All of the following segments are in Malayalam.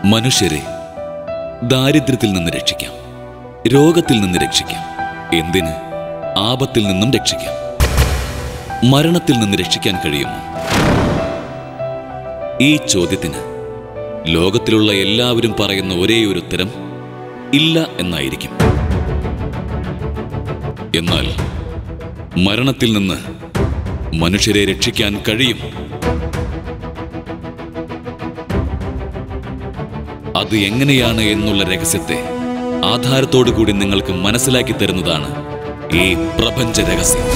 മനുഷ്യരെ ദാരിദ്ര്യത്തിൽ നിന്ന് രക്ഷിക്കാം രോഗത്തിൽ നിന്ന് രക്ഷിക്കാം എന്തിന് ആപത്തിൽ നിന്നും രക്ഷിക്കാം മരണത്തിൽ നിന്ന് രക്ഷിക്കാൻ കഴിയുമോ ഈ ചോദ്യത്തിന് ലോകത്തിലുള്ള എല്ലാവരും പറയുന്ന ഒരേ ഒരു ഉത്തരം ഇല്ല എന്നായിരിക്കും എന്നാൽ മരണത്തിൽ നിന്ന് മനുഷ്യരെ രക്ഷിക്കാൻ കഴിയും അത് എങ്ങനെയാണ് എന്നുള്ള രഹസ്യത്തെ ആധാരത്തോടു കൂടി നിങ്ങൾക്ക് മനസ്സിലാക്കി തരുന്നതാണ് ഈ പ്രപഞ്ച രഹസ്യം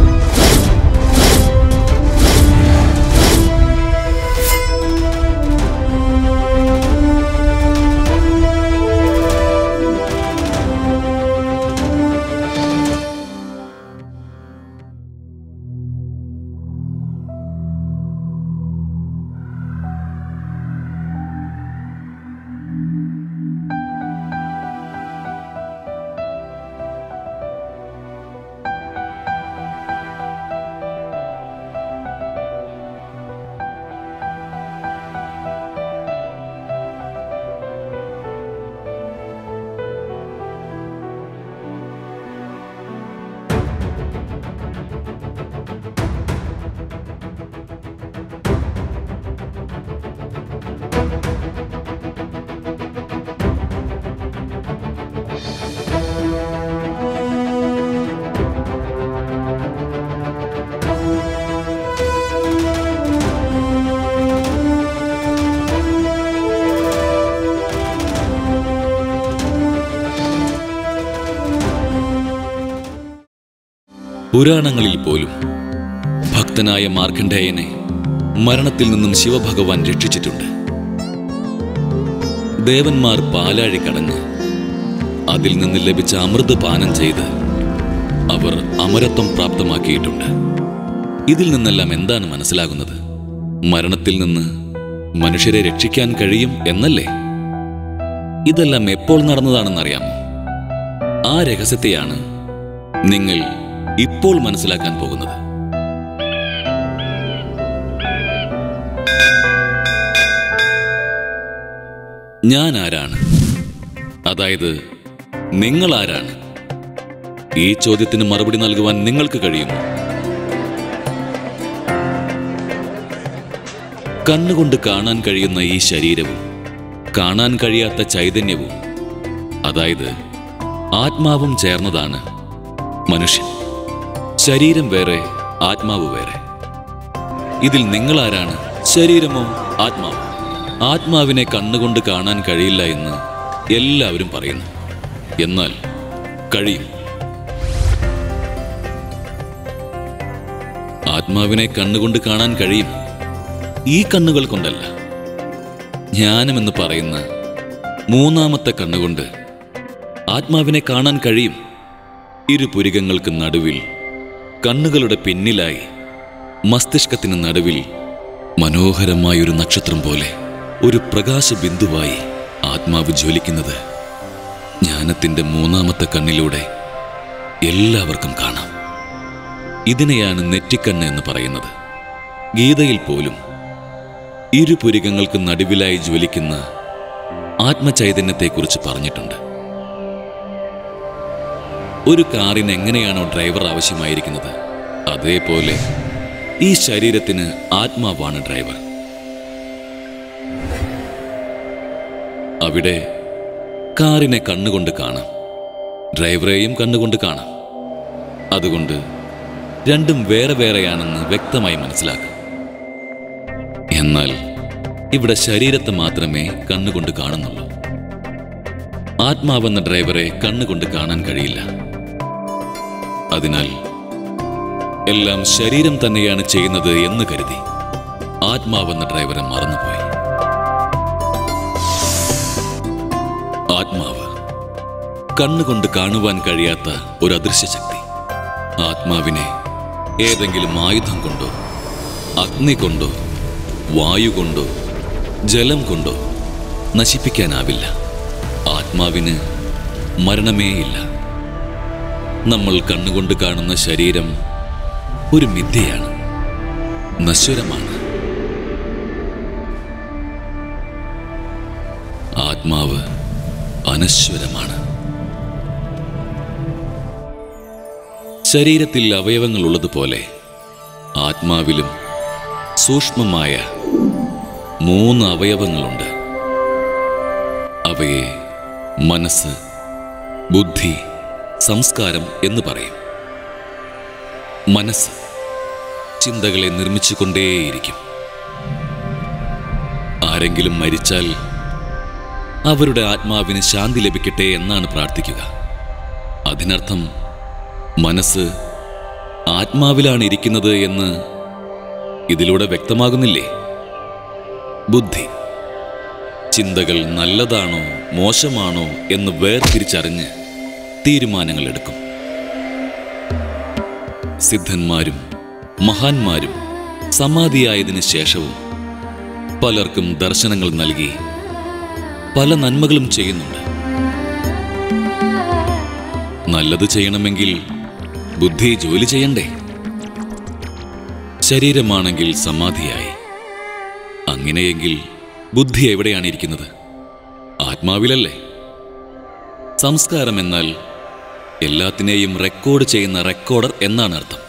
പുരാണങ്ങളിൽ പോലും ഭക്തനായ മാർക്കണ്ഡേയനെ മരണത്തിൽ നിന്നും ശിവഭഗവാൻ രക്ഷിച്ചിട്ടുണ്ട് ദേവന്മാർ പാലാഴി കടഞ്ഞ് അതിൽ നിന്ന് ലഭിച്ച അമൃത് പാനം ചെയ്ത് അവർ അമരത്വം പ്രാപ്തമാക്കിയിട്ടുണ്ട് ഇതിൽ നിന്നെല്ലാം എന്താണ് മനസ്സിലാകുന്നത് മരണത്തിൽ നിന്ന് മനുഷ്യരെ രക്ഷിക്കാൻ കഴിയും എന്നല്ലേ ഇതെല്ലാം എപ്പോൾ നടന്നതാണെന്നറിയാമോ ആ രഹസ്യത്തെയാണ് നിങ്ങൾ ഇപ്പോൾ മനസ്സിലാക്കാൻ പോകുന്നത് ഞാൻ ആരാണ് അതായത് നിങ്ങൾ ആരാണ് ഈ ചോദ്യത്തിന് മറുപടി നൽകുവാൻ നിങ്ങൾക്ക് കഴിയുമോ കണ്ണുകൊണ്ട് കാണാൻ കഴിയുന്ന ഈ ശരീരവും കാണാൻ കഴിയാത്ത ചൈതന്യവും അതായത് ആത്മാവും ചേർന്നതാണ് മനുഷ്യൻ ശരീരം വേറെ ആത്മാവ് വേറെ ഇതിൽ നിങ്ങളാരാണ് ശരീരമോ ആത്മാവോ ആത്മാവിനെ കണ്ണുകൊണ്ട് കാണാൻ കഴിയില്ല എന്ന് എല്ലാവരും പറയുന്നു എന്നാൽ കഴിയും ആത്മാവിനെ കണ്ണുകൊണ്ട് കാണാൻ കഴിയും ഈ കണ്ണുകൾ കൊണ്ടല്ല ജ്ഞാനമെന്ന് പറയുന്ന മൂന്നാമത്തെ കണ്ണുകൊണ്ട് ആത്മാവിനെ കാണാൻ കഴിയും ഇരുപുരികങ്ങൾക്ക് നടുവിൽ കണ്ണുകളുടെ പിന്നിലായി മസ്തിഷ്കത്തിന് നടുവിൽ മനോഹരമായൊരു നക്ഷത്രം പോലെ ഒരു പ്രകാശ ബിന്ദുവായി ആത്മാവ് ജ്വലിക്കുന്നത് ജ്ഞാനത്തിന്റെ മൂന്നാമത്തെ കണ്ണിലൂടെ എല്ലാവർക്കും കാണാം ഇതിനെയാണ് നെറ്റിക്കണ്ണ് എന്ന് പറയുന്നത് ഗീതയിൽ പോലും ഇരുപുരികങ്ങൾക്ക് നടുവിലായി ജ്വലിക്കുന്ന ആത്മചൈതന്യത്തെക്കുറിച്ച് പറഞ്ഞിട്ടുണ്ട് ഒരു കാറിന് എങ്ങനെയാണോ ഡ്രൈവർ ആവശ്യമായിരിക്കുന്നത് അതേപോലെ ഈ ശരീരത്തിന് ആത്മാവാണ് ഡ്രൈവർ അവിടെ കാറിനെ കണ്ണുകൊണ്ട് കാണാം ഡ്രൈവറെയും കണ്ണുകൊണ്ട് കാണാം അതുകൊണ്ട് രണ്ടും വേറെ വേറെയാണെന്ന് വ്യക്തമായി മനസ്സിലാക്കാം എന്നാൽ ഇവിടെ ശരീരത്തെ മാത്രമേ കണ്ണുകൊണ്ട് കാണുന്നുള്ളൂ ആത്മാവെന്ന ഡ്രൈവറെ കണ്ണുകൊണ്ട് കാണാൻ കഴിയില്ല അതിനാൽ എല്ലാം ശരീരം തന്നെയാണ് ചെയ്യുന്നത് എന്ന് കരുതി ആത്മാവെന്ന ഡ്രൈവറെ മറന്നുപോയി ആത്മാവ് കണ്ണുകൊണ്ട് കാണുവാൻ കഴിയാത്ത ഒരു അദൃശ്യ ശക്തി ആത്മാവിനെ ഏതെങ്കിലും ആയുധം കൊണ്ടോ അഗ്നി കൊണ്ടോ വായു കൊണ്ടോ ജലം കൊണ്ടോ നശിപ്പിക്കാനാവില്ല ആത്മാവിന് മരണമേയില്ല നമ്മൾ കണ്ണുകൊണ്ട് കാണുന്ന ശരീരം ഒരു മിഥ്യയാണ് നശ്വരമാണ് ആത്മാവ് അനശ്വരമാണ് ശരീരത്തിൽ അവയവങ്ങൾ ഉള്ളതുപോലെ ആത്മാവിലും സൂക്ഷ്മമായ മൂന്ന് അവയവങ്ങളുണ്ട് അവയെ മനസ്സ് ബുദ്ധി സംസ്കാരം എന്ന് പറയും മനസ്സ് ചിന്തകളെ നിർമ്മിച്ചുകൊണ്ടേയിരിക്കും ആരെങ്കിലും മരിച്ചാൽ അവരുടെ ആത്മാവിന് ശാന്തി ലഭിക്കട്ടെ എന്നാണ് പ്രാർത്ഥിക്കുക അതിനർത്ഥം മനസ്സ് ആത്മാവിലാണ് ഇരിക്കുന്നത് എന്ന് ഇതിലൂടെ വ്യക്തമാകുന്നില്ലേ ബുദ്ധി ചിന്തകൾ നല്ലതാണോ മോശമാണോ എന്ന് വേർതിരിച്ചറിഞ്ഞ് തീരുമാനങ്ങൾ എടുക്കും സിദ്ധന്മാരും മഹാന്മാരും സമാധിയായതിനു ശേഷവും പലർക്കും ദർശനങ്ങൾ നൽകി പല നന്മകളും ചെയ്യുന്നുണ്ട് നല്ലത് ചെയ്യണമെങ്കിൽ ബുദ്ധി ജോലി ചെയ്യണ്ടേ ശരീരമാണെങ്കിൽ സമാധിയായി അങ്ങനെയെങ്കിൽ ബുദ്ധി എവിടെയാണ് ഇരിക്കുന്നത് ആത്മാവിലല്ലേ സംസ്കാരം എന്നാൽ എല്ലാത്തിനെയും റെക്കോർഡ് ചെയ്യുന്ന റെക്കോർഡർ എന്നാണ് അർത്ഥം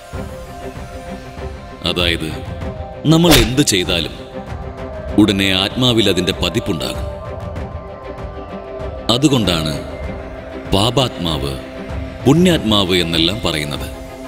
അതായത് നമ്മൾ എന്ത് ചെയ്താലും ഉടനെ ആത്മാവിൽ അതിന്റെ പതിപ്പുണ്ടാകും അതുകൊണ്ടാണ് പാപാത്മാവ് പുണ്യാത്മാവ് എന്നെല്ലാം പറയുന്നത്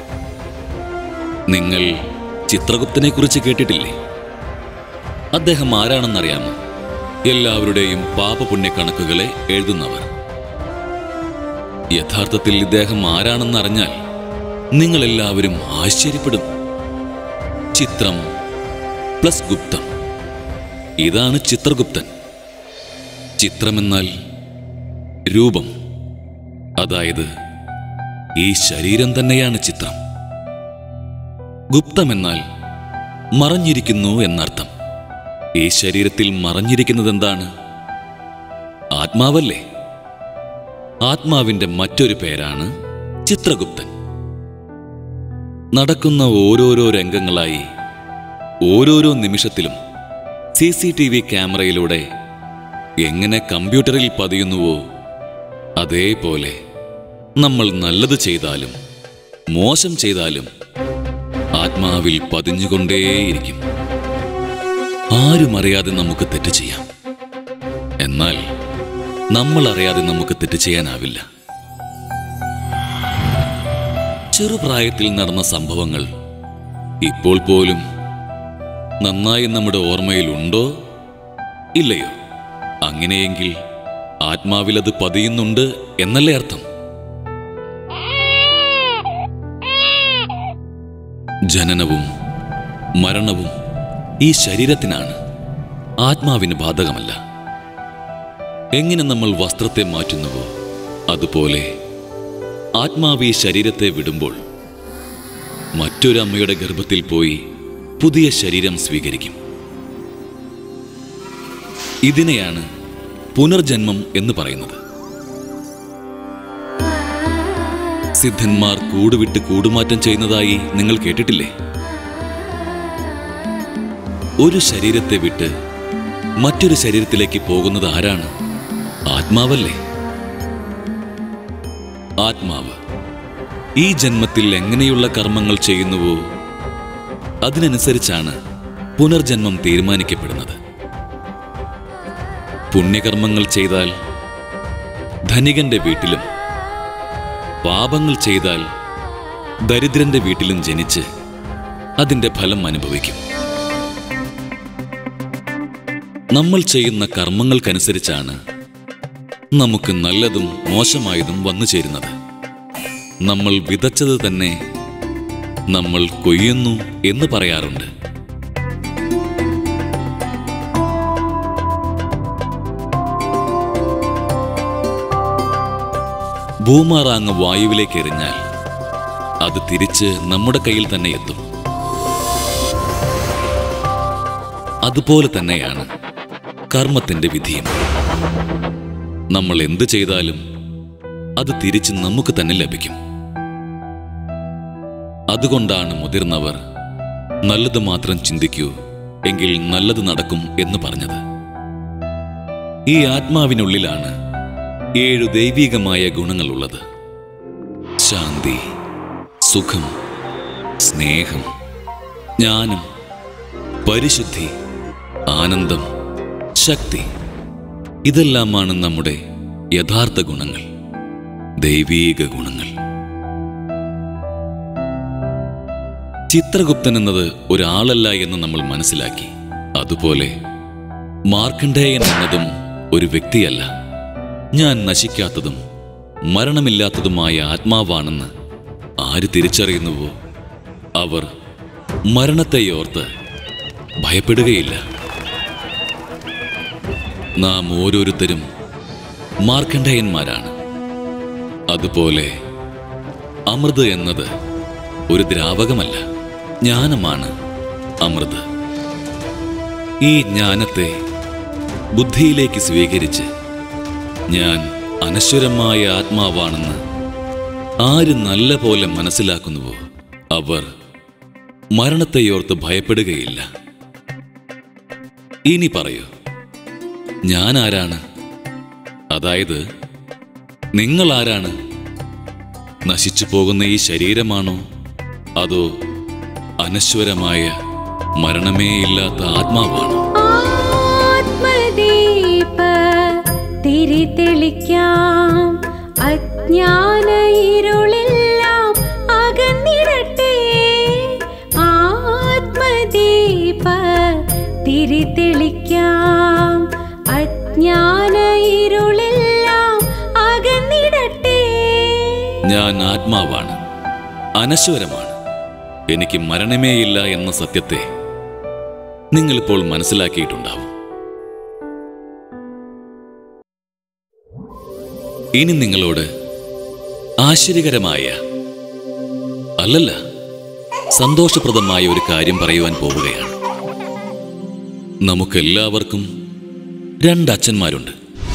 നിങ്ങൾ ചിത്രഗുപ്തനെ കുറിച്ച് കേട്ടിട്ടില്ലേ അദ്ദേഹം ആരാണെന്നറിയാമോ എല്ലാവരുടെയും പാപപുണ്യക്കണക്കുകളെ എഴുതുന്നവർ യഥാർത്ഥത്തിൽ ഇദ്ദേഹം ആരാണെന്നറിഞ്ഞാൽ നിങ്ങളെല്ലാവരും ആശ്ചര്യപ്പെടും ചിത്രം പ്ലസ് ഗുപ്തം ഇതാണ് ചിത്രഗുപ്തൻ ചിത്രമെന്നാൽ രൂപം അതായത് ഈ ശരീരം തന്നെയാണ് ചിത്രം ഗുപ്തമെന്നാൽ മറഞ്ഞിരിക്കുന്നു എന്നർത്ഥം ഈ ശരീരത്തിൽ മറഞ്ഞിരിക്കുന്നത് എന്താണ് ആത്മാവല്ലേ ആത്മാവിന്റെ മറ്റൊരു പേരാണ് ചിത്രഗുപ്തൻ നടക്കുന്ന ഓരോരോ രംഗങ്ങളായി ഓരോരോ നിമിഷത്തിലും സി സി ടി വി ക്യാമറയിലൂടെ എങ്ങനെ കമ്പ്യൂട്ടറിൽ പതിയുന്നുവോ അതേപോലെ നമ്മൾ നല്ലത് ചെയ്താലും മോശം ചെയ്താലും ആത്മാവിൽ പതിഞ്ഞുകൊണ്ടേയിരിക്കും ആരും അറിയാതെ നമുക്ക് തെറ്റ് ചെയ്യാം എന്നാൽ നമ്മൾ അറിയാതെ നമുക്ക് തെറ്റ് ചെയ്യാനാവില്ല ചെറുപ്രായത്തിൽ നടന്ന സംഭവങ്ങൾ ഇപ്പോൾ പോലും നന്നായി നമ്മുടെ ഓർമ്മയിലുണ്ടോ ഇല്ലയോ അങ്ങനെയെങ്കിൽ ആത്മാവിലത് പതിയുന്നുണ്ട് എന്നല്ലേ അർത്ഥം ജനനവും മരണവും ഈ ശരീരത്തിനാണ് ആത്മാവിന് ബാധകമല്ല എങ്ങനെ നമ്മൾ വസ്ത്രത്തെ മാറ്റുന്നുവോ അതുപോലെ ആത്മാവ് ഈ ശരീരത്തെ വിടുമ്പോൾ മറ്റൊരു അമ്മയുടെ ഗർഭത്തിൽ പോയി പുതിയ ശരീരം സ്വീകരിക്കും ഇതിനെയാണ് പുനർജന്മം എന്ന് പറയുന്നത് സിദ്ധന്മാർ കൂടുവിട്ട് കൂടുമാറ്റം ചെയ്യുന്നതായി നിങ്ങൾ കേട്ടിട്ടില്ലേ ഒരു ശരീരത്തെ വിട്ട് മറ്റൊരു ശരീരത്തിലേക്ക് പോകുന്നത് ആരാണ് ആത്മാവല്ലേ ആത്മാവ് ഈ ജന്മത്തിൽ എങ്ങനെയുള്ള കർമ്മങ്ങൾ ചെയ്യുന്നുവോ അതിനനുസരിച്ചാണ് പുനർജന്മം തീരുമാനിക്കപ്പെടുന്നത് പുണ്യകർമ്മങ്ങൾ ചെയ്താൽ ധനികന്റെ വീട്ടിലും പാപങ്ങൾ ചെയ്താൽ ദരിദ്രന്റെ വീട്ടിലും ജനിച്ച് അതിന്റെ ഫലം അനുഭവിക്കും നമ്മൾ ചെയ്യുന്ന കർമ്മങ്ങൾക്കനുസരിച്ചാണ് നമുക്ക് നല്ലതും മോശമായതും വന്നു ചേരുന്നത് നമ്മൾ വിതച്ചത് തന്നെ നമ്മൾ കൊയ്യുന്നു എന്ന് പറയാറുണ്ട് ഭൂമാറാങ്ങ് വായുവിലേക്ക് എറിഞ്ഞാൽ അത് തിരിച്ച് നമ്മുടെ കയ്യിൽ തന്നെ എത്തും അതുപോലെ തന്നെയാണ് കർമ്മത്തിന്റെ വിധിയും നമ്മൾ എന്ത് ചെയ്താലും അത് തിരിച്ച് നമുക്ക് തന്നെ ലഭിക്കും അതുകൊണ്ടാണ് മുതിർന്നവർ നല്ലത് മാത്രം ചിന്തിക്കൂ എങ്കിൽ നല്ലത് നടക്കും എന്ന് പറഞ്ഞത് ഈ ആത്മാവിനുള്ളിലാണ് ഏഴു ദൈവികമായ ഗുണങ്ങളുള്ളത് ശാന്തി സുഖം സ്നേഹം ജ്ഞാനം പരിശുദ്ധി ആനന്ദം ശക്തി ഇതെല്ലാമാണ് നമ്മുടെ യഥാർത്ഥ ഗുണങ്ങൾ ദൈവീക ഗുണങ്ങൾ ചിത്രഗുപ്തൻ എന്നത് ഒരാളല്ല എന്ന് നമ്മൾ മനസ്സിലാക്കി അതുപോലെ മാർക്കണ്ഡേയൻ എന്നതും ഒരു വ്യക്തിയല്ല ഞാൻ നശിക്കാത്തതും മരണമില്ലാത്തതുമായ ആത്മാവാണെന്ന് ആര് തിരിച്ചറിയുന്നുവോ അവർ മരണത്തെയോർത്ത് ഭയപ്പെടുകയില്ല നാം ഓരോരുത്തരും മാർക്കണ്ഡേയന്മാരാണ് അതുപോലെ അമൃത് എന്നത് ഒരു ദ്രാവകമല്ല ജ്ഞാനമാണ് അമൃത് ഈ ജ്ഞാനത്തെ ബുദ്ധിയിലേക്ക് സ്വീകരിച്ച് ഞാൻ അനശ്വരമായ ആത്മാവാണെന്ന് ആര് നല്ല പോലെ മനസ്സിലാക്കുന്നുവോ അവർ മരണത്തെയോർത്ത് ഭയപ്പെടുകയില്ല ഇനി പറയൂ ഞാൻ ആരാണ് അതായത് നിങ്ങൾ ആരാണ് നശിച്ചു പോകുന്ന ഈ ശരീരമാണോ അതോ അനശ്വരമായ മരണമേ ഇല്ലാത്ത ആത്മാവാണോ ആത്മദീപ തിരി തെളിക്കാം അജ്ഞാന ഇരുളെല്ലാം അകന്നിടട്ടെ ആത്മദീപ തിരി തെളിക്കാം അജ്ഞാന ഇരുളെല്ലാം അകന്നിടട്ടെ ഞാൻ ആത്മാവാണ് അനശ്വരമാണ് എനിക്ക് മരണമേയില്ല എന്ന സത്യത്തെ നിങ്ങളിപ്പോൾ മനസ്സിലാക്കിയിട്ടുണ്ടാവും ഇനി നിങ്ങളോട് ആശ്ചര്യകരമായ അല്ലല്ല സന്തോഷപ്രദമായ ഒരു കാര്യം പറയുവാൻ പോവുകയാണ് നമുക്കെല്ലാവർക്കും രണ്ട് അച്ഛന്മാരുണ്ട്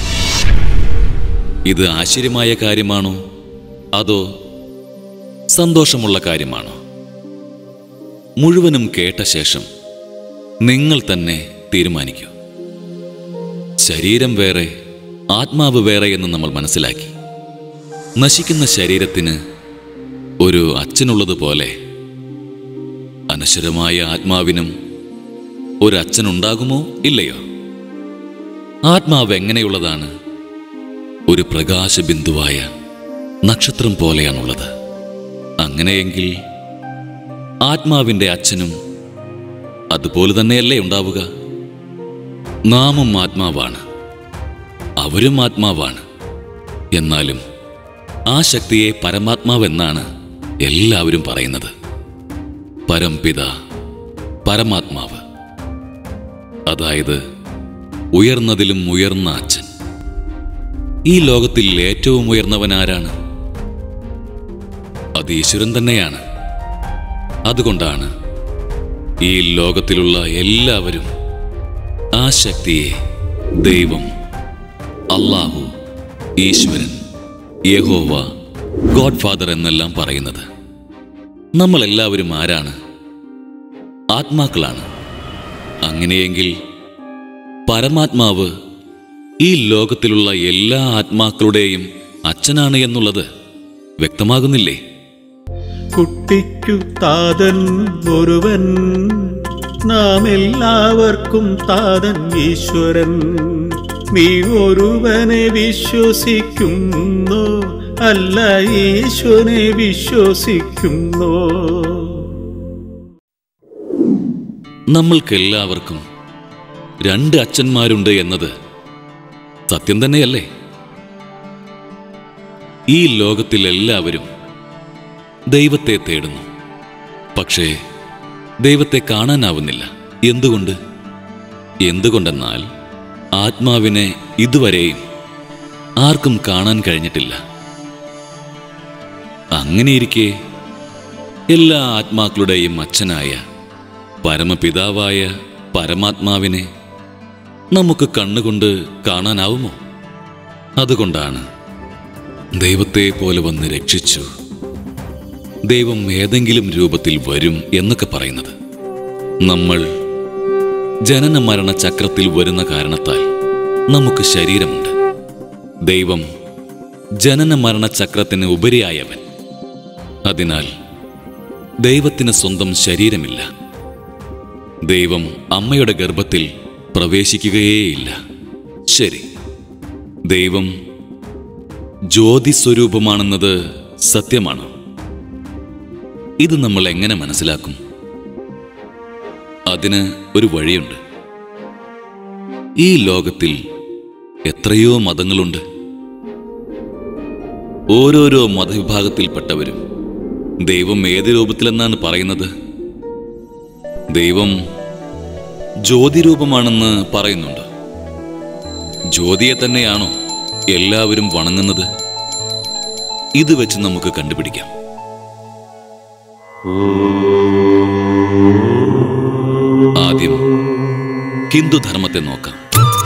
ഇത് ആശ്ചര്യമായ കാര്യമാണോ അതോ സന്തോഷമുള്ള കാര്യമാണോ മുഴുവനും കേട്ട ശേഷം നിങ്ങൾ തന്നെ തീരുമാനിക്കൂ ശരീരം വേറെ ആത്മാവ് വേറെ എന്ന് നമ്മൾ മനസ്സിലാക്കി നശിക്കുന്ന ശരീരത്തിന് ഒരു അച്ഛനുള്ളതുപോലെ അനശ്വരമായ ആത്മാവിനും ഒരു അച്ഛനുണ്ടാകുമോ ഇല്ലയോ ആത്മാവ് എങ്ങനെയുള്ളതാണ് ഒരു പ്രകാശബിന്ദുവായ നക്ഷത്രം പോലെയാണുള്ളത് അങ്ങനെയെങ്കിൽ ആത്മാവിന്റെ അച്ഛനും അതുപോലെ തന്നെയല്ലേ ഉണ്ടാവുക നാമും ആത്മാവാണ് അവരും ആത്മാവാണ് എന്നാലും ആ ശക്തിയെ പരമാത്മാവെന്നാണ് എല്ലാവരും പറയുന്നത് പരംപിത പരമാത്മാവ് അതായത് ഉയർന്നതിലും ഉയർന്ന അച്ഛൻ ഈ ലോകത്തിൽ ഏറ്റവും ഉയർന്നവൻ ആരാണ് അത് ഈശ്വരൻ തന്നെയാണ് അതുകൊണ്ടാണ് ഈ ലോകത്തിലുള്ള എല്ലാവരും ആ ശക്തിയെ ദൈവം അള്ളാഹു ഈശ്വരൻ യഹോവ ഗോഡ് ഫാദർ എന്നെല്ലാം പറയുന്നത് നമ്മൾ എല്ലാവരും ആരാണ് ആത്മാക്കളാണ് അങ്ങനെയെങ്കിൽ പരമാത്മാവ് ഈ ലോകത്തിലുള്ള എല്ലാ ആത്മാക്കളുടെയും അച്ഛനാണ് എന്നുള്ളത് വ്യക്തമാകുന്നില്ലേ കുട്ടിക്കു താതൻ ഒരുവൻ നാം എല്ലാവർക്കും താതൻ ഈശ്വരൻ നീ ഒരുവനെ വിശ്വസിക്കുന്നു അല്ല ഈശ്വരനെ വിശ്വസിക്കുന്നു നമ്മൾക്കെല്ലാവർക്കും രണ്ട് അച്ഛന്മാരുണ്ട് എന്നത് സത്യം തന്നെയല്ലേ ഈ ലോകത്തിൽ എല്ലാവരും ദൈവത്തെ തേടുന്നു പക്ഷേ ദൈവത്തെ കാണാനാവുന്നില്ല എന്തുകൊണ്ട് എന്തുകൊണ്ടെന്നാൽ ആത്മാവിനെ ഇതുവരെയും ആർക്കും കാണാൻ കഴിഞ്ഞിട്ടില്ല അങ്ങനെയിരിക്കെ എല്ലാ ആത്മാക്കളുടെയും അച്ഛനായ പരമപിതാവായ പരമാത്മാവിനെ നമുക്ക് കണ്ണുകൊണ്ട് കാണാനാവുമോ അതുകൊണ്ടാണ് ദൈവത്തെ പോലെ വന്ന് രക്ഷിച്ചു ദൈവം ഏതെങ്കിലും രൂപത്തിൽ വരും എന്നൊക്കെ പറയുന്നത് നമ്മൾ ജനന മരണ ചക്രത്തിൽ വരുന്ന കാരണത്താൽ നമുക്ക് ശരീരമുണ്ട് ദൈവം ജനന മരണ ചക്രത്തിന് ഉപരിയായവൻ അതിനാൽ ദൈവത്തിന് സ്വന്തം ശരീരമില്ല ദൈവം അമ്മയുടെ ഗർഭത്തിൽ പ്രവേശിക്കുകയേയില്ല ശരി ദൈവം ജ്യോതി സ്വരൂപമാണെന്നത് സത്യമാണ് ഇത് നമ്മൾ എങ്ങനെ മനസ്സിലാക്കും അതിന് ഒരു വഴിയുണ്ട് ഈ ലോകത്തിൽ എത്രയോ മതങ്ങളുണ്ട് ഓരോരോ മതവിഭാഗത്തിൽപ്പെട്ടവരും ദൈവം ഏത് രൂപത്തിലെന്നാണ് പറയുന്നത് ദൈവം ജ്യോതിരൂപമാണെന്ന് പറയുന്നുണ്ട് ജ്യോതിയെ തന്നെയാണോ എല്ലാവരും വണങ്ങുന്നത് ഇത് വെച്ച് നമുക്ക് കണ്ടുപിടിക്കാം ആദ്യം ഹിന്ദുധർമ്മത്തെ നോക്കാം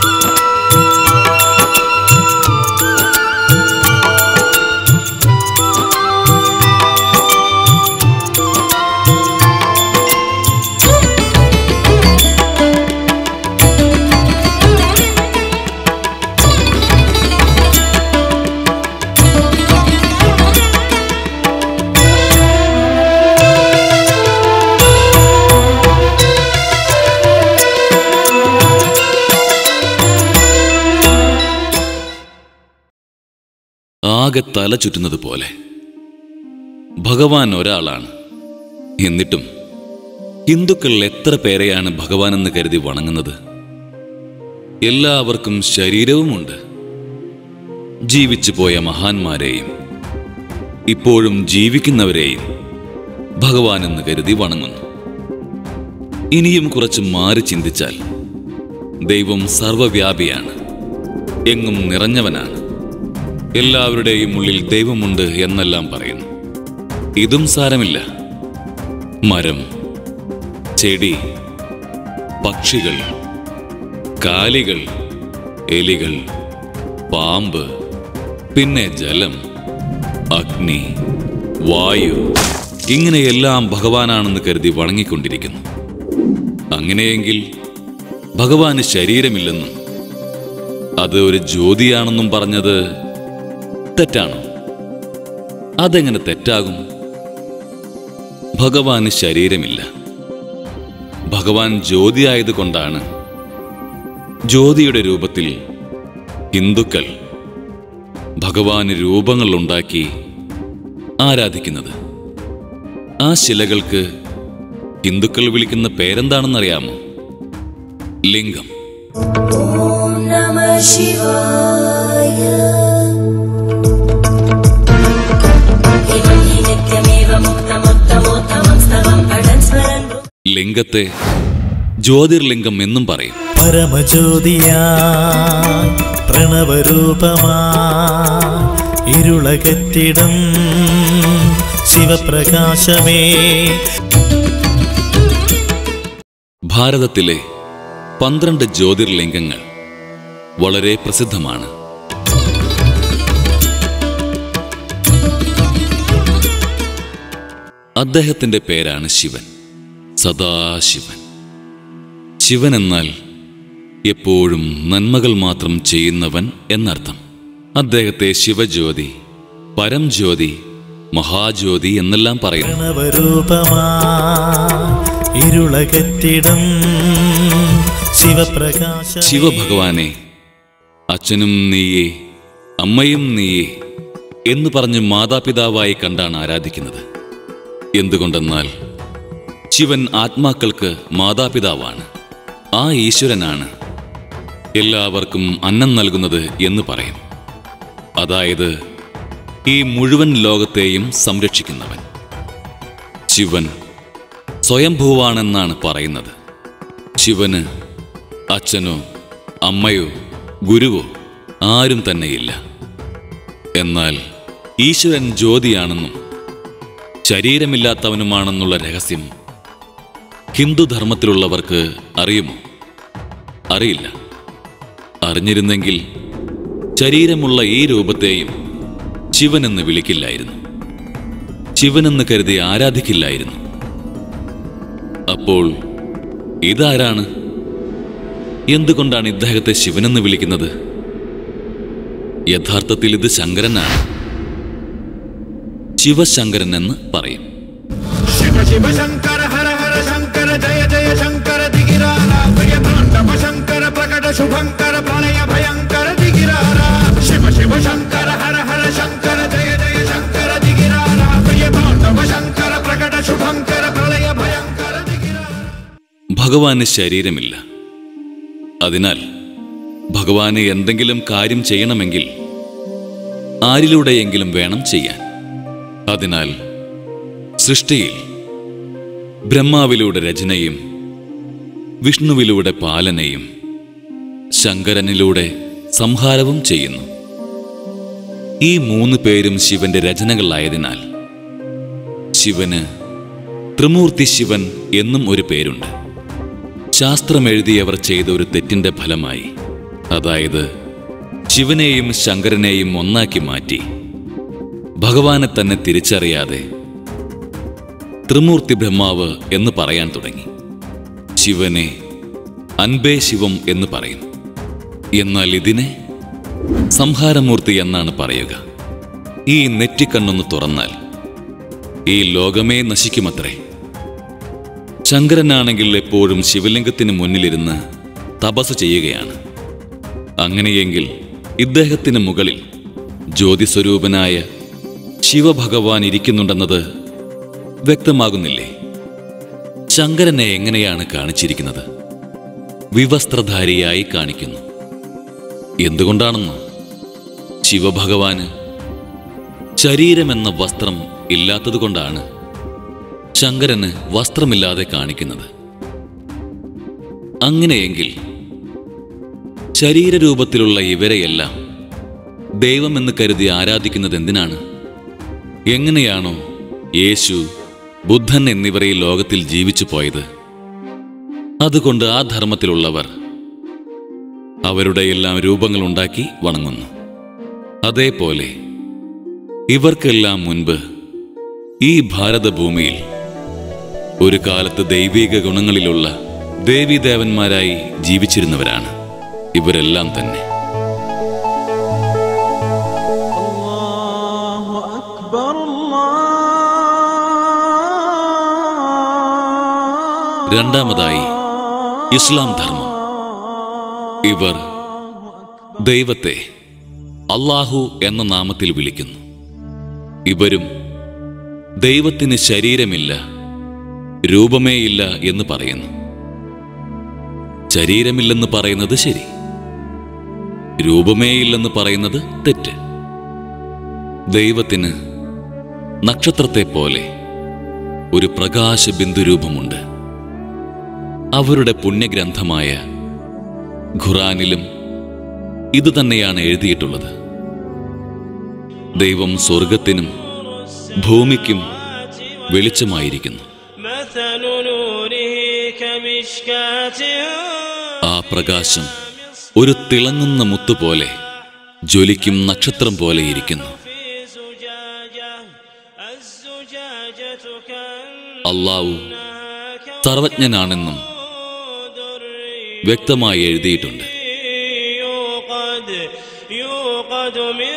ആകെ തല ചുറ്റുന്നത് പോലെ ഭഗവാൻ ഒരാളാണ് എന്നിട്ടും ഹിന്ദുക്കൾ എത്ര പേരെയാണ് ഭഗവാൻ എന്ന് കരുതി വണങ്ങുന്നത് എല്ലാവർക്കും ശരീരവുമുണ്ട് ജീവിച്ചു പോയ മഹാന്മാരെയും ഇപ്പോഴും ജീവിക്കുന്നവരെയും ഭഗവാൻ എന്ന് കരുതി വണങ്ങുന്നു ഇനിയും കുറച്ച് മാറി ചിന്തിച്ചാൽ ദൈവം സർവവ്യാപിയാണ് എങ്ങും നിറഞ്ഞവനാണ് എല്ലാവരുടെയും ഉള്ളിൽ ദൈവമുണ്ട് എന്നെല്ലാം പറയുന്നു ഇതും സാരമില്ല മരം ചെടി പക്ഷികൾ കാലികൾ എലികൾ പാമ്പ് പിന്നെ ജലം അഗ്നി വായു ഇങ്ങനെയെല്ലാം ഭഗവാനാണെന്ന് കരുതി വണങ്ങിക്കൊണ്ടിരിക്കുന്നു അങ്ങനെയെങ്കിൽ ഭഗവാന് ശരീരമില്ലെന്നും അത് ഒരു ജ്യോതിയാണെന്നും പറഞ്ഞത് തെറ്റാണോ അതെങ്ങനെ തെറ്റാകും ഭഗവാന് ശരീരമില്ല ഭഗവാൻ ജ്യോതിയായതുകൊണ്ടാണ് ജ്യോതിയുടെ രൂപത്തിൽ ഹിന്ദുക്കൾ ഭഗവാന് രൂപങ്ങൾ ഉണ്ടാക്കി ആരാധിക്കുന്നത് ആ ശിലകൾക്ക് ഹിന്ദുക്കൾ വിളിക്കുന്ന പേരെന്താണെന്നറിയാമോ ലിംഗം नमः शिवाय एवं हि नित्यमेव मुक्तमुत्तमोत्तमं स्तवं पठन् स्मरन् ലിംഗത്തെ ജ്യോതിർലിംഗം എന്നും പറയും പരമജ്യോതിയായി പ്രണവരൂപമാ ഇരുളകറ്റിടും ശിവപ്രകാശമേ ഭാരതത്തിലെ പന്ത്രണ്ട് ജ്യോതിർലിംഗങ്ങൾ വളരെ പ്രസിദ്ധമാണ് അദ്ദേഹത്തിന്റെ പേരാണ് ശിവൻ സദാശിവൻ ശിവൻ എന്നാൽ എപ്പോഴും നന്മകൾ മാത്രം ചെയ്യുന്നവൻ എന്നർത്ഥം അദ്ദേഹത്തെ ശിവജ്യോതി പരംജ്യോതി മഹാജ്യോതി എന്നെല്ലാം പറയുന്നു പ്രണവരൂപമാ ഇരുളകറ്റിടും ശിവപ്രകാശ ശിവഭഗവാനെ അച്ഛനും നീയേ അമ്മയും നീയേ എന്ന് പറഞ്ഞ് മാതാപിതാവായി കണ്ടാണ് ആരാധിക്കുന്നത് എന്തുകൊണ്ടെന്നാൽ ശിവൻ ആത്മാക്കൾക്ക് മാതാപിതാവാണ് ആ ഈശ്വരനാണ് എല്ലാവർക്കും അന്നം നൽകുന്നത് എന്ന് പറയും അതായത് ഈ മുഴുവൻ ലോകത്തെയും സംരക്ഷിക്കുന്നവൻ ശിവൻ സ്വയംഭൂവാണെന്നാണ് പറയുന്നത് ശിവന് അച്ഛനോ അമ്മയോ ഗുരുവോ ആരും തന്നെയില്ല എന്നാൽ ഈശ്വരൻ ജ്യോതിയാണെന്നും ശരീരമില്ലാത്തവനുമാണെന്നുള്ള രഹസ്യം ഹിന്ദുധർമ്മത്തിലുള്ളവർക്ക് അറിയുമോ അറിയില്ല അറിഞ്ഞിരുന്നെങ്കിൽ ശരീരമുള്ള ഈ രൂപത്തെയും ശിവനെന്ന് വിളിക്കില്ലായിരുന്നു ശിവനെന്ന് കരുതി ആരാധിക്കില്ലായിരുന്നു അപ്പോൾ ഇതാരാണ് എന്തുകൊണ്ടാണ് ഇദ്ദേഹത്തെ ശിവനെന്ന് വിളിക്കുന്നത് യഥാർത്ഥത്തിൽ ഇത് ശങ്കരനാണ് ശിവശങ്കരൻ എന്ന് പറയും शिव शिव शङ्कर हर हर शङ्कर जय जय शङ्कर दिगिरारा प्रिय ताण्डव शङ्कर प्रकट शुभङ्कर प्रलय भयङ्कर दिगिरारा शिव शिव शङ्कर हर हर शङ्कर जय जय शङ्कर दिगिरारा प्रिय ताण्डव शङ्कर प्रकट शुभङ्कर प्रलय भयङ्कर दिगिरारा ഭഗവാന് ശരീരമില്ല അതിനാൽ ഭഗവാന് എന്തെങ്കിലും കാര്യം ചെയ്യണമെങ്കിൽ ആരിലൂടെയെങ്കിലും വേണം ചെയ്യാൻ അതിനാൽ സൃഷ്ടിയിൽ ബ്രഹ്മാവിലൂടെ രചനയും വിഷ്ണുവിലൂടെ പാലനയും ശങ്കരനിലൂടെ സംഹാരവും ചെയ്യുന്നു ഈ മൂന്ന് പേരും ശിവന്റെ രചനകളായതിനാൽ ശിവന് ത്രിമൂർത്തി ശിവൻ എന്നും ഒരു പേരുണ്ട് ശാസ്ത്രമെഴുതിയവർ ചെയ്ത ഒരു തെറ്റിന്റെ ഫലമായി അതായത് ശിവനെയും ശങ്കരനെയും ഒന്നാക്കി മാറ്റി ഭഗവാനെ തന്നെ തിരിച്ചറിയാതെ ത്രിമൂർത്തി ബ്രഹ്മാവ് എന്ന് പറയാൻ തുടങ്ങി ശിവനെ അൻപേ ശിവം എന്ന് പറയും എന്നാൽ ഇതിനെ സംഹാരമൂർത്തി എന്നാണ് പറയുക ഈ നെറ്റിക്കണ്ണൊന്ന് തുറന്നാൽ ഈ ലോകമേ നശിക്കുമത്രേ ശങ്കരനാണെങ്കിൽ എപ്പോഴും ശിവലിംഗത്തിന് മുന്നിലിരുന്ന് തപസ് ചെയ്യുകയാണ് അങ്ങനെയെങ്കിൽ ഇദ്ദേഹത്തിന് മുകളിൽ ജ്യോതിസ്വരൂപനായ ശിവഭഗവാൻ ഇരിക്കുന്നുണ്ടെന്നത് വ്യക്തമാകുന്നില്ലേ ശങ്കരനെ എങ്ങനെയാണ് കാണിച്ചിരിക്കുന്നത് വിവസ്ത്രധാരിയായി കാണിക്കുന്നു എന്തുകൊണ്ടാണെന്നോ ശിവഭഗവാന് ശരീരമെന്ന വസ്ത്രം ഇല്ലാത്തതുകൊണ്ടാണ് ശങ്കരന് വസ്ത്രമില്ലാതെ കാണിക്കുന്നത് അങ്ങനെയെങ്കിൽ ശരീരരൂപത്തിലുള്ള ഇവരെയെല്ലാം ദൈവമെന്ന് കരുതി ആരാധിക്കുന്നത് എന്തിനാണ് എങ്ങനെയാണോ യേശു ബുദ്ധൻ എന്നിവർ ഈ ലോകത്തിൽ ജീവിച്ചു പോയത് അതുകൊണ്ട് ആ ധർമ്മത്തിലുള്ളവർ അവരുടെ എല്ലാം രൂപങ്ങൾ ഉണ്ടാക്കി വണങ്ങുന്നു അതേപോലെ ഇവർക്കെല്ലാം മുൻപ് ഈ ഭാരതഭൂമിയിൽ ഒരു കാലത്ത് ദൈവിക ഗുണങ്ങളിലുള്ള ദേവീദേവന്മാരായി ജീവിച്ചിരുന്നവരാണ് ഇവരെല്ലാം തന്നെ الله أكبر الله രണ്ടാമതായി ഇസ്ലാം ധർമ്മം ഇവർ ദൈവത്തെ അള്ളാഹു എന്ന നാമത്തിൽ വിളിക്കുന്നു ഇവരും ദൈവത്തിന് ശരീരമില്ല രൂപമേയില്ല എന്ന് പറയുന്നു ശരീരമില്ലെന്ന് പറയുന്നത് ശരി രൂപമേയില്ലെന്ന് പറയുന്നത് തെറ്റ് ദൈവത്തിന് നക്ഷത്രത്തെ പോലെ ഒരു പ്രകാശ ബിന്ദുരൂപമുണ്ട് അവരുടെ പുണ്യഗ്രന്ഥമായ ഖുറാനിലും ഇതുതന്നെയാണ് എഴുതിയിട്ടുള്ളത് ദൈവം സ്വർഗത്തിനും ഭൂമിക്കും വെളിച്ചമായിരിക്കുന്നു مثل نوره كمشكاة ആ പ്രകാശം ഒരു തിളങ്ങുന്ന മുത്തുപോലെ ജ്വലിക്കും നക്ഷത്രം പോലെ ഇരിക്കുന്നു في زجاجة الزجاجة അള്ളാവു كأنها സർവജ്ഞനാണെന്നും دري വ്യക്തമായി എഴുതിയിട്ടുണ്ട് يوقد يوقد من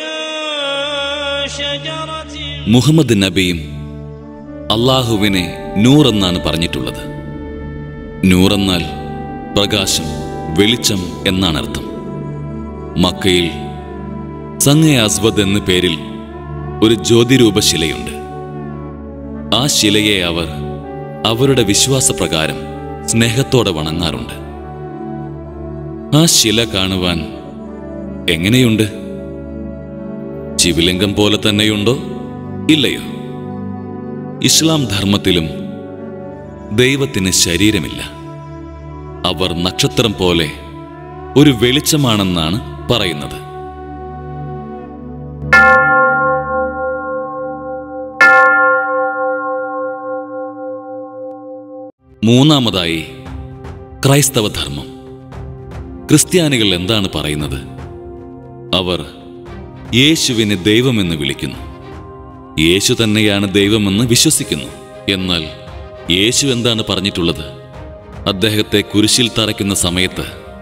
شجرة മുഹമ്മദ് നബിയും അള്ളാഹുവിനെ നൂർ എന്നാണ് പറഞ്ഞിട്ടുള്ളത് നൂർ എന്നാൽ പ്രകാശം വെളിച്ചം എന്നാണ് അർത്ഥം മക്കയിൽ സംഗ അസ്വദ് എന്ന പേരിൽ ഒരു ജ്യോതിരൂപ ശിലയുണ്ട് ആ ശിലയെ അവർ അവരുടെ വിശ്വാസപ്രകാരം സ്നേഹത്തോടെ വണങ്ങാറുണ്ട് ആ ശില കാണുവാൻ എങ്ങനെയുണ്ട് ശിവലിംഗം പോലെ തന്നെയുണ്ടോ ഇല്ലയോ ഇസ്ലാം ധർമ്മത്തിലും ദൈവത്തിന് ശരീരമില്ല അവർ നക്ഷത്രം പോലെ ഒരു വെളിച്ചമാണെന്നാണ് പറയുന്നത് മൂന്നാമതായി ക്രൈസ്തവ ധർമ്മം ക്രിസ്ത്യാനികൾ എന്താണ് പറയുന്നത് അവർ യേശുവിനെ ദൈവമെന്ന് വിളിക്കുന്നു യേശു തന്നെയാണ് ദൈവമെന്ന് വിശ്വസിക്കുന്നു എന്നാൽ യേശു എന്താണ് പറഞ്ഞിട്ടുള്ളത് അദ്ദേഹത്തെ കുരിശിൽ തറയ്ക്കുന്ന സമയത്ത്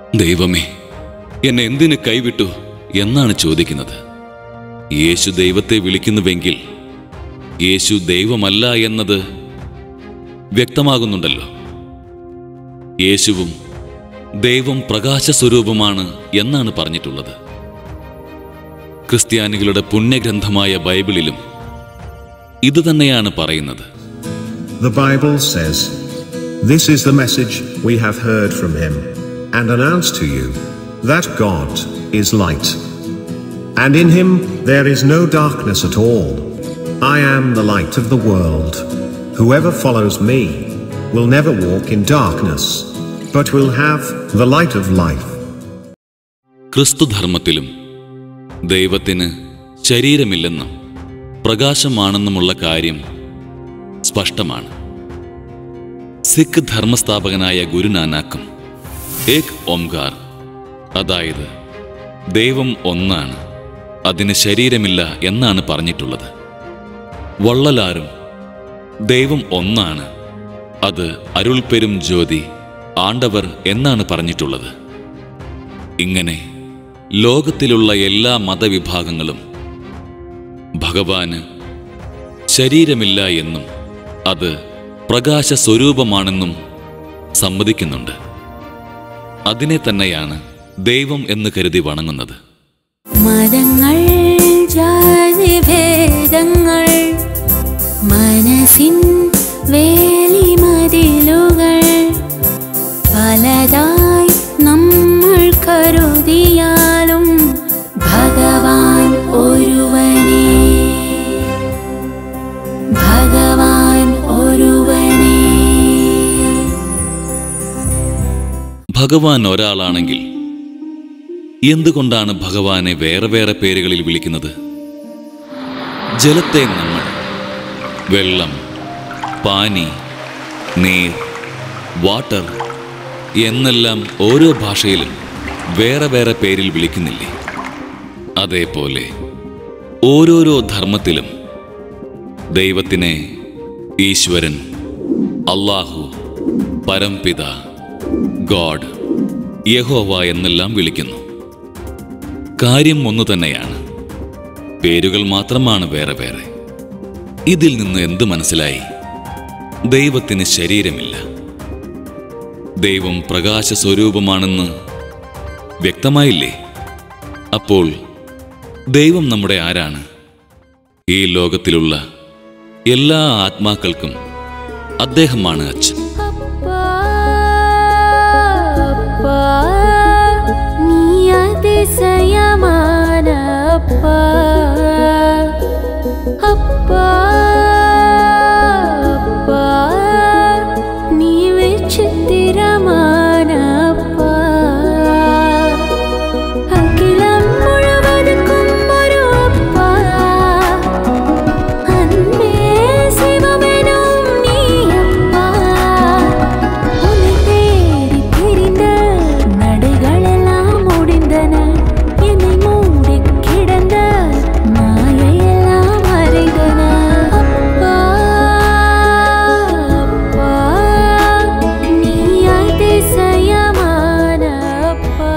ദൈവമേ എന്നെ എന്തിന് കൈവിട്ടു എന്നാണ് ചോദിക്കുന്നത് യേശു ദൈവത്തെ വിളിക്കുന്നുവെങ്കിൽ യേശു ദൈവമല്ല എന്നത് വ്യക്തമാകുന്നുണ്ടല്ലോ യേശുവും ദൈവം പ്രകാശ സ്വരൂപമാണ് എന്നാണ് പറഞ്ഞിട്ടുള്ളത് ക്രിസ്ത്യാനികളുടെ പുണ്യഗ്രന്ഥമായ ബൈബിളിലും ഇതുതന്നെയാണ് പറയുന്നത് The Bible says, This is the message we have heard from him, and announced to you, that God is light. And in him there is no darkness at all. I am the light of the world. Whoever follows me will never walk in darkness, but will have the light of life. ക്രിസ്തുധർമ്മത്തിലും ദൈവത്തിന് ശരീരമില്ലെന്നും പ്രകാശമാണെന്നുമുള്ള കാര്യം സ്പഷ്ടമാണ് സിഖ് ധർമ്മസ്ഥാപകനായ ഗുരുനാനാക്കും ഏക് ഓംകാർ അതായത് ദൈവം ഒന്നാണ് അതിന് ശരീരമില്ല എന്നാണ് പറഞ്ഞിട്ടുള്ളത് വള്ളലാരും ദൈവം ഒന്നാണ് അത് അരുൾപ്പെരും ജ്യോതി ആണ്ടവർ എന്നാണ് പറഞ്ഞിട്ടുള്ളത് ഇങ്ങനെ ലോകത്തിലുള്ള എല്ലാ മതവിഭാഗങ്ങളും ഭഗവാന് ശരീരമില്ല എന്നും അത് പ്രകാശ സ്വരൂപമാണെന്നും സമ്മതിക്കുന്നുണ്ട് അതിനെ തന്നെയാണ് ദൈവം എന്ന് കരുതി വണങ്ങുന്നത് മതങ്ങൾ ജാതിഭേദങ്ങൾ മനസ്സിൻ വേലിമതിലുകൾ പലതായി നമ്മൾ കരുതിയാലും ഭഗവാൻ ഒരുവനേ ഭഗവാൻ ഒരുവനേ ഭഗവാൻ ഒരാളാണെങ്കിൽ എന്തുകൊണ്ടാണ് ഭഗവാനെ വേറെ വേറെ പേരുകളിൽ വിളിക്കുന്നത് ജലത്തെ നമ്മൾ വെള്ളം പാനി നീർ വാട്ടർ എന്നെല്ലാം ഓരോ ഭാഷയിലും വേറെ വേറെ പേരിൽ വിളിക്കുന്നില്ലേ അതേപോലെ ഓരോരോ ധർമ്മത്തിലും ദൈവത്തിനെ ഈശ്വരൻ അള്ളാഹു പരംപിത ഗോഡ് യഹോവ എന്നെല്ലാം വിളിക്കുന്നു കാര്യം ഒന്നു തന്നെയാണ് പേരുകൾ മാത്രമാണ് വേറെ വേറെ ഇതിൽ നിന്ന് എന്ത് മനസ്സിലായി ദൈവത്തിന് ശരീരമില്ല ദൈവം പ്രകാശ സ്വരൂപമാണെന്ന് വ്യക്തമായില്ലേ അപ്പോൾ ദൈവം നമ്മുടെ ആരാണ് ഈ ലോകത്തിലുള്ള എല്ലാ ആത്മാക്കൾക്കും അദ്ദേഹമാണ് അച്ഛൻ അപ്പാ അപ്പാ നീ അതിശയമാനപ്പാ അപ്പാ അപ്പാ നീ വിചിത്തിരമാനപ്പാ അഖിലം മുഴുവനുക്കും ഒരു അപ്പാ அன்பே சிவமெனும் நீ அப்பா உன்னை தேடி திரிந்த நடைகளெல்லாம் முடிந்தன என்னை மூடி கிடந்த மாயையெல்லாம் மறைந்தன அப்பா அப்பா நீ அதிசயமான அப்பா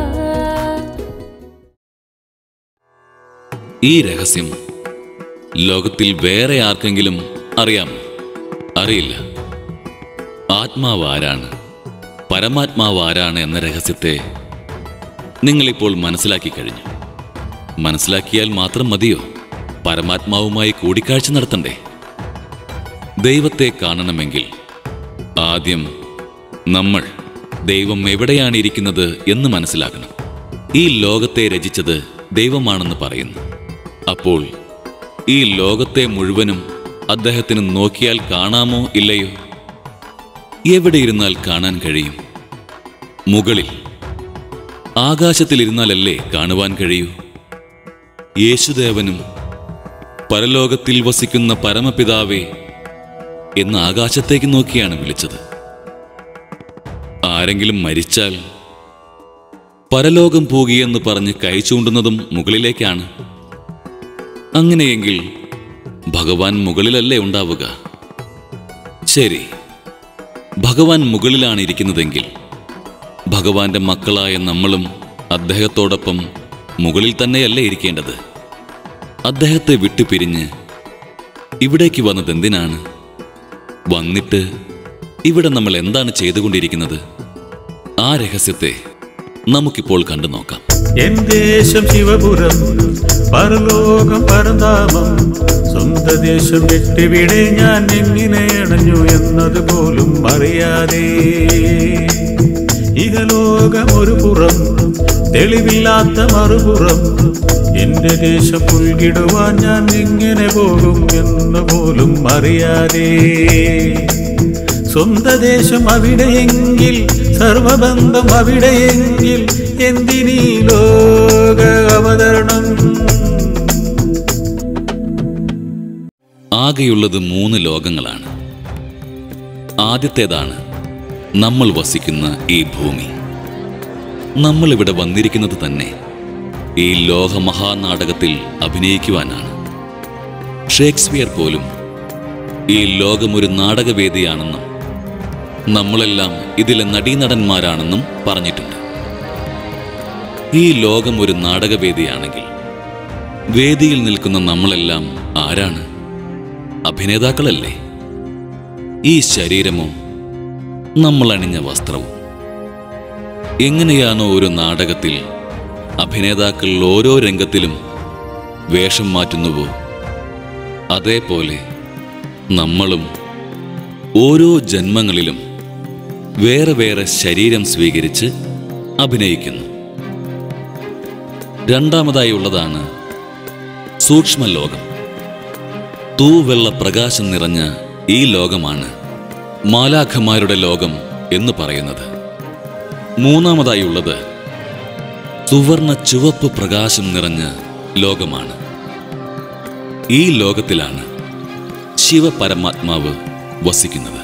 ഈ രഹസ്യം ലോകത്തിൽ വേറെ ആർക്കെങ്കിലും അറിയാമോ അറിയില്ല ആത്മാവ് ആരാണ് പരമാത്മാവ് ആരാണ് എന്ന രഹസ്യത്തെ നിങ്ങളിപ്പോൾ മനസ്സിലാക്കി കഴിഞ്ഞു മനസ്സിലാക്കിയാൽ മാത്രം മതിയോ പരമാത്മാവുമായി കൂടിക്കാഴ്ച നടത്തണ്ടേ ദൈവത്തെ കാണണമെങ്കിൽ ആദ്യം നമ്മൾ ദൈവം എവിടെയാണ് ഇരിക്കുന്നത് എന്ന് മനസ്സിലാക്കണം ഈ ലോകത്തെ രചിച്ചത് ദൈവമാണെന്ന് പറയുന്നു അപ്പോൾ ഈ ലോകത്തെ മുഴുവനും അദ്ദേഹത്തിന് നോക്കിയാൽ കാണാമോ ഇല്ലയോ എവിടെ ഇരുന്നാൽ കാണാൻ കഴിയും മുകളിൽ ആകാശത്തിലിരുന്നാലല്ലേ കാണുവാൻ കഴിയൂ യേശുദേവനും പരലോകത്തിൽ വസിക്കുന്ന പരമപിതാവേ എന്ന് ആകാശത്തേക്ക് നോക്കിയാണ് വിളിച്ചത് ആരെങ്കിലും മരിച്ചാൽ പരലോകം പോകിയെന്ന് പറഞ്ഞ് കൈ ചൂണ്ടുന്നതും മുകളിലേക്കാണ് അങ്ങനെയെങ്കിൽ ഭഗവാൻ മുകളിലല്ലേ ഉണ്ടാവുക ശരി ഭഗവാൻ മുകളിലാണ് ഇരിക്കുന്നതെങ്കിൽ ഭഗവാന്റെ മക്കളായ നമ്മളും അദ്ദേഹത്തോടൊപ്പം മുകളിൽ തന്നെയല്ലേ ഇരിക്കേണ്ടത് അദ്ദേഹത്തെ വിട്ടുപിരിഞ്ഞ് ഇവിടേക്ക് വന്നത് എന്തിനാണ് വന്നിട്ട് ഇവിടെ നമ്മൾ എന്താണ് ചെയ്തുകൊണ്ടിരിക്കുന്നത് ആ രഹസ്യത്തെ നമുക്കിപ്പോൾ കണ്ടു നോക്കാം എൻ ദേശം ശിവപുരം പരലോകം പരന്താമം സ്വന്ത ദേശം വിട്ടിവിടെ ഞാൻ എങ്ങനെ അണഞ്ഞു എന്നത് പോലും അറിയാതെ ഇഹലോകം ഒരു പുറം തെളിവില്ലാത്ത മറുപുറം എന്റെ ദേശം പുൽകിടുവാൻ ഞാൻ എങ്ങനെ പോകും എന്ന് പോലും അറിയാതെ സ്വന്ത ദേശം അവിടെയെങ്കിൽ സർവബന്ധം അവിടെയെങ്കിൽ എന്തിനീ ലോക അവതരണം ആകെയുള്ളത് മൂന്ന് ലോകങ്ങളാണ് ആദ്യത്തേതാണ് നമ്മൾ വസിക്കുന്ന ഈ ഭൂമി നമ്മൾ ഇവിടെ വന്നിരിക്കുന്നത് തന്നെ ഈ ലോക മഹാനാടകത്തിൽ അഭിനയിക്കുവാനാണ് ഷേക്സ്പിയർ പോലും ഈ ലോകമൊരു നാടകവേദിയാണെന്നും നമ്മളെല്ലാം ഇതിലെ നടീനടന്മാരാണെന്നും പറഞ്ഞിട്ടുണ്ട് ഈ ലോകം ഒരു നാടകവേദിയാണെങ്കിൽ വേദിയിൽ നിൽക്കുന്ന നമ്മളെല്ലാം ആരാണ് അഭിനേതാക്കളല്ലേ ഈ ശരീരമോ നമ്മൾ അണിഞ്ഞ വസ്ത്രവും എങ്ങനെയാണോ ഒരു നാടകത്തിൽ അഭിനേതാക്കൾ ഓരോ രംഗത്തിലും വേഷം മാറ്റുന്നുവോ അതേപോലെ നമ്മളും ഓരോ ജന്മങ്ങളിലും വേറെ വേറെ ശരീരം സ്വീകരിച്ച് അഭിനയിക്കുന്നു രണ്ടാമതായി ഉള്ളതാണ് സൂക്ഷ്മലോകം തൂവെള്ള പ്രകാശം നിറഞ്ഞ ഈ ലോകമാണ് മാലാഖമാരുടെ ലോകം എന്ന് പറയുന്നത് മൂന്നാമതായി ഉള്ളത് സുവർണ ചുവപ്പ് പ്രകാശം നിറഞ്ഞ ലോകമാണ് ഈ ലോകത്തിലാണ് ശിവപരമാത്മാവ് വസിക്കുന്നത്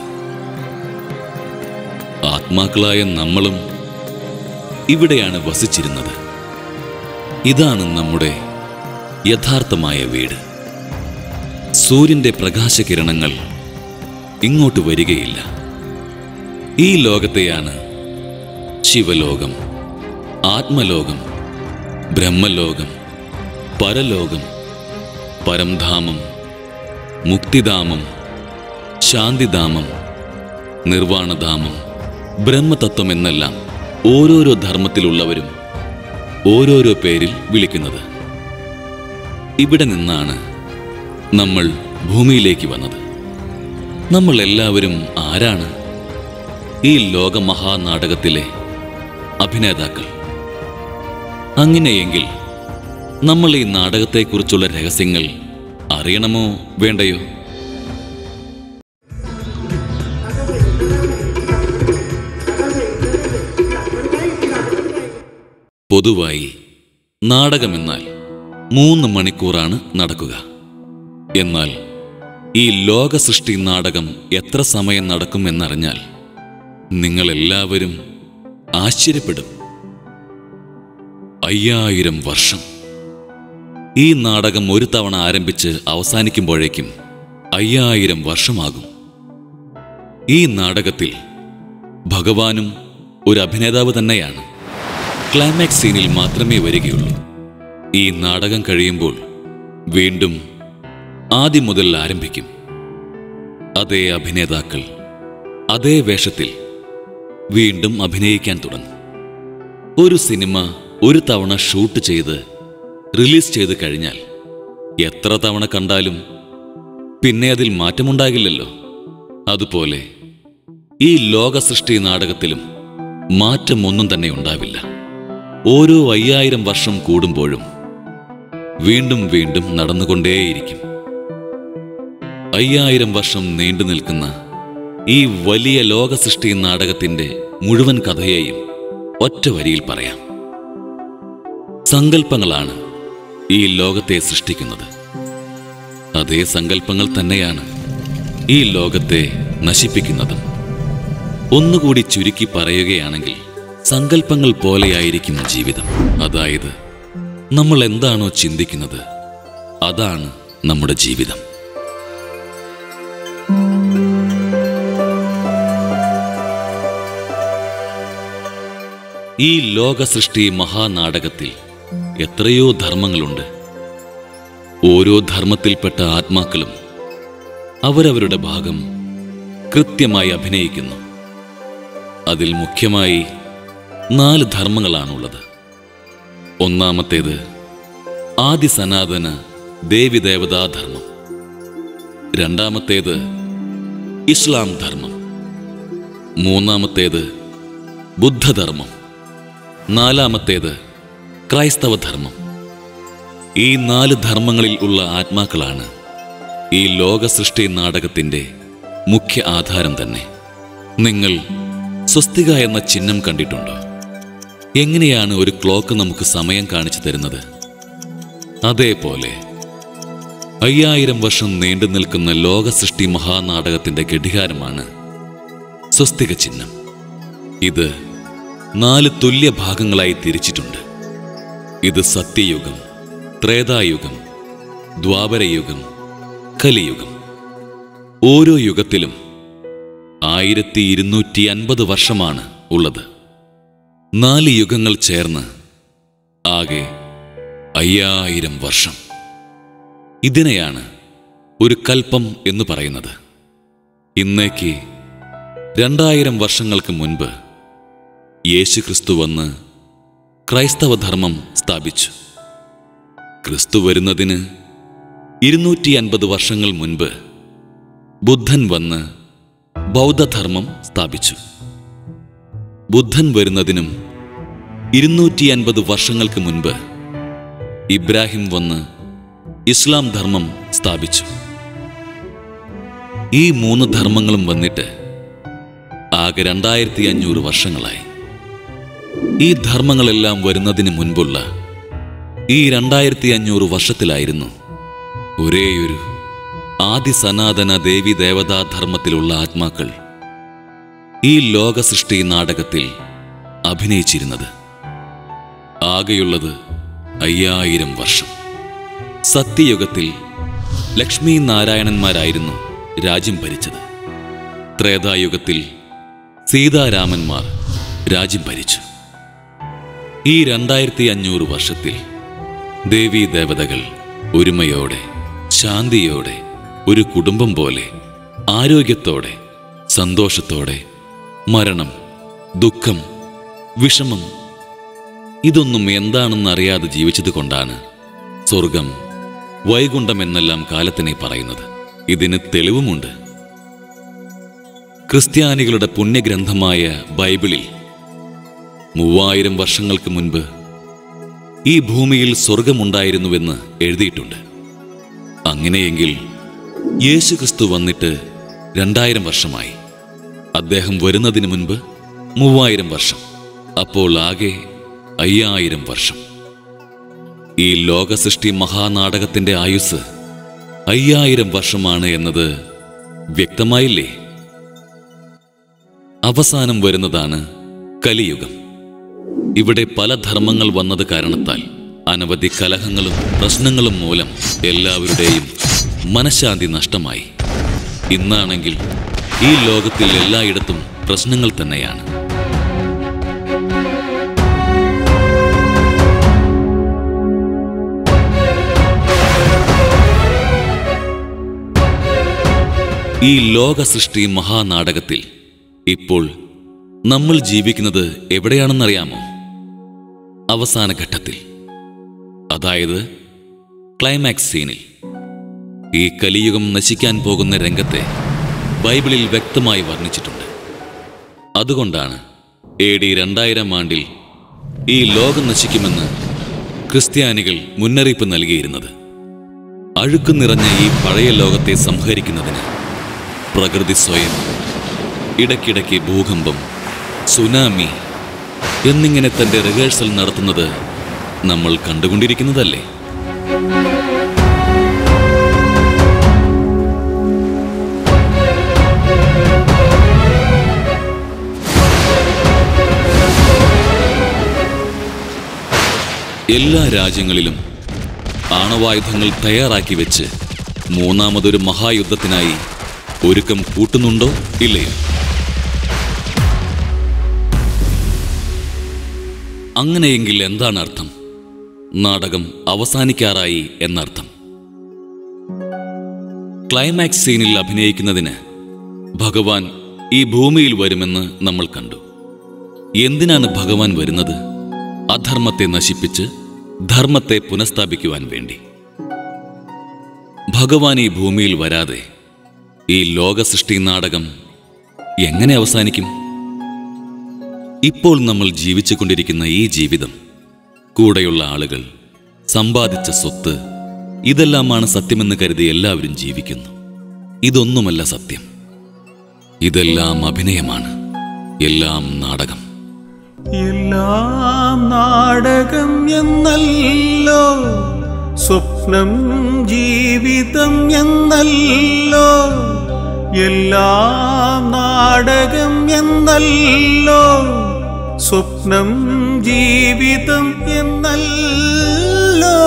ആത്മാക്കളായ നമ്മളും ഇവിടെയാണ് വസിച്ചിരുന്നത് ഇതാണ് നമ്മുടെ യഥാർത്ഥമായ വീട് സൂര്യന്റെ പ്രകാശകിരണങ്ങൾ ഇങ്ങോട്ട് വരികയില്ല ഈ ലോകത്തെയാണ് ശിവലോകം ആത്മലോകം ബ്രഹ്മലോകം പരലോകം പരംധാമം മുക്തിധാമം ശാന്തിധാമം നിർവാണധാമം ബ്രഹ്മതത്വം എന്നെല്ലാം ഓരോരോ ധർമ്മത്തിലുള്ളവരും ഓരോരോ പേരിൽ വിളിക്കുന്നത് ഇവിടെ നിന്നാണ് നമ്മൾ ഭൂമിയിലേക്ക് വന്നത് നമ്മൾ എല്ലാവരും ആരാണ് ഈ ലോകമഹാനാടകത്തിലെ അഭിനേതാക്കൾ അങ്ങനെയെങ്കിൽ നമ്മൾ ഈ നാടകത്തെക്കുറിച്ചുള്ള രഹസ്യങ്ങൾ അറിയണമോ വേണ്ടയോ പൊതുവായി നാടകമെന്നാൽ മൂന്ന് മണിക്കൂറാണ് നടക്കുക എന്നാൽ ഈ ലോക സൃഷ്ടി നാടകം എത്ര സമയം നടക്കുമെന്നറിഞ്ഞാൽ നിങ്ങളെല്ലാവരും ആശ്ചര്യപ്പെടും അയ്യായിരം വർഷം ഈ നാടകം ഒരു തവണ ആരംഭിച്ച് അവസാനിക്കുമ്പോഴേക്കും അയ്യായിരം വർഷമാകും ഈ നാടകത്തിൽ ഭഗവാനും ഒരു അഭിനേതാവ് തന്നെയാണ് ക്ലൈമാക്സ് സീനിൽ മാത്രമേ വരികയുള്ളൂ ഈ നാടകം കഴിയുമ്പോൾ വീണ്ടും ആദ്യം മുതൽ ആരംഭിക്കും അതേ അഭിനേതാക്കൾ അതേ വേഷത്തിൽ വീണ്ടും അഭിനയിക്കാൻ തുടങ്ങും ഒരു സിനിമ ഒരു തവണ ഷൂട്ട് ചെയ്ത് റിലീസ് ചെയ്ത് കഴിഞ്ഞാൽ എത്ര തവണ കണ്ടാലും പിന്നെ അതിൽ മാറ്റമുണ്ടാകില്ലല്ലോ അതുപോലെ ഈ ലോക സൃഷ്ടി നാടകത്തിലും മാറ്റമൊന്നും തന്നെ ഉണ്ടാവില്ല ഓരോ അയ്യായിരം വർഷം കൂടുമ്പോഴും വീണ്ടും വീണ്ടും നടന്നുകൊണ്ടേയിരിക്കും അയ്യായിരം വർഷം നീണ്ടു നിൽക്കുന്ന ഈ വലിയ ലോക സൃഷ്ടി നാടകത്തിന്റെ മുഴുവൻ കഥയെയും ഒറ്റ വരിയിൽ പറയാം സങ്കല്പങ്ങളാണ് ഈ ലോകത്തെ സൃഷ്ടിക്കുന്നത് അതേ സങ്കല്പങ്ങൾ തന്നെയാണ് ഈ ലോകത്തെ നശിപ്പിക്കുന്നതും ഒന്നുകൂടി ചുരുക്കി പറയുകയാണെങ്കിൽ സങ്കല്പങ്ങൾ പോലെയായിരിക്കും ജീവിതം അതായത് നമ്മൾ എന്താണോ ചിന്തിക്കുന്നത് അതാണ് നമ്മുടെ ജീവിതം ഈ ലോക സൃഷ്ടി മഹാനാടകത്തിൽ എത്രയോ ധർമ്മങ്ങളുണ്ട് ഓരോ ധർമ്മത്തിൽപ്പെട്ട ആത്മാക്കളും അവരവരുടെ ഭാഗം കൃത്യമായി അഭിനയിക്കുന്നു അതിൽ മുഖ്യമായി നാല് ധർമ്മങ്ങളാണുള്ളത് ഒന്നാമത്തേത് ആദി സനാതന ദേവിദേവതാ ധർമ്മം രണ്ടാമത്തേത് ഇസ്ലാം ധർമ്മം മൂന്നാമത്തേത് ബുദ്ധധർമ്മം നാലാമത്തേത് ക്രൈസ്തവ ധർമ്മം ഈ നാല് ധർമ്മങ്ങളിൽ ഉള്ള ആത്മാക്കളാണ് ഈ ലോക സൃഷ്ടി നാടകത്തിന്റെ മുഖ്യ ആധാരം തന്നെ നിങ്ങൾ സ്വസ്തിക എന്ന ചിഹ്നം കണ്ടിട്ടുണ്ടോ എങ്ങനെയാണ് ഒരു ക്ലോക്ക് നമുക്ക് സമയം കാണിച്ചു തരുന്നത് അതേപോലെ അയ്യായിരം വർഷം നീണ്ടു നിൽക്കുന്ന ലോക സൃഷ്ടി മഹാനാടകത്തിന്റെ ഘടികാരമാണ് സ്വസ്തിക ചിഹ്നം ഇത് നാല് തുല്യ ഭാഗങ്ങളായി തിരിച്ചിട്ടുണ്ട് ഇത് സത്യയുഗം ത്രേതായുഗം ദ്വാപരയുഗം കലിയുഗം ഓരോ യുഗത്തിലും ആയിരത്തി ഇരുന്നൂറ്റി അൻപത് വർഷമാണ് ഉള്ളത് നാല് യുഗങ്ങൾ ചേർന്ന് ആകെ അയ്യായിരം വർഷം ഇതിനെയാണ് ഒരു കൽപ്പം എന്ന് പറയുന്നത് ഇന്നേക്ക് രണ്ടായിരം വർഷങ്ങൾക്ക് മുൻപ് യേശുക്രിസ്തു വന്ന് ക്രൈസ്തവ ധർമ്മം സ്ഥാപിച്ചു ക്രിസ്തു വരുന്നതിന് ഇരുന്നൂറ്റി അൻപത് വർഷങ്ങൾ മുൻപ് ബുദ്ധൻ വന്ന് ബൗദ്ധധർമ്മം സ്ഥാപിച്ചു ബുദ്ധൻ വരുന്നതിനും ഇരുന്നൂറ്റി അൻപത് വർഷങ്ങൾക്ക് മുൻപ് ഇബ്രാഹിം വന്ന് ഇസ്ലാം ധർമ്മം സ്ഥാപിച്ചു ഈ മൂന്ന് ധർമ്മങ്ങളും വന്നിട്ട് ആകെ രണ്ടായിരത്തി അഞ്ഞൂറ് വർഷങ്ങളായി ഈ ധർമ്മങ്ങളെല്ലാം വരുന്നതിന് മുൻപുള്ള ഈ രണ്ടായിരത്തി അഞ്ഞൂറ് വർഷത്തിലായിരുന്നു ഒരേയൊരു ആദി സനാതന ദേവി ദേവതാ ധർമ്മത്തിലുള്ള ആത്മാക്കൾ ഈ ലോക സൃഷ്ടി നാടകത്തിൽ അഭിനയിച്ചിരുന്നത് ആകെയുള്ളത് അയ്യായിരം വർഷം സത്യയുഗത്തിൽ ലക്ഷ്മി നാരായണന്മാരായിരുന്നു രാജ്യം ഭരിച്ചത് ത്രേതായുഗത്തിൽ സീതാരാമന്മാർ രാജ്യം ഭരിച്ചു ഈ രണ്ടായിരത്തി അഞ്ഞൂറ് വർഷത്തിൽ ദേവീ ദേവതകൾ ഒരുമയോടെ ശാന്തിയോടെ ഒരു കുടുംബം പോലെ ആരോഗ്യത്തോടെ സന്തോഷത്തോടെ മരണം ദുഃഖം വിഷമം ഇതൊന്നും എന്താണെന്നറിയാതെ ജീവിച്ചത് കൊണ്ടാണ് സ്വർഗം വൈകുണ്ഠം എന്നെല്ലാം കാലത്തിനെ പറയുന്നത് ഇതിന് തെളിവുമുണ്ട് ക്രിസ്ത്യാനികളുടെ പുണ്യഗ്രന്ഥമായ ബൈബിളിൽ മൂവായിരം വർഷങ്ങൾക്ക് മുൻപ് ഈ ഭൂമിയിൽ സ്വർഗമുണ്ടായിരുന്നുവെന്ന് എഴുതിയിട്ടുണ്ട് അങ്ങനെയെങ്കിൽ യേശു ക്രിസ്തു വന്നിട്ട് രണ്ടായിരം വർഷമായി അദ്ദേഹം വരുന്നതിന് മുൻപ് മൂവായിരം വർഷം അപ്പോൾ ആകെ അയ്യായിരം വർഷം ഈ ലോകസൃഷ്ടി മഹാനാടകത്തിന്റെ ആയുസ് അയ്യായിരം വർഷമാണ് എന്നത് വ്യക്തമായില്ലേ അവസാനം വരുന്നതാണ് കലിയുഗം ഇവിടെ പല ധർമ്മങ്ങൾ വന്നത് കാരണത്താൽ അനവധി കലഹങ്ങളും പ്രശ്നങ്ങളും മൂലം എല്ലാവരുടെയും മനഃശാന്തി നഷ്ടമായി ഇന്നാണെങ്കിൽ ഈ ലോകത്തിൽ എല്ലായിടത്തും പ്രശ്നങ്ങൾ തന്നെയാണ് ഈ ലോക സൃഷ്ടി മഹാനാടകത്തിൽ ഇപ്പോൾ നമ്മൾ ജീവിക്കുന്നത് എവിടെയാണെന്നറിയാമോ അവസാന ഘട്ടത്തിൽ അതായത് ക്ലൈമാക്സ് സീനിൽ ഈ കലിയുഗം നശിക്കാൻ പോകുന്ന രംഗത്തെ ബൈബിളിൽ വ്യക്തമായി വർണ്ണിച്ചിട്ടുണ്ട് അതുകൊണ്ടാണ് എ ഡി രണ്ടായിരം ആണ്ടിൽ ഈ ലോകം നശിക്കുമെന്ന് ക്രിസ്ത്യാനികൾ മുന്നറിയിപ്പ് നൽകിയിരുന്നത് അഴുക്ക് നിറഞ്ഞ ഈ പഴയ ലോകത്തെ സംഹരിക്കുന്നതിന് പ്രകൃതി സ്വയം ഇടയ്ക്കിടയ്ക്ക് ഭൂകമ്പം സുനാമി എന്നിങ്ങനെ തന്റെ റിഹേഴ്സൽ നടത്തുന്നത് നമ്മൾ കണ്ടുകൊണ്ടിരിക്കുന്നതല്ലേ എല്ലാ രാജ്യങ്ങളിലും ആണവായുധങ്ങൾ തയ്യാറാക്കി വെച്ച് മൂന്നാമതൊരു മഹായുദ്ധത്തിനായി ഒരുക്കം കൂട്ടുന്നുണ്ടോ ഇല്ലയോ അങ്ങനെയെങ്കിൽ എന്താണ് അർത്ഥം നാടകം അവസാനിക്കാറായി എന്നർത്ഥം ക്ലൈമാക്സ് സീനിൽ അഭിനയിക്കുന്നതിന് ഭഗവാൻ ഈ ഭൂമിയിൽ വരുമെന്ന് നമ്മൾ കണ്ടു എന്തിനാണ് ഭഗവാൻ വരുന്നത് അധർമ്മത്തെ നശിപ്പിച്ച് ധർമ്മത്തെ പുനഃസ്ഥാപിക്കുവാൻ വേണ്ടി ഭഗവാൻ ഈ ഭൂമിയിൽ വരാതെ ഈ ലോകസൃഷ്ടി നാടകം എങ്ങനെ അവസാനിക്കും ഇപ്പോൾ നമ്മൾ ജീവിച്ചുകൊണ്ടിരിക്കുന്ന ഈ ജീവിതം കൂടെയുള്ള ആളുകൾ സമ്പാദിച്ച സ്വത്ത് ഇതെല്ലാമാണ് സത്യമെന്ന് കരുതി എല്ലാവരും ജീവിക്കുന്നു ഇതൊന്നുമല്ല സത്യം ഇതെല്ലാം അഭിനയമാണ് എല്ലാം നാടകം എല്ലാം നാടകം എന്നല്ലോ സ്വപ്നം ജീവിതം എന്നല്ലോ എല്ലാം നാടകം എന്നല്ലോ സ്വപ്നം ജീവിതം എന്നല്ലോ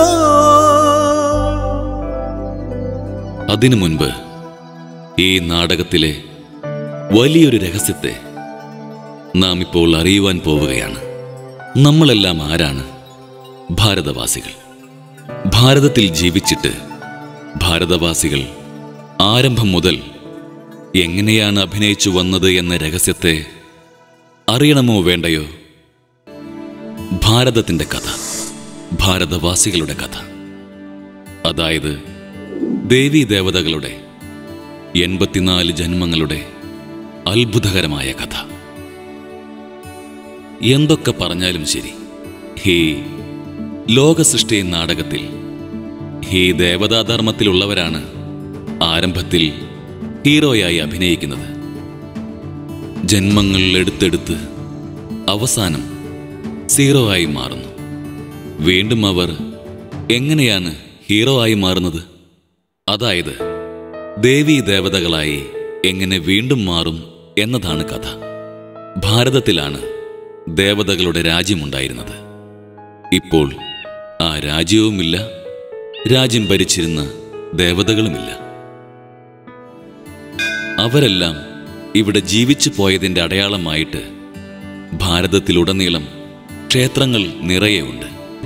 അതിനു മുൻപ് ഈ നാടകത്തിലെ വലിയൊരു രഹസ്യത്തെ നാം ഇപ്പോൾ അറിയുവാൻ പോവുകയാണ് നമ്മളെല്ലാം ആരാണ് ഭാരതവാസികൾ ഭാരതത്തിൽ ജീവിച്ചിട്ട് ഭാരതവാസികൾ ആരംഭം മുതൽ എങ്ങനെയാണ് അഭിനയിച്ചു വന്നത് എന്ന രഹസ്യത്തെ അറിയണമോ വേണ്ടയോ ഭാരതത്തിന്റെ കഥ ഭാരതവാസികളുടെ കഥ അതായത് ദേവീ ദേവതകളുടെ എൺപത്തിനാല് ജന്മങ്ങളുടെ അത്ഭുതകരമായ കഥ എന്തൊക്കെ പറഞ്ഞാലും ശരി ഹേ ലോകസൃഷ്ടി നാടകത്തിൽ ഈ ദേവതാധർമ്മത്തിലുള്ളവരാണ് ആരംഭത്തിൽ ഹീറോയായി അഭിനയിക്കുന്നത് ജന്മങ്ങൾ എടുത്തെടുത്ത് അവസാനം സീറോ ആയി മാറുന്നു വീണ്ടും അവർ എങ്ങനെയാണ് ഹീറോ ആയി മാറുന്നത് അതായത് ദേവീ ദേവതകളായി എങ്ങനെ വീണ്ടും മാറും എന്നതാണ് കഥ ഭാരതത്തിലാണ് ദേവതകളുടെ രാജ്യമുണ്ടായിരുന്നത് ഇപ്പോൾ ആ രാജ്യവുമില്ല രാജ്യം ഭരിച്ചിരുന്ന ദേവതകളുമില്ല അവരെല്ലാം ഇവിടെ ജീവിച്ചു പോയതിന്റെ അടയാളമായിട്ട് ഭാരതത്തിലുടനീളം ക്ഷേത്രങ്ങൾ നിറയെ ഉണ്ട്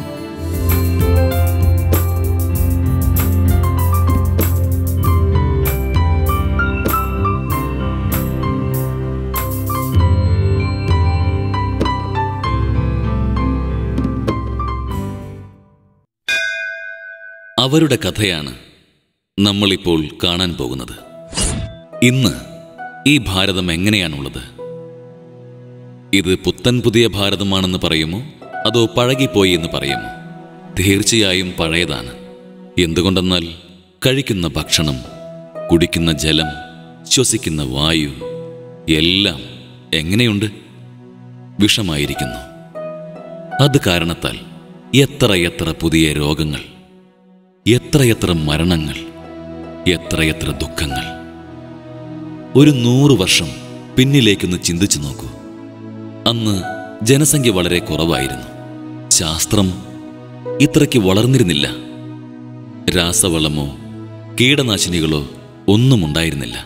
അവരുടെ കഥയാണ് നമ്മളിപ്പോൾ കാണാൻ പോകുന്നത് ഇന്ന് ഈ ഭാരതം എങ്ങനെയാണുള്ളത് ഇത് പുത്തൻ പുതിയ ഭാരതമാണെന്ന് പറയുമോ അതോ പഴകിപ്പോയി എന്ന് പറയുമോ തീർച്ചയായും പഴയതാണ് എന്തുകൊണ്ടെന്നാൽ കഴിക്കുന്ന ഭക്ഷണം കുടിക്കുന്ന ജലം ശ്വസിക്കുന്ന വായു എല്ലാം എങ്ങനെയുണ്ട് വിഷമായിരിക്കുന്നു അത് കാരണത്താൽ എത്രയെത്ര പുതിയ രോഗങ്ങൾ എത്രയെത്ര മരണങ്ങൾ എത്രയെത്ര ദുഃഖങ്ങൾ ഒരു നൂറ് വർഷം പിന്നിലേക്കൊന്ന് ചിന്തിച്ചു നോക്കൂ അന്ന് ജനസംഖ്യ വളരെ കുറവായിരുന്നു ശാസ്ത്രം ഇത്രയ്ക്ക് വളർന്നിരുന്നില്ല രാസവളമോ കീടനാശിനികളോ ഒന്നും ഉണ്ടായിരുന്നില്ല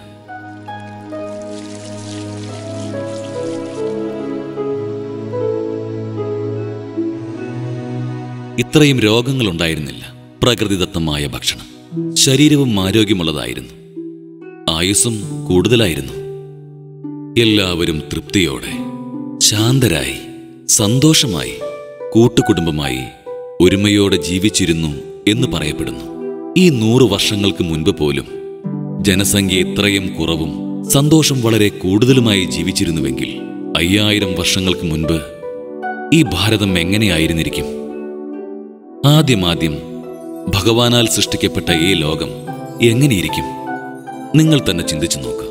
ഇത്രയും രോഗങ്ങളുണ്ടായിരുന്നില്ല പ്രകൃതിദത്തമായ ഭക്ഷണം ശരീരവും ആരോഗ്യമുള്ളതായിരുന്നു ആയുസ്സും കൂടുതലായിരുന്നു എല്ലാവരും തൃപ്തിയോടെ ശാന്തരായി സന്തോഷമായി കൂട്ടുകുടുംബമായി ഒരുമയോടെ ജീവിച്ചിരുന്നു എന്ന് പറയപ്പെടുന്നു ഈ നൂറു വർഷങ്ങൾക്ക് മുൻപ് പോലും ജനസംഖ്യ ഇത്രയും കുറവും സന്തോഷം വളരെ കൂടുതലുമായി ജീവിച്ചിരുന്നുവെങ്കിൽ അയ്യായിരം വർഷങ്ങൾക്ക് മുൻപ് ഈ ഭാരതം എങ്ങനെയായിരുന്നിരിക്കും ആദ്യമാദ്യം ഭഗവാനാൽ സൃഷ്ടിക്കപ്പെട്ട ഈ ലോകം എങ്ങനെയിരിക്കും നിങ്ങൾ തന്നെ ചിന്തിച്ചു നോക്ക്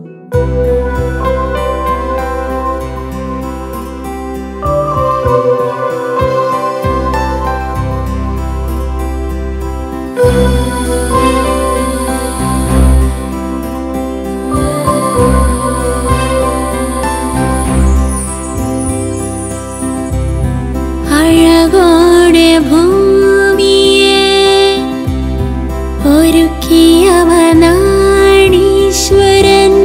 അഴകോടെ ഭൂമിയെ ഒരുക്കിയവനാണീശ്വരൻ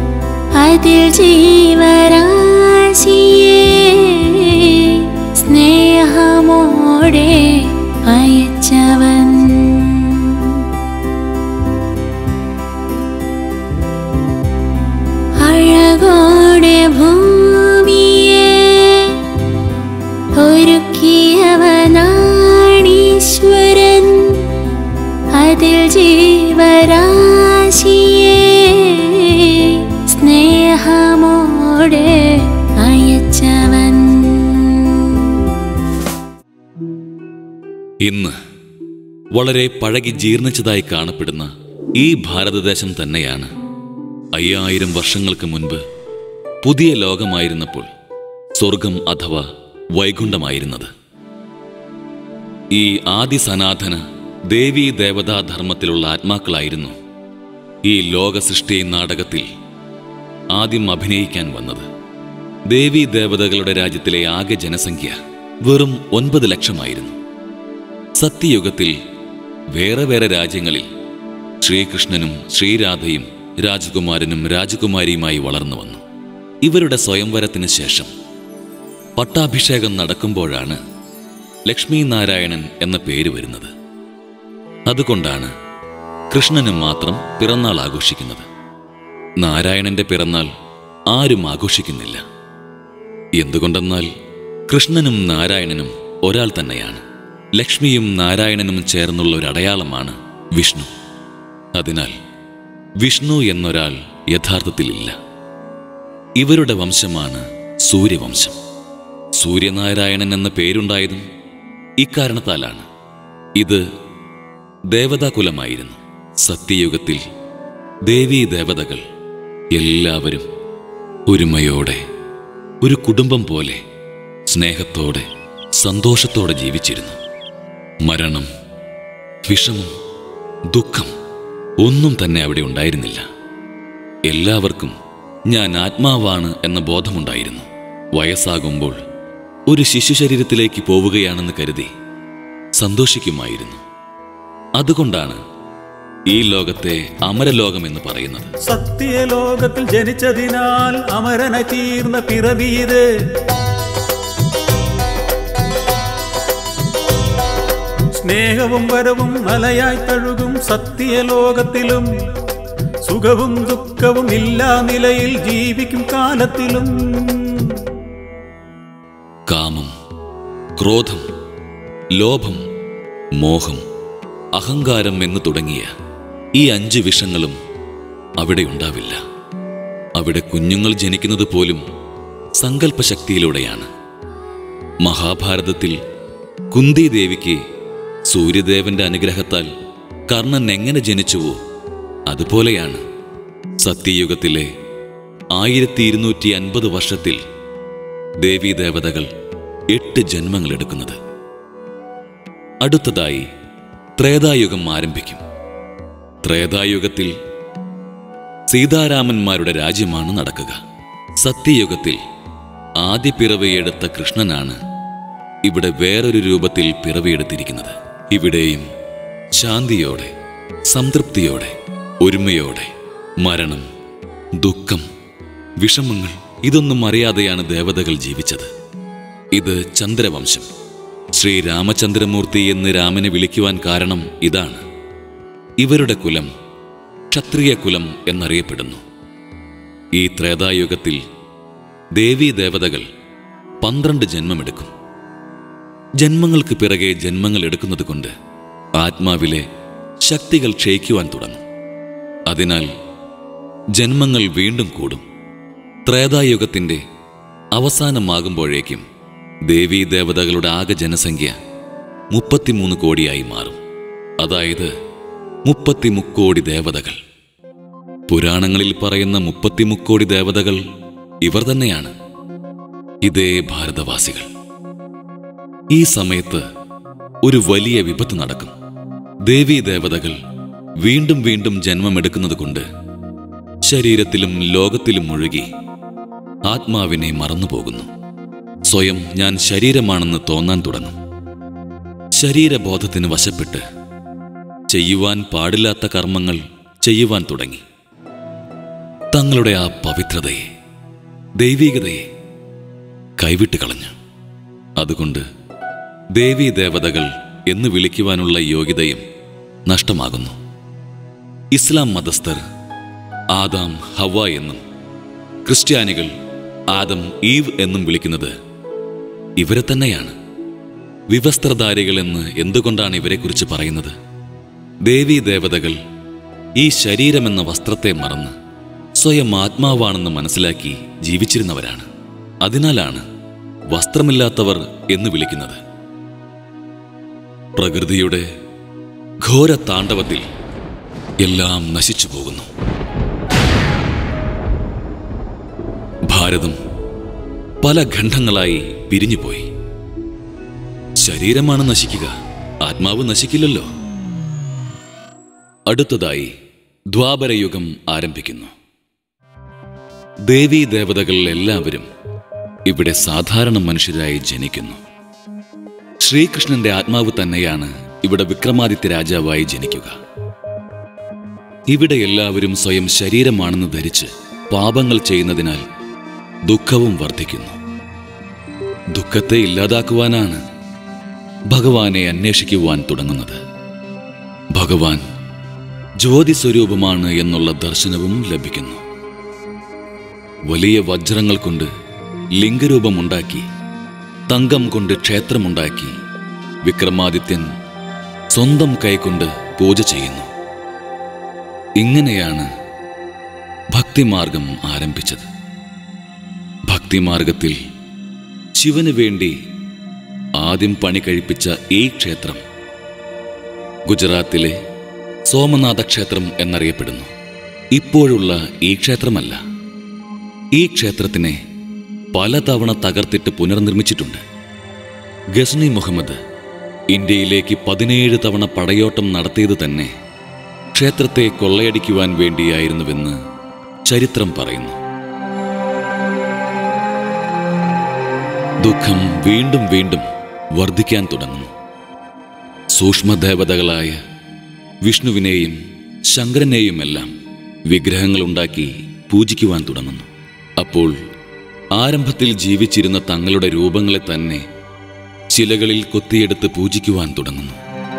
അതിൽ ജീവരാശിയെ സ്നേഹ ഇന്ന് വളരെ പഴകി ജീർണിച്ചതായി കാണപ്പെടുന്ന ഈ ഭാരതദേശം തന്നെയാണ് അയ്യായിരം വർഷങ്ങൾക്ക് മുൻപ് പുതിയ ലോകമായിരുന്നപ്പോൾ സ്വർഗം അഥവാ വൈകുണ്ഠമായിരുന്നത് ഈ ആദി സനാതന ദേവീ ദേവതാ ധർമ്മത്തിലുള്ള ആത്മാക്കളായിരുന്നു ഈ ലോക സൃഷ്ടി നാടകത്തിൽ ആദ്യം അഭിനയിക്കാൻ വന്നത് ദേവീ ദേവതകളുടെ രാജ്യത്തിലെ ആകെ ജനസംഖ്യ വെറും ഒൻപത് ലക്ഷമായിരുന്നു സത്യയുഗത്തിൽ വേറെ വേറെ രാജ്യങ്ങളിൽ ശ്രീകൃഷ്ണനും ശ്രീരാധയും രാജകുമാരനും രാജകുമാരിയുമായി വളർന്നു വന്നു ഇവരുടെ സ്വയംവരത്തിന് ശേഷം പട്ടാഭിഷേകം നടക്കുമ്പോഴാണ് ലക്ഷ്മി നാരായണൻ എന്ന പേര് വരുന്നത് അതുകൊണ്ടാണ് കൃഷ്ണന് മാത്രം പിറന്നാൾ ആഘോഷിക്കുന്നത് നാരായണന്റെ പിറന്നാൾ ആരും ആഘോഷിക്കുന്നില്ല എന്തുകൊണ്ടെന്നാൽ കൃഷ്ണനും നാരായണനും ഒരാൾ തന്നെയാണ് ലക്ഷ്മിയും നാരായണനും ചേർന്നുള്ള ഒരു അടയാളമാണ് വിഷ്ണു അതിനാൽ വിഷ്ണു എന്നൊരാൾ യഥാർത്ഥത്തിലില്ല ഇവരുടെ വംശമാണ് സൂര്യവംശം സൂര്യനാരായണൻ എന്ന പേരുണ്ടായതും ഇക്കാരണത്താലാണ് ഇത് ദേവതാകുലമായിരുന്നു സത്യയുഗത്തിൽ ദേവീ ദേവതകൾ എല്ലാവരും ഒരുമയോടെ ഒരു കുടുംബം പോലെ സ്നേഹത്തോടെ സന്തോഷത്തോടെ ജീവിച്ചിരുന്നു മരണം വിഷമം ദുഃഖം ഒന്നും തന്നെ അവിടെ ഉണ്ടായിരുന്നില്ല എല്ലാവർക്കും ഞാൻ ആത്മാവാണ് എന്ന ബോധമുണ്ടായിരുന്നു വയസ്സാകുമ്പോൾ ഒരു ശിശു ശരീരത്തിലേക്ക് പോവുകയാണെന്ന് കരുതി സന്തോഷിക്കുമായിരുന്നു അതുകൊണ്ടാണ് ഈ ലോകത്തെ അമരലോകം എന്ന് പറയുന്നത് സത്യലോകത്തിൽ ജനിച്ചതിനാൽ അമരനായി തീർന്ന പിറവിയത് സ്നേഹവും വരവും മലയായി തഴുകും സത്യലോകത്തിലും സുഖവും ദുഃഖവും ഇല്ലാ നിലയിൽ ജീവിക്കും കാലത്തിലും കാമം ക്രോധം ലോഭം മോഹം അഹങ്കാരം എന്ന് തുടങ്ങിയ ഈ അഞ്ച് വിഷങ്ങളും അവിടെ ഉണ്ടാവില്ല അവിടെ കുഞ്ഞുങ്ങൾ ജനിക്കുന്നത് പോലും സങ്കല്പശക്തിയിലൂടെയാണ് മഹാഭാരതത്തിൽ കുന്തി ദേവിക്ക് സൂര്യദേവന്റെ അനുഗ്രഹത്താൽ കർണൻ എങ്ങനെ ജനിച്ചുവോ അതുപോലെയാണ് സത്യയുഗത്തിലെ ആയിരത്തി ഇരുന്നൂറ്റി അൻപത് വർഷത്തിൽ ദേവീദേവതകൾ എട്ട് ജന്മങ്ങളെടുക്കുന്നത് അടുത്തതായി ത്രേതായുഗം ആരംഭിക്കും ത്രേതായുഗത്തിൽ സീതാരാമന്മാരുടെ രാജ്യമാണ് നടക്കുക സത്യയുഗത്തിൽ ആദ്യ പിറവിയെടുത്ത കൃഷ്ണനാണ് ഇവിടെ വേറൊരു രൂപത്തിൽ പിറവിയെടുത്തിരിക്കുന്നത് ഇവിടെയും ശാന്തിയോടെ സംതൃപ്തിയോടെ ഒരുമയോടെ മരണം ദുഃഖം വിഷമങ്ങൾ ഇതൊന്നും അറിയാതെയാണ് ദേവതകൾ ജീവിച്ചത് ഇത് ചന്ദ്രവംശം ശ്രീരാമചന്ദ്രമൂർത്തി എന്ന് രാമനെ വിളിക്കുവാൻ കാരണം ഇതാണ് ഇവരുടെ കുലം ക്ഷത്രിയ കുലം എന്നറിയപ്പെടുന്നു ഈ ത്രേതായുഗത്തിൽ ദേവീ ദേവതകൾ പന്ത്രണ്ട് ജന്മമെടുക്കും ജന്മങ്ങൾക്ക് പിറകെ ജന്മങ്ങൾ എടുക്കുന്നത് കൊണ്ട് ആത്മാവിലെ ശക്തികൾ ക്ഷയിക്കുവാൻ തുടങ്ങും അതിനാൽ ജന്മങ്ങൾ വീണ്ടും കൂടും ത്രേതായുഗത്തിന്റെ അവസാനമാകുമ്പോഴേക്കും ദേവീ ദേവതകളുടെ ആകെ ജനസംഖ്യ മുപ്പത്തിമൂന്ന് കോടിയായി മാറും അതായത് മുപ്പത്തിമുക്കോടി ദേവതകൾ പുരാണങ്ങളിൽ പറയുന്ന മുപ്പത്തിമുക്കോടി ദേവതകൾ ഇവർ തന്നെയാണ് ഇതേ ഭാരതവാസികൾ ഈ സമയത്ത് ഒരു വലിയ വിപത്ത് നടക്കും ദേവീ ദേവതകൾ വീണ്ടും വീണ്ടും ജന്മമെടുക്കുന്നത് കൊണ്ട് ശരീരത്തിലും ലോകത്തിലും മുഴുകി ആത്മാവിനെ മറന്നുപോകുന്നു സ്വയം ഞാൻ ശരീരമാണെന്ന് തോന്നാൻ തുടങ്ങും ശരീരബോധത്തിന് വശപ്പെട്ട് ചെയ്യുവാൻ പാടില്ലാത്ത കർമ്മങ്ങൾ ചെയ്യുവാൻ തുടങ്ങി തങ്ങളുടെ ആ പവിത്രതയെ ദൈവികതയെ കൈവിട്ട് കളഞ്ഞു അതുകൊണ്ട് ദേവീ ദേവതകൾ എന്ന് വിളിക്കുവാനുള്ള യോഗ്യതയും നഷ്ടമാകുന്നു ഇസ്ലാം മതസ്ഥർ ആദാം ഹവ എന്നും ക്രിസ്ത്യാനികൾ ആദം ഈവ് എന്നും വിളിക്കുന്നത് ഇവരെ തന്നെയാണ് വിവസ്ത്രധാരികൾ എന്ന് എന്തുകൊണ്ടാണ് ഇവരെക്കുറിച്ച് പറയുന്നത് ദേവീ ദേവതകൾ ഈ ശരീരമെന്ന വസ്ത്രത്തെ മറന്ന് സ്വയം ആത്മാവാണെന്ന് മനസ്സിലാക്കി ജീവിച്ചിരുന്നവരാണ് അതിനാലാണ് വസ്ത്രമില്ലാത്തവർ എന്ന് വിളിക്കുന്നത് പ്രകൃതിയുടെ ഘോര താണ്ഡവത്തിൽ എല്ലാം നശിച്ചു പോകുന്നു ഭാരതം പല ഖണ്ഡങ്ങളായി പിരിഞ്ഞുപോയി ശരീരമാണ് നശിക്കുക ആത്മാവ് നശിക്കില്ലല്ലോ അടുത്തതായി ദ്വാപരയുഗം ആരംഭിക്കുന്നു ദേവീ ദേവതകൾ എല്ലാവരും ഇവിടെ സാധാരണ മനുഷ്യരായി ജനിക്കുന്നു ശ്രീകൃഷ്ണന്റെ ആത്മാവ് തന്നെയാണ് ഇവിടെ വിക്രമാദിത്യ രാജാവായി ജനിക്കുക ഇവിടെ എല്ലാവരും സ്വയം ശരീരമാണെന്ന് ധരിച്ച് പാപങ്ങൾ ചെയ്യുന്നതിനാൽ ദുഃഖവും വർദ്ധിക്കുന്നു ദുഃഖത്തെ ഇല്ലാതാക്കുവാനാണ് ഭഗവാനെ അന്വേഷിക്കുവാൻ തുടങ്ങുന്നത് ഭഗവാൻ ജ്യോതി സ്വരൂപമാണ് എന്നുള്ള ദർശനവും ലഭിക്കുന്നു വലിയ വജ്രങ്ങൾ കൊണ്ട് ലിംഗരൂപമുണ്ടാക്കി തങ്കം കൊണ്ട് ക്ഷേത്രമുണ്ടാക്കി വിക്രമാദിത്യൻ സ്വന്തം കൈകൊണ്ട് പൂജ ചെയ്യുന്നു ഇങ്ങനെയാണ് ഭക്തിമാർഗം ആരംഭിച്ചത് ഭക്തിമാർഗത്തിൽ ശിവന് വേണ്ടി ആദ്യം പണി കഴിപ്പിച്ച ഈ ക്ഷേത്രം ഗുജറാത്തിലെ സോമനാഥ ക്ഷേത്രം എന്നറിയപ്പെടുന്നു ഇപ്പോഴുള്ള ഈ ക്ഷേത്രമല്ല ഈ ക്ഷേത്രത്തിനെ പലതവണ തകർത്തിട്ട് പുനർനിർമ്മിച്ചിട്ടുണ്ട് ഗസ്നി മുഹമ്മദ് ഇന്ത്യയിലേക്ക് പതിനേഴ് തവണ പടയോട്ടം നടത്തിയത് തന്നെ ക്ഷേത്രത്തെ കൊള്ളയടിക്കുവാൻ വേണ്ടിയായിരുന്നുവെന്ന് ചരിത്രം പറയുന്നു ദുഃഖം വീണ്ടും വീണ്ടും വർദ്ധിക്കാൻ തുടങ്ങുന്നു സൂക്ഷ്മദേവതകളായ വിഷ്ണുവിനെയും ശങ്കരനെയുമെല്ലാം വിഗ്രഹങ്ങളുണ്ടാക്കി പൂജിക്കുവാൻ തുടങ്ങുന്നു അപ്പോൾ ആരംഭത്തിൽ ജീവിച്ചിരുന്ന തങ്ങളുടെ രൂപങ്ങളെ തന്നെ ശിലകളിൽ കൊത്തിയെടുത്ത് പൂജിക്കുവാൻ തുടങ്ങുന്നു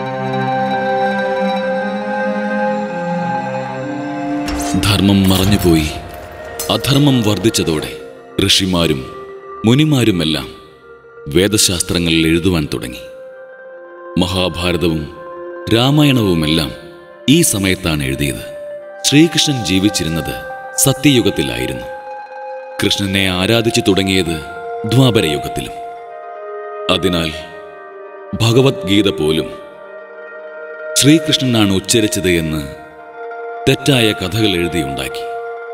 ധർമ്മം മറഞ്ഞുപോയി അധർമ്മം വർദ്ധിച്ചതോടെ ഋഷിമാരും മുനിമാരുമെല്ലാം വേദശാസ്ത്രങ്ങൾ എഴുതുവാൻ തുടങ്ങി മഹാഭാരതവും രാമായണവുമെല്ലാം ഈ സമയത്താണ് എഴുതിയത് ശ്രീകൃഷ്ണൻ ജീവിച്ചിരുന്നത് സത്യയുഗത്തിലായിരുന്നു കൃഷ്ണനെ ആരാധിച്ചു തുടങ്ങിയത് ദ്വാപരയുഗത്തിലും അതിനാൽ ഭഗവത്ഗീത പോലും ശ്രീകൃഷ്ണനാണ് ഉച്ചരിച്ചത് എന്ന് തെറ്റായ കഥകൾ എഴുതിയുണ്ടാക്കി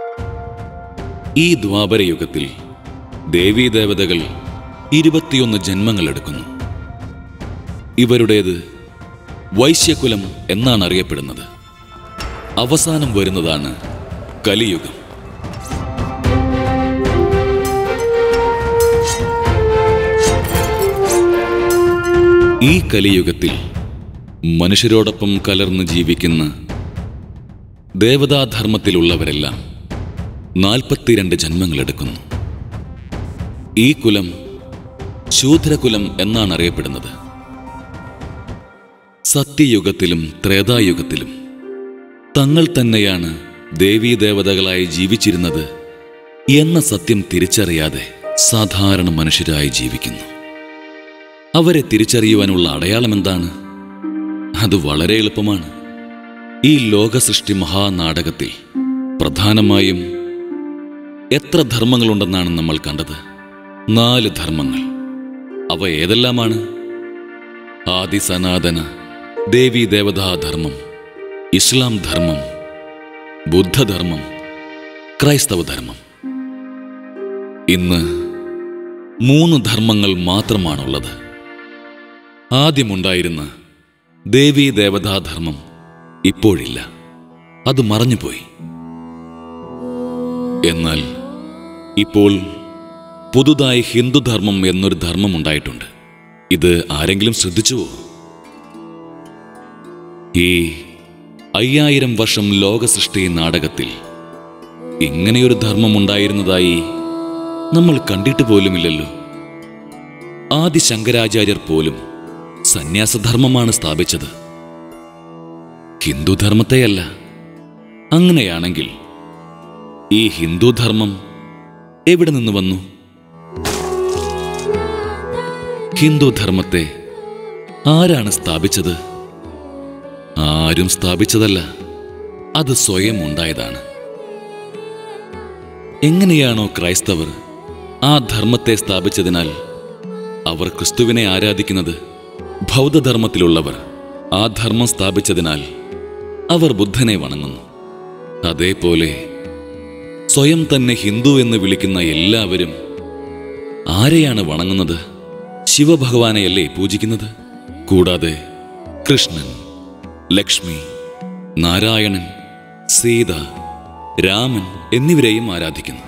ഈ ദ്വാപരയുഗത്തിൽ ദേവീദേവതകൾ ഇരുപത്തിയൊന്ന് ജന്മങ്ങൾ എടുക്കുന്നു ഇവരുടേത് വൈശ്യകുലം എന്നാണ് അറിയപ്പെടുന്നത് അവസാനം വരുന്നതാണ് കലിയുഗം ഈ കലിയുഗത്തിൽ മനുഷ്യരോടൊപ്പം കലർന്ന് ജീവിക്കുന്ന ദേവതാധർമ്മത്തിലുള്ളവരെല്ലാം നാൽപ്പത്തിരണ്ട് ജന്മങ്ങളെടുക്കുന്നു ഈ കുലം ശൂദ്രകുലം എന്നാണ് അറിയപ്പെടുന്നത് സത്യയുഗത്തിലും ത്രേതായുഗത്തിലും തങ്ങൾ തന്നെയാണ് ദേവീദേവതകളായി ജീവിച്ചിരുന്നത് എന്ന സത്യം തിരിച്ചറിയാതെ സാധാരണ മനുഷ്യരായി ജീവിക്കുന്നു അവരെ തിരിച്ചറിയുവാനുള്ള അടയാളം എന്താണ് അത് വളരെ എളുപ്പമാണ് ഈ ലോകസൃഷ്ടി മഹാനാടകത്തിൽ പ്രധാനമായും എത്ര ധർമ്മങ്ങളുണ്ടെന്നാണ് നമ്മൾ കണ്ടത് നാല് ധർമ്മങ്ങൾ അവ ഏതെല്ലാമാണ് ആദി സനാതന ദേവീ ദേവതാധർമ്മം ഇസ്ലാം ധർമ്മം ബുദ്ധധർമ്മം ക്രൈസ്തവ ധർമ്മം ഇന്ന് മൂന്ന് ധർമ്മങ്ങൾ മാത്രമാണുള്ളത് ആദ്യമുണ്ടായിരുന്ന ദേവീ ദേവതാധർമ്മം ഇപ്പോഴില്ല അത് മറഞ്ഞുപോയി എന്നാൽ ഇപ്പോൾ പുതുതായി ഹിന്ദുധർമ്മം എന്നൊരു ധർമ്മം ഉണ്ടായിട്ടുണ്ട് ഇത് ആരെങ്കിലും ശ്രദ്ധിച്ചുവോ ഈ അയ്യായിരം വർഷം ലോകസൃഷ്ടി നാടകത്തിൽ ഇങ്ങനെയൊരു ധർമ്മം ഉണ്ടായിരുന്നതായി നമ്മൾ കണ്ടിട്ട് പോലുമില്ലല്ലോ ആദി ശങ്കരാചാര്യർ പോലും സന്യാസധർമ്മമാണ് സ്ഥാപിച്ചത് ഹിന്ദുധർമ്മത്തെയല്ല അങ്ങനെയാണെങ്കിൽ ഈ ഹിന്ദുധർമ്മം എവിടെ നിന്ന് വന്നു ഹിന്ദുധർമ്മത്തെ ആരാണ് സ്ഥാപിച്ചത് ആരും സ്ഥാപിച്ചതല്ല അത് സ്വയം ഉണ്ടായതാണ് എങ്ങനെയാണോ ബൗദ്ധധർമ്മത്തിലുള്ളവർ ആ ധർമ്മം സ്ഥാപിച്ചതിനാൽ അവർ ബുദ്ധനെ വണങ്ങുന്നു അതേപോലെ സ്വയം തന്നെ ഹിന്ദു എന്ന് വിളിക്കുന്ന എല്ലാവരും ആരെയാണ് വണങ്ങുന്നത് ശിവഭഗവാനെയല്ലേ പൂജിക്കുന്നത് കൂടാതെ കൃഷ്ണൻ ലക്ഷ്മി നാരായണൻ സീത രാമൻ എന്നിവരെയും ആരാധിക്കുന്നു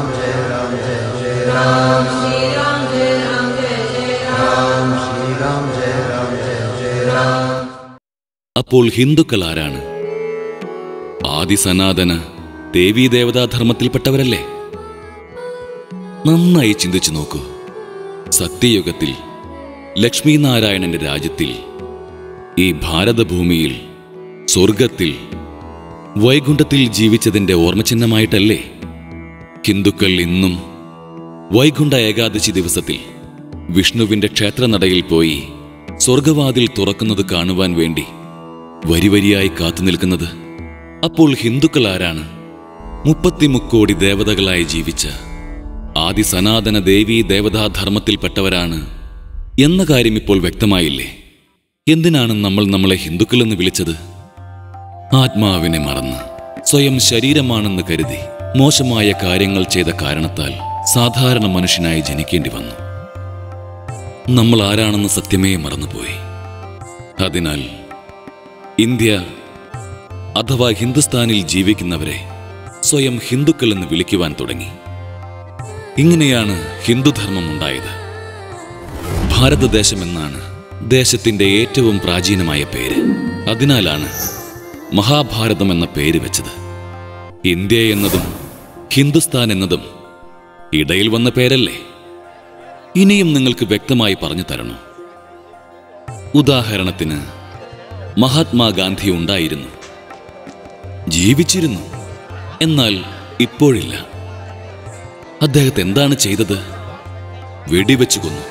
അപ്പോൾ ഹിന്ദുക്കൾ ആരാണ് ആദിസനാതന ദേവീദേവതാധർമ്മത്തിൽപ്പെട്ടവരല്ലേ നന്നായി ചിന്തിച്ചു നോക്കൂ സത്യയുഗത്തിൽ ലക്ഷ്മീനാരായണന്റെ രാജ്യത്തിൽ ഈ ഭാരതഭൂമിയിൽ സ്വർഗത്തിൽ വൈകുണ്ഠത്തിൽ ജീവിച്ചതിന്റെ ഓർമ്മചിഹ്നമായിട്ടല്ലേ ഹിന്ദുക്കൾ ഇന്നും വൈകുണ്ഠ ഏകാദശി ദിവസത്തിൽ വിഷ്ണുവിന്റെ ക്ഷേത്രനടയിൽ പോയി സ്വർഗവാതിൽ തുറക്കുന്നത് കാണുവാൻ വേണ്ടി വരിവരിയായി കാത്തുനിൽക്കുന്നത് അപ്പോൾ ഹിന്ദുക്കൾ ആരാണ് മുപ്പത്തിമുക്കോടി ദേവതകളായി ജീവിച്ച ആദി സനാതന ദേവീ ദേവതാധർമ്മത്തിൽപ്പെട്ടവരാണ് എന്ന കാര്യം ഇപ്പോൾ വ്യക്തമായില്ലേ എന്തിനാണ് നമ്മൾ നമ്മളെ ഹിന്ദുക്കളെന്ന് വിളിച്ചത് ആത്മാവിനെ മറന്ന് സ്വയം ശരീരമാണെന്ന് കരുതി മോശമായ കാര്യങ്ങൾ ചെയ്ത കാരണത്താൽ സാധാരണ മനുഷ്യനായി ജനിക്കേണ്ടി വന്നു നമ്മൾ ആരാണെന്ന് സത്യമേ മറന്നുപോയി അതിനാൽ ഇന്ത്യ അഥവാ ഹിന്ദുസ്ഥാനിൽ ജീവിക്കുന്നവരെ സ്വയം ഹിന്ദുക്കൾ എന്ന് വിളിക്കുവാൻ തുടങ്ങി ഇങ്ങനെയാണ് ഹിന്ദുധർമ്മം ഉണ്ടായത് ഭാരതദേശം എന്നാണ് ദേശത്തിന്റെ ഏറ്റവും പ്രാചീനമായ പേര് അതിനാലാണ് മഹാഭാരതം എന്ന പേര് വെച്ചത് ഇന്ത്യ എന്നതും ഹിന്ദുസ്ഥാൻ എന്നതും ഇടയിൽ വന്ന പേരല്ലേ ഇനിയും നിങ്ങൾക്ക് വ്യക്തമായി പറഞ്ഞു തരണോ ഉദാഹരണത്തിന് മഹാത്മാഗാന്ധി ഉണ്ടായിരുന്നു ജീവിച്ചിരുന്നു എന്നാൽ ഇപ്പോഴില്ല അദ്ദേഹത്തെ എന്താണ് ചെയ്തത് വെടിവെച്ചു കൊന്നു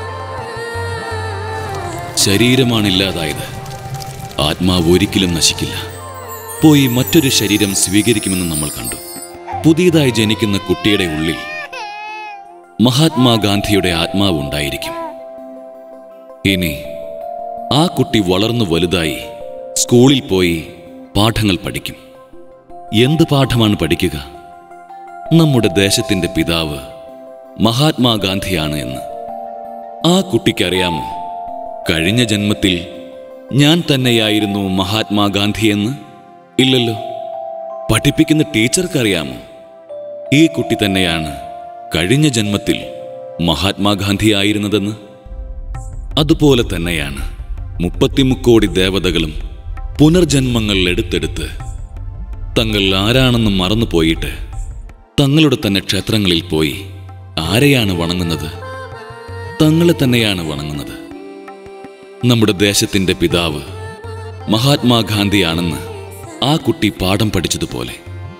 ശരീരമാണ് ഇല്ലാതായത് ആത്മാവ് ഒരിക്കലും നശിക്കില്ല പോയി മറ്റൊരു ശരീരം സ്വീകരിക്കുമെന്ന് നമ്മൾ കണ്ടു പുതിയതായി ജനിക്കുന്ന കുട്ടിയുടെ ഉള്ളിൽ മഹാത്മാഗാന്ധിയുടെ ആത്മാവ് ഉണ്ടായിരിക്കും ഇനി ആ കുട്ടി വളർന്നു വലുതായി സ്കൂളിൽ പോയി പാഠങ്ങൾ പഠിക്കും എന്ത് പാഠമാണ് പഠിക്കുക നമ്മുടെ ദേശത്തിന്റെ പിതാവ് മഹാത്മാഗാന്ധിയാണ് എന്ന് ആ കുട്ടിക്കറിയാമോ കഴിഞ്ഞ ജന്മത്തിൽ ഞാൻ തന്നെയായിരുന്നു മഹാത്മാഗാന്ധി എന്ന് ഇല്ലല്ലോ പഠിപ്പിക്കുന്ന ടീച്ചർക്കറിയാമോ ഈ കുട്ടി തന്നെയാണ് കഴിഞ്ഞ ജന്മത്തിൽ മഹാത്മാഗാന്ധി ആയിരുന്നതെന്ന് അതുപോലെ തന്നെയാണ് മുപ്പത്തിമുക്കോടി ദേവതകളും പുനർജന്മങ്ങൾ എടുത്തെടുത്ത് തങ്ങൾ ആരാണെന്ന് മറന്നുപോയിട്ട് തങ്ങളുടെ തന്നെ ക്ഷേത്രങ്ങളിൽ പോയി ആരെയാണ് വണങ്ങുന്നത് തങ്ങളെ തന്നെയാണ് വണങ്ങുന്നത് നമ്മുടെ ദേശത്തിന്റെ പിതാവ് മഹാത്മാഗാന്ധിയാണെന്ന് ആ കുട്ടി പാഠം പഠിച്ചതുപോലെ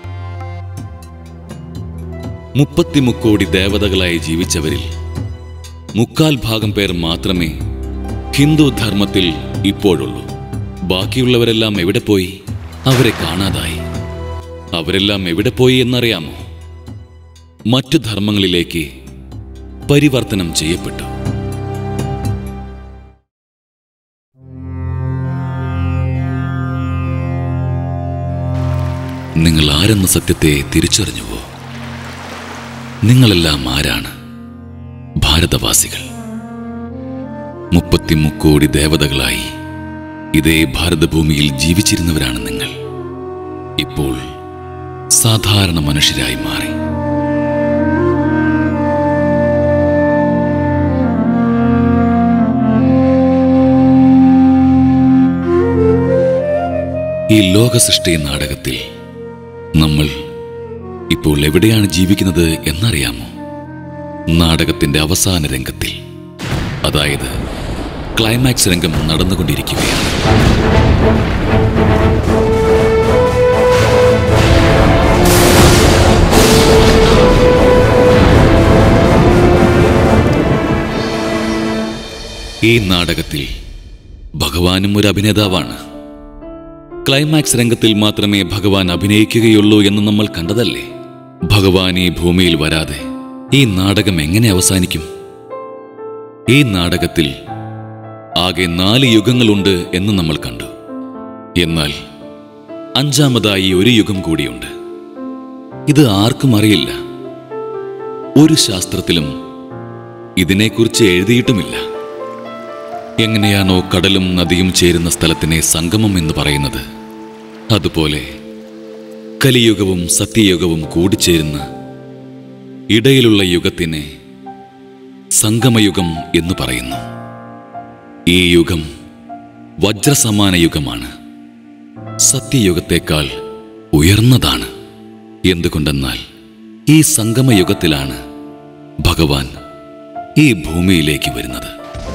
മുപ്പത്തിമുക്കോടി ദേവതകളായി ജീവിച്ചവരിൽ മുക്കാൽ ഭാഗം പേർ മാത്രമേ ഹിന്ദു ധർമ്മത്തിൽ ഇപ്പോഴുള്ളൂ ബാക്കിയുള്ളവരെല്ലാം എവിടെ പോയി അവരെ കാണാതായി അവരെല്ലാം എവിടെ പോയി എന്നറിയാമോ മറ്റു ധർമ്മങ്ങളിലേക്ക് പരിവർത്തനം ചെയ്യപ്പെട്ടു നിങ്ങൾ ആരെന്ന സത്യത്തെ തിരിച്ചറിഞ്ഞുവോ നിങ്ങളെല്ലാം ആരാണ് ഭാരതവാസികൾ മുപ്പത്തിമുക്കോടി ദേവതകളായി ഇതേ ഭാരതഭൂമിയിൽ ജീവിച്ചിരുന്നവരാണ് നിങ്ങൾ ഇപ്പോൾ സാധാരണ മനുഷ്യരായി മാറി ഈ ലോകസൃഷ്ടി നാടകത്തിൽ നമ്മൾ ഇപ്പോൾ എവിടെയാണ് ജീവിക്കുന്നത് എന്നറിയാമോ നാടകത്തിന്റെ അവസാന രംഗത്തിൽ അതായത് ക്ലൈമാക്സ് രംഗം നടന്നുകൊണ്ടിരിക്കുകയാണ് ഈ നാടകത്തിൽ ഭഗവാനും ഒരു അഭിനേതാവാണ് ക്ലൈമാക്സ് രംഗത്തിൽ മാത്രമേ ഭഗവാൻ അഭിനയിക്കുകയുള്ളൂ എന്ന് നമ്മൾ കണ്ടതല്ലേ ഭഗവാൻ ഈ ഭൂമിയിൽ വരാതെ ഈ നാടകം എങ്ങനെ അവസാനിക്കും ഈ നാടകത്തിൽ ആകെ നാല് യുഗങ്ങളുണ്ട് എന്ന് നമ്മൾ കണ്ടു എന്നാൽ അഞ്ചാമതായി ഒരു യുഗം കൂടിയുണ്ട് ഇത് ആർക്കും അറിയില്ല ഒരു ശാസ്ത്രത്തിലും ഇതിനെക്കുറിച്ച് എഴുതിയിട്ടുമില്ല എങ്ങനെയാണോ കടലും നദിയും ചേരുന്ന സ്ഥലത്തിനെ സംഗമം എന്ന് പറയുന്നത് അതുപോലെ കലിയുഗവും സത്യയുഗവും കൂടിച്ചേരുന്ന ഇടയിലുള്ള യുഗത്തിനെ സംഗമയുഗം എന്ന് പറയുന്നു ഈ യുഗം വജ്രസമാന യുഗമാണ് സത്യയുഗത്തേക്കാൾ ഉയർന്നതാണ് എന്തുകൊണ്ടെന്നാൽ ഈ സംഗമയുഗത്തിലാണ് ഭഗവാൻ ഈ ഭൂമിയിലേക്ക് വരുന്നത്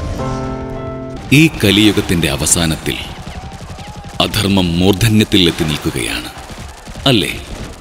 ഈ കലിയുഗത്തിന്റെ അവസാനത്തിൽ അധർമ്മം മൂർധന്യത്തിൽ എത്തി നിൽക്കുകയാണ് അല്ലേ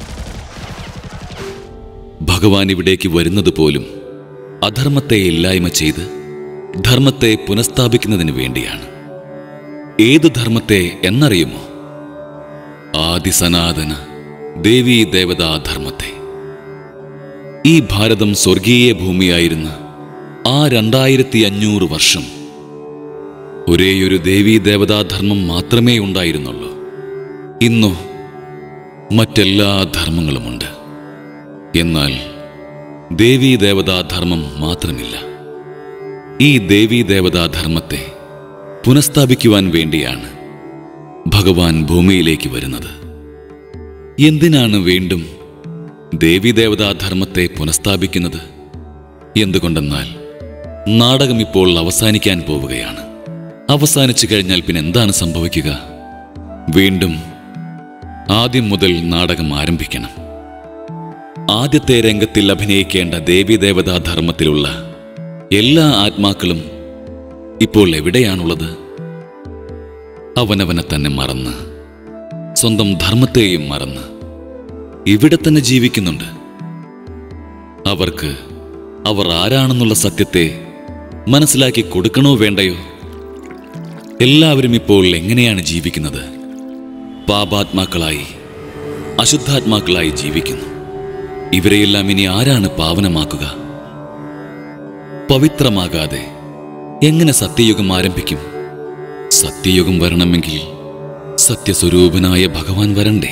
ഭഗവാൻ ഇവിടേക്ക് വരുന്നത് പോലും അധർമ്മത്തെ ഇല്ലായ്മ ചെയ്ത് ധർമ്മത്തെ പുനഃസ്ഥാപിക്കുന്നതിന് വേണ്ടിയാണ് ഏത് ധർമ്മത്തെ എന്നറിയുമോ ആദിസനാതന ദേവീ ദേവതാ ധർമ്മത്തെ ഈ ഭാരതം സ്വർഗീയ ഭൂമിയായിരുന്ന ആ രണ്ടായിരത്തി അഞ്ഞൂറ് വർഷം ഒരേയൊരു ദേവീ ദേവതാ ധർമ്മം മാത്രമേ ഉണ്ടായിരുന്നുള്ളൂ ഇന്നോ മറ്റെല്ലാ ധർമ്മങ്ങളുമുണ്ട് എന്നാൽ ദേവീ ദേവതാ ധർമ്മം മാത്രമില്ല ഈ ദേവീ ദേവതാ ധർമ്മത്തെ പുനഃസ്ഥാപിക്കുവാൻ വേണ്ടിയാണ് ഭഗവാൻ ഭൂമിയിലേക്ക് വരുന്നത് എന്തിനാണ് വീണ്ടും ദേവീദേവതാ ധർമ്മത്തെ പുനഃസ്ഥാപിക്കുന്നത് എന്തുകൊണ്ടെന്നാൽ നാടകം ഇപ്പോൾ അവസാനിക്കാൻ പോവുകയാണ് അവസാനിച്ചു കഴിഞ്ഞാൽ പിന്നെ എന്താണ് സംഭവിക്കുക വീണ്ടും ആദ്യം മുതൽ നാടകം ആരംഭിക്കണം ആദ്യത്തെ രംഗത്തിൽ അഭിനയിക്കേണ്ട ദേവീദേവതാ ധർമ്മത്തിലുള്ള എല്ലാ ആത്മാക്കളും ഇപ്പോൾ എവിടെയാണുള്ളത് അവനവനെ തന്നെ മറന്ന് സ്വന്തം ധർമ്മത്തെയും മറന്ന് ഇവിടെ തന്നെ ജീവിക്കുന്നുണ്ട് അവർക്ക് അവർ ആരാണെന്നുള്ള സത്യത്തെ മനസ്സിലാക്കി കൊടുക്കണോ വേണ്ടയോ എല്ലാവരും ഇപ്പോൾ എങ്ങനെയാണ് ജീവിക്കുന്നത് പാപാത്മാക്കളായി അശുദ്ധാത്മാക്കളായി ജീവിക്കുന്നു ഇവരെയെല്ലാം ഇനി ആരാണ് പാവനമാക്കുക പവിത്രമാകാതെ എങ്ങനെ സത്യയുഗം ആരംഭിക്കും സത്യയുഗം വരണമെങ്കിൽ സത്യസ്വരൂപനായ ഭഗവാൻ വരണ്ടേ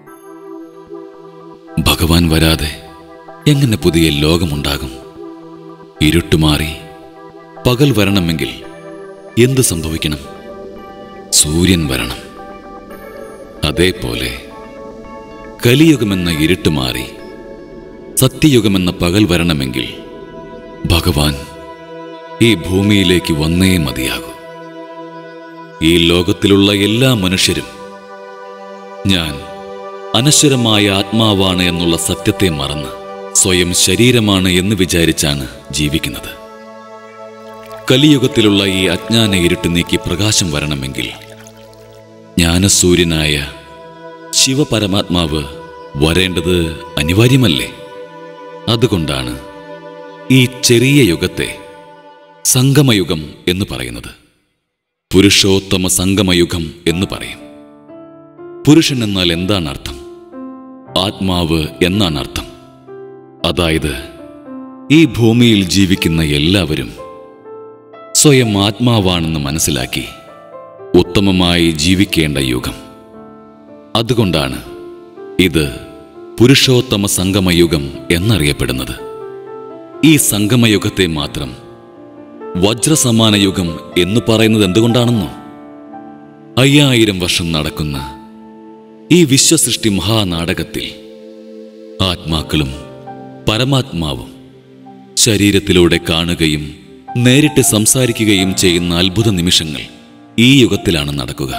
ഭഗവാൻ വരാതെ എങ്ങനെ പുതിയ ലോകമുണ്ടാകും ഇരുട്ടുമാറി പകൽ വരണമെങ്കിൽ എന്ത് സംഭവിക്കണം സൂര്യൻ വരണം അതേപോലെ കലിയുഗമെന്ന ഇരുട്ട് മാറി സത്യയുഗമെന്ന പകൽ വരണമെങ്കിൽ ഭഗവാൻ ഈ ഭൂമിയിലേക്ക് വന്നേ മതിയാകൂ ഈ ലോകത്തിലുള്ള എല്ലാ മനുഷ്യരും ഞാൻ അനശ്വരമായ ആത്മാവാണ് എന്നുള്ള സത്യത്തെ മറന്ന് സ്വയം ശരീരമാണ് എന്ന് വിചാരിച്ചാണ് ജീവിക്കുന്നത് കലിയുഗത്തിലുള്ള ഈ അജ്ഞാന ഇരുട്ട് നീക്കി പ്രകാശം വരണമെങ്കിൽ ജ്ഞാനസൂര്യനായ ശിവപരമാത്മാവ് വരേണ്ടത് അനിവാര്യമല്ലേ അതുകൊണ്ടാണ് ഈ ചെറിയ യുഗത്തെ സംഗമയുഗം എന്ന് പറയുന്നത് പുരുഷോത്തമ സംഗമയുഗം എന്ന് പറയും പുരുഷൻ എന്നാൽ എന്താണ് അർത്ഥം ആത്മാവ് എന്നാണ് അർത്ഥം അതായത് ഈ ഭൂമിയിൽ ജീവിക്കുന്ന എല്ലാവരും സ്വയം ആത്മാവാണെന്ന് മനസ്സിലാക്കി ഉത്തമമായി ജീവിക്കേണ്ട യുഗം അതുകൊണ്ടാണ് ഇത് പുരുഷോത്തമ സംഗമയുഗം എന്നറിയപ്പെടുന്നത് ഈ സംഗമയുഗത്തെ മാത്രം വജ്രസമാന യുഗം എന്ന് പറയുന്നത് എന്തുകൊണ്ടാണെന്നോ അയ്യായിരം വർഷം നടക്കുന്ന ഈ വിശ്വസൃഷ്ടി മഹാനാടകത്തിൽ ആത്മാക്കളും പരമാത്മാവും ശരീരത്തിലൂടെ കാണുകയും നേരിട്ട് സംസാരിക്കുകയും ചെയ്യുന്ന അത്ഭുത നിമിഷങ്ങൾ ഈ യുഗത്തിലാണ് നടക്കുക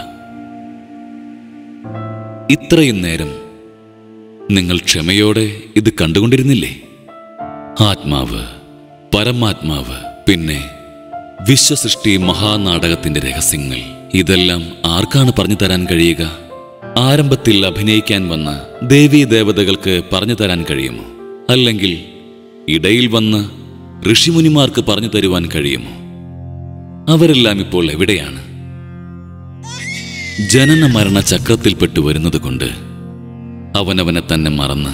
ഇത്രയും നേരം നിങ്ങൾ ക്ഷമയോടെ ഇത് കണ്ടുകൊണ്ടിരുന്നില്ലേ ആത്മാവ് പരമാത്മാവ് പിന്നെ വിശ്വസൃഷ്ടി മഹാനാടകത്തിന്റെ രഹസ്യങ്ങൾ ഇതെല്ലാം ആർക്കാണ് പറഞ്ഞു തരാൻ കഴിയുക ആരംഭത്തിൽ അഭിനയിക്കാൻ വന്ന ദേവീ ദേവതകൾക്ക് പറഞ്ഞു തരാൻ കഴിയുമോ അല്ലെങ്കിൽ ഇടയിൽ വന്ന് ഋഷിമുനിമാർക്ക് പറഞ്ഞു തരുവാൻ കഴിയുമോ അവരെല്ലാം ഇപ്പോൾ എവിടെയാണ് ജനന മരണ ചക്രത്തിൽപ്പെട്ടു വരുന്നത് കൊണ്ട് അവനവനെ തന്നെ മറന്ന്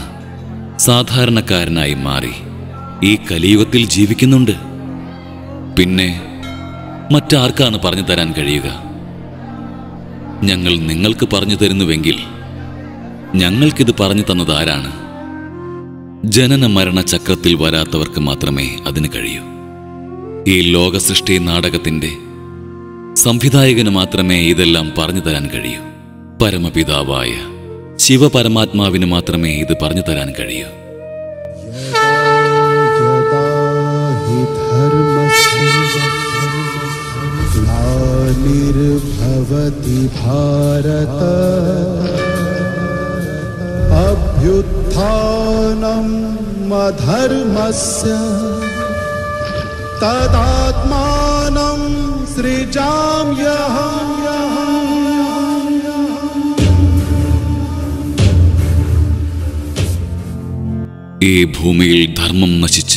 സാധാരണക്കാരനായി മാറി ഈ കലിയുഗത്തിൽ ജീവിക്കുന്നുണ്ട് പിന്നെ മറ്റാർക്കാണ് പറഞ്ഞു തരാൻ കഴിയുക ഞങ്ങൾ നിങ്ങൾക്ക് പറഞ്ഞു തരുന്നുവെങ്കിൽ ഞങ്ങൾക്കിത് പറഞ്ഞു തന്നത് ആരാണ് ജനന മരണ ചക്രത്തിൽ വരാത്തവർക്ക് മാത്രമേ അതിന് കഴിയൂ ഈ ലോക സൃഷ്ടി നാടകത്തിന്റെ സംവിധായകന് മാത്രമേ ഇതെല്ലാം പറഞ്ഞു തരാൻ കഴിയൂ പരമപിതാവായ ശിവപരമാത്മാവിന് മാത്രമേ ഇത് പറഞ്ഞു തരാൻ കഴിയൂ ग्लानिर्भवति भारत अभ्युत्थानम् अधर्मस्य तदात्मानं ഈ ഭൂമിയിൽ ധർമ്മം നശിച്ച്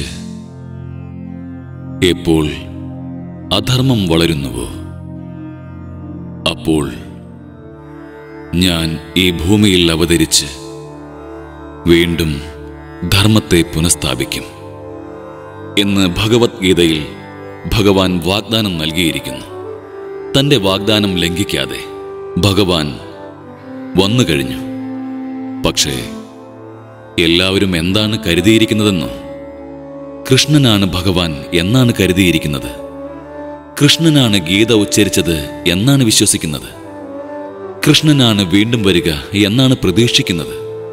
എപ്പോൾ അധർമ്മം വളരുന്നുവോ അപ്പോൾ ഞാൻ ഈ ഭൂമിയിൽ അവതരിച്ച് വീണ്ടും ധർമ്മത്തെ പുനഃസ്ഥാപിക്കും എന്ന് ഭഗവത്ഗീതയിൽ ഭഗവാൻ വാഗ്ദാനം നൽകിയിരിക്കുന്നു തന്റെ വാഗ്ദാനം ലംഘിക്കാതെ ഭഗവാൻ വന്നു കഴിഞ്ഞു പക്ഷേ എല്ലാവരും എന്താണ് കരുതിയിരിക്കുന്നതെന്നോ കൃഷ്ണനാണ് ഭഗവാൻ എന്നാണ് കരുതിയിരിക്കുന്നത് കൃഷ്ണനാണ് ഗീത ഉച്ചരിച്ചത് എന്നാണ് വിശ്വസിക്കുന്നത് കൃഷ്ണനാണ് വീണ്ടും വരിക എന്നാണ് പ്രതീക്ഷിക്കുന്നത്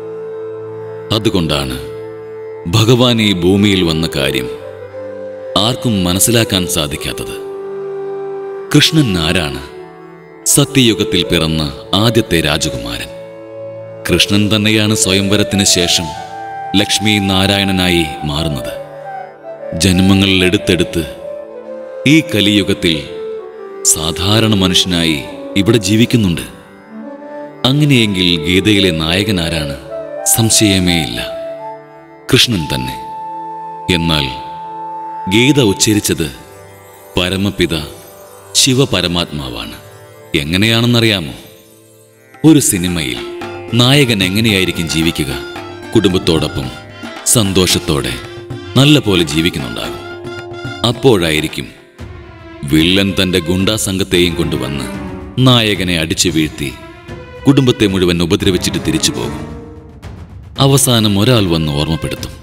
അതുകൊണ്ടാണ് ഭഗവാൻ ഈ ഭൂമിയിൽ വന്ന കാര്യം ആർക്കും മനസ്സിലാക്കാൻ സാധിക്കാത്തത് കൃഷ്ണൻ ആരാണ് സത്യയുഗത്തിൽ പിറന്ന ആദ്യത്തെ രാജകുമാരൻ കൃഷ്ണൻ തന്നെയാണ് സ്വയംവരത്തിന് ശേഷം ലക്ഷ്മി നാരായണനായി മാറുന്നത് ജന്മങ്ങളിൽ എടുത്തെടുത്ത് ഈ കലിയുഗത്തിൽ സാധാരണ മനുഷ്യനായി ഇവിടെ ജീവിക്കുന്നുണ്ട് അങ്ങനെയെങ്കിൽ ഗീതയിലെ നായകൻ ആരാണ് സംശയമേയില്ല കൃഷ്ണൻ തന്നെ എന്നാൽ ഗീത ഉച്ചരിച്ചത് പരമപിത ശിവപരമാത്മാവാണ് എങ്ങനെയാണെന്നറിയാമോ ഒരു സിനിമയിൽ നായകൻ എങ്ങനെയായിരിക്കും ജീവിക്കുക കുടുംബത്തോടൊപ്പം സന്തോഷത്തോടെ നല്ല പോലെ ജീവിക്കുന്നുണ്ടാകും അപ്പോഴായിരിക്കും വില്ലൻ തന്റെ ഗുണ്ടാ സംഘത്തെയും കൊണ്ടുവന്ന് നായകനെ അടിച്ചു വീഴ്ത്തി കുടുംബത്തെ മുഴുവൻ ഉപദ്രവിച്ചിട്ട് തിരിച്ചു പോകും അവസാനം ഒരാൾ വന്ന് ഓർമ്മപ്പെടുത്തും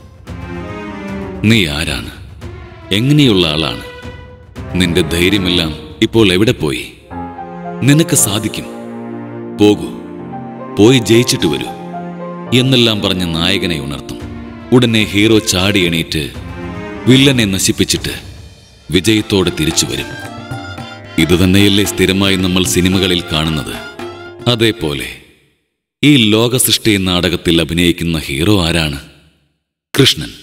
നീ ആരാണ് എങ്ങനെയുള്ള ആളാണ് നിന്റെ ധൈര്യമെല്ലാം ഇപ്പോൾ എവിടെ പോയി നിനക്ക് സാധിക്കും പോകൂ പോയി ജയിച്ചിട്ട് വരൂ എന്നെല്ലാം പറഞ്ഞ് നായകനെ ഉണർത്തും ഉടനെ ഹീറോ ചാടി എണീറ്റ് വില്ലനെ നശിപ്പിച്ചിട്ട് വിജയത്തോടെ തിരിച്ചു വരും ഇതുതന്നെയല്ലേ സ്ഥിരമായി നമ്മൾ സിനിമകളിൽ കാണുന്നത് അതേപോലെ ഈ ലോക സൃഷ്ടി നാടകത്തിൽ അഭിനയിക്കുന്ന ഹീറോ ആരാണ് കൃഷ്ണൻ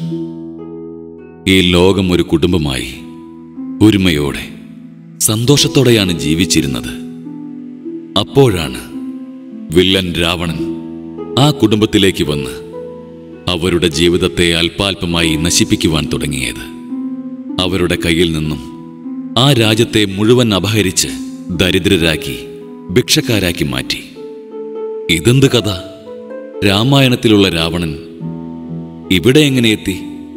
ഈ ലോകം ഒരു കുടുംബമായി ഒരുമയോടെ സന്തോഷത്തോടെയാണ് ജീവിച്ചിരുന്നത് അപ്പോഴാണ് വില്ലൻ രാവണൻ ആ കുടുംബത്തിലേക്ക് വന്ന് അവരുടെ ജീവിതത്തെ അല്പാൽപമായി നശിപ്പിക്കുവാൻ തുടങ്ങിയത് അവരുടെ കയ്യിൽ നിന്നും ആ രാജ്യത്തെ മുഴുവൻ അപഹരിച്ച് ദരിദ്രരാക്കി ഭിക്ഷക്കാരാക്കി മാറ്റി ഇതെന്ത് കഥ രാമായണത്തിലുള്ള രാവണൻ ഇവിടെ എങ്ങനെ എത്തി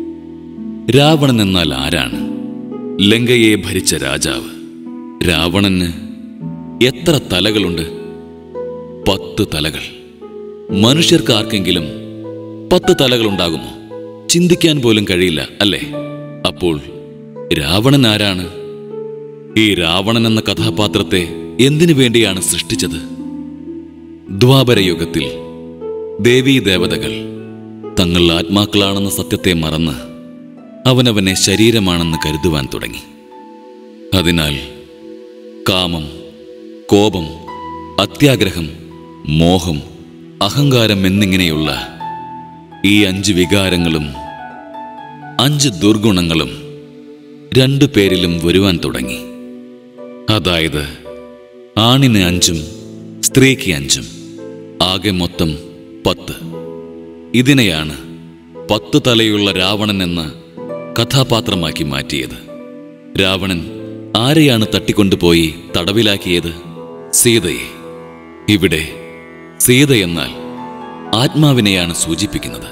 രാവണൻ എന്നാൽ ആരാണ് ലങ്കയെ ഭരിച്ച രാജാവ് രാവണന് എത്ര തലകളുണ്ട് പത്ത് തലകൾ മനുഷ്യർക്ക് ആർക്കെങ്കിലും പത്ത് തലകളുണ്ടാകുമോ ചിന്തിക്കാൻ പോലും കഴിയില്ല അല്ലേ അപ്പോൾ രാവണൻ ആരാണ് ഈ രാവണൻ എന്ന കഥാപാത്രത്തെ എന്തിനു വേണ്ടിയാണ് സൃഷ്ടിച്ചത് ദ്വാപരയുഗത്തിൽ ദേവീ ദേവതകൾ തങ്ങൾ ആത്മാക്കളാണെന്ന സത്യത്തെ മറന്ന് അവനവനെ ശരീരമാണെന്ന് കരുതുവാൻ തുടങ്ങി അതിനാൽ കാമം കോപം അത്യാഗ്രഹം മോഹം അഹങ്കാരം എന്നിങ്ങനെയുള്ള ഈ അഞ്ച് വികാരങ്ങളും അഞ്ച് ദുർഗുണങ്ങളും രണ്ടു പേരിലും വരുവാൻ തുടങ്ങി അതായത് ആണിന് അഞ്ചും സ്ത്രീക്ക് അഞ്ചും ആകെ മൊത്തം പത്ത് ഇതിനെയാണ് പത്ത് തലയുള്ള രാവണൻ എന്ന കഥാപാത്രമാക്കി മാറ്റിയത് രാവണൻ ആരെയാണ് തട്ടിക്കൊണ്ടുപോയി തടവിലാക്കിയത് സീതയെ ഇവിടെ സീത എന്നാൽ ആത്മാവിനെയാണ് സൂചിപ്പിക്കുന്നത്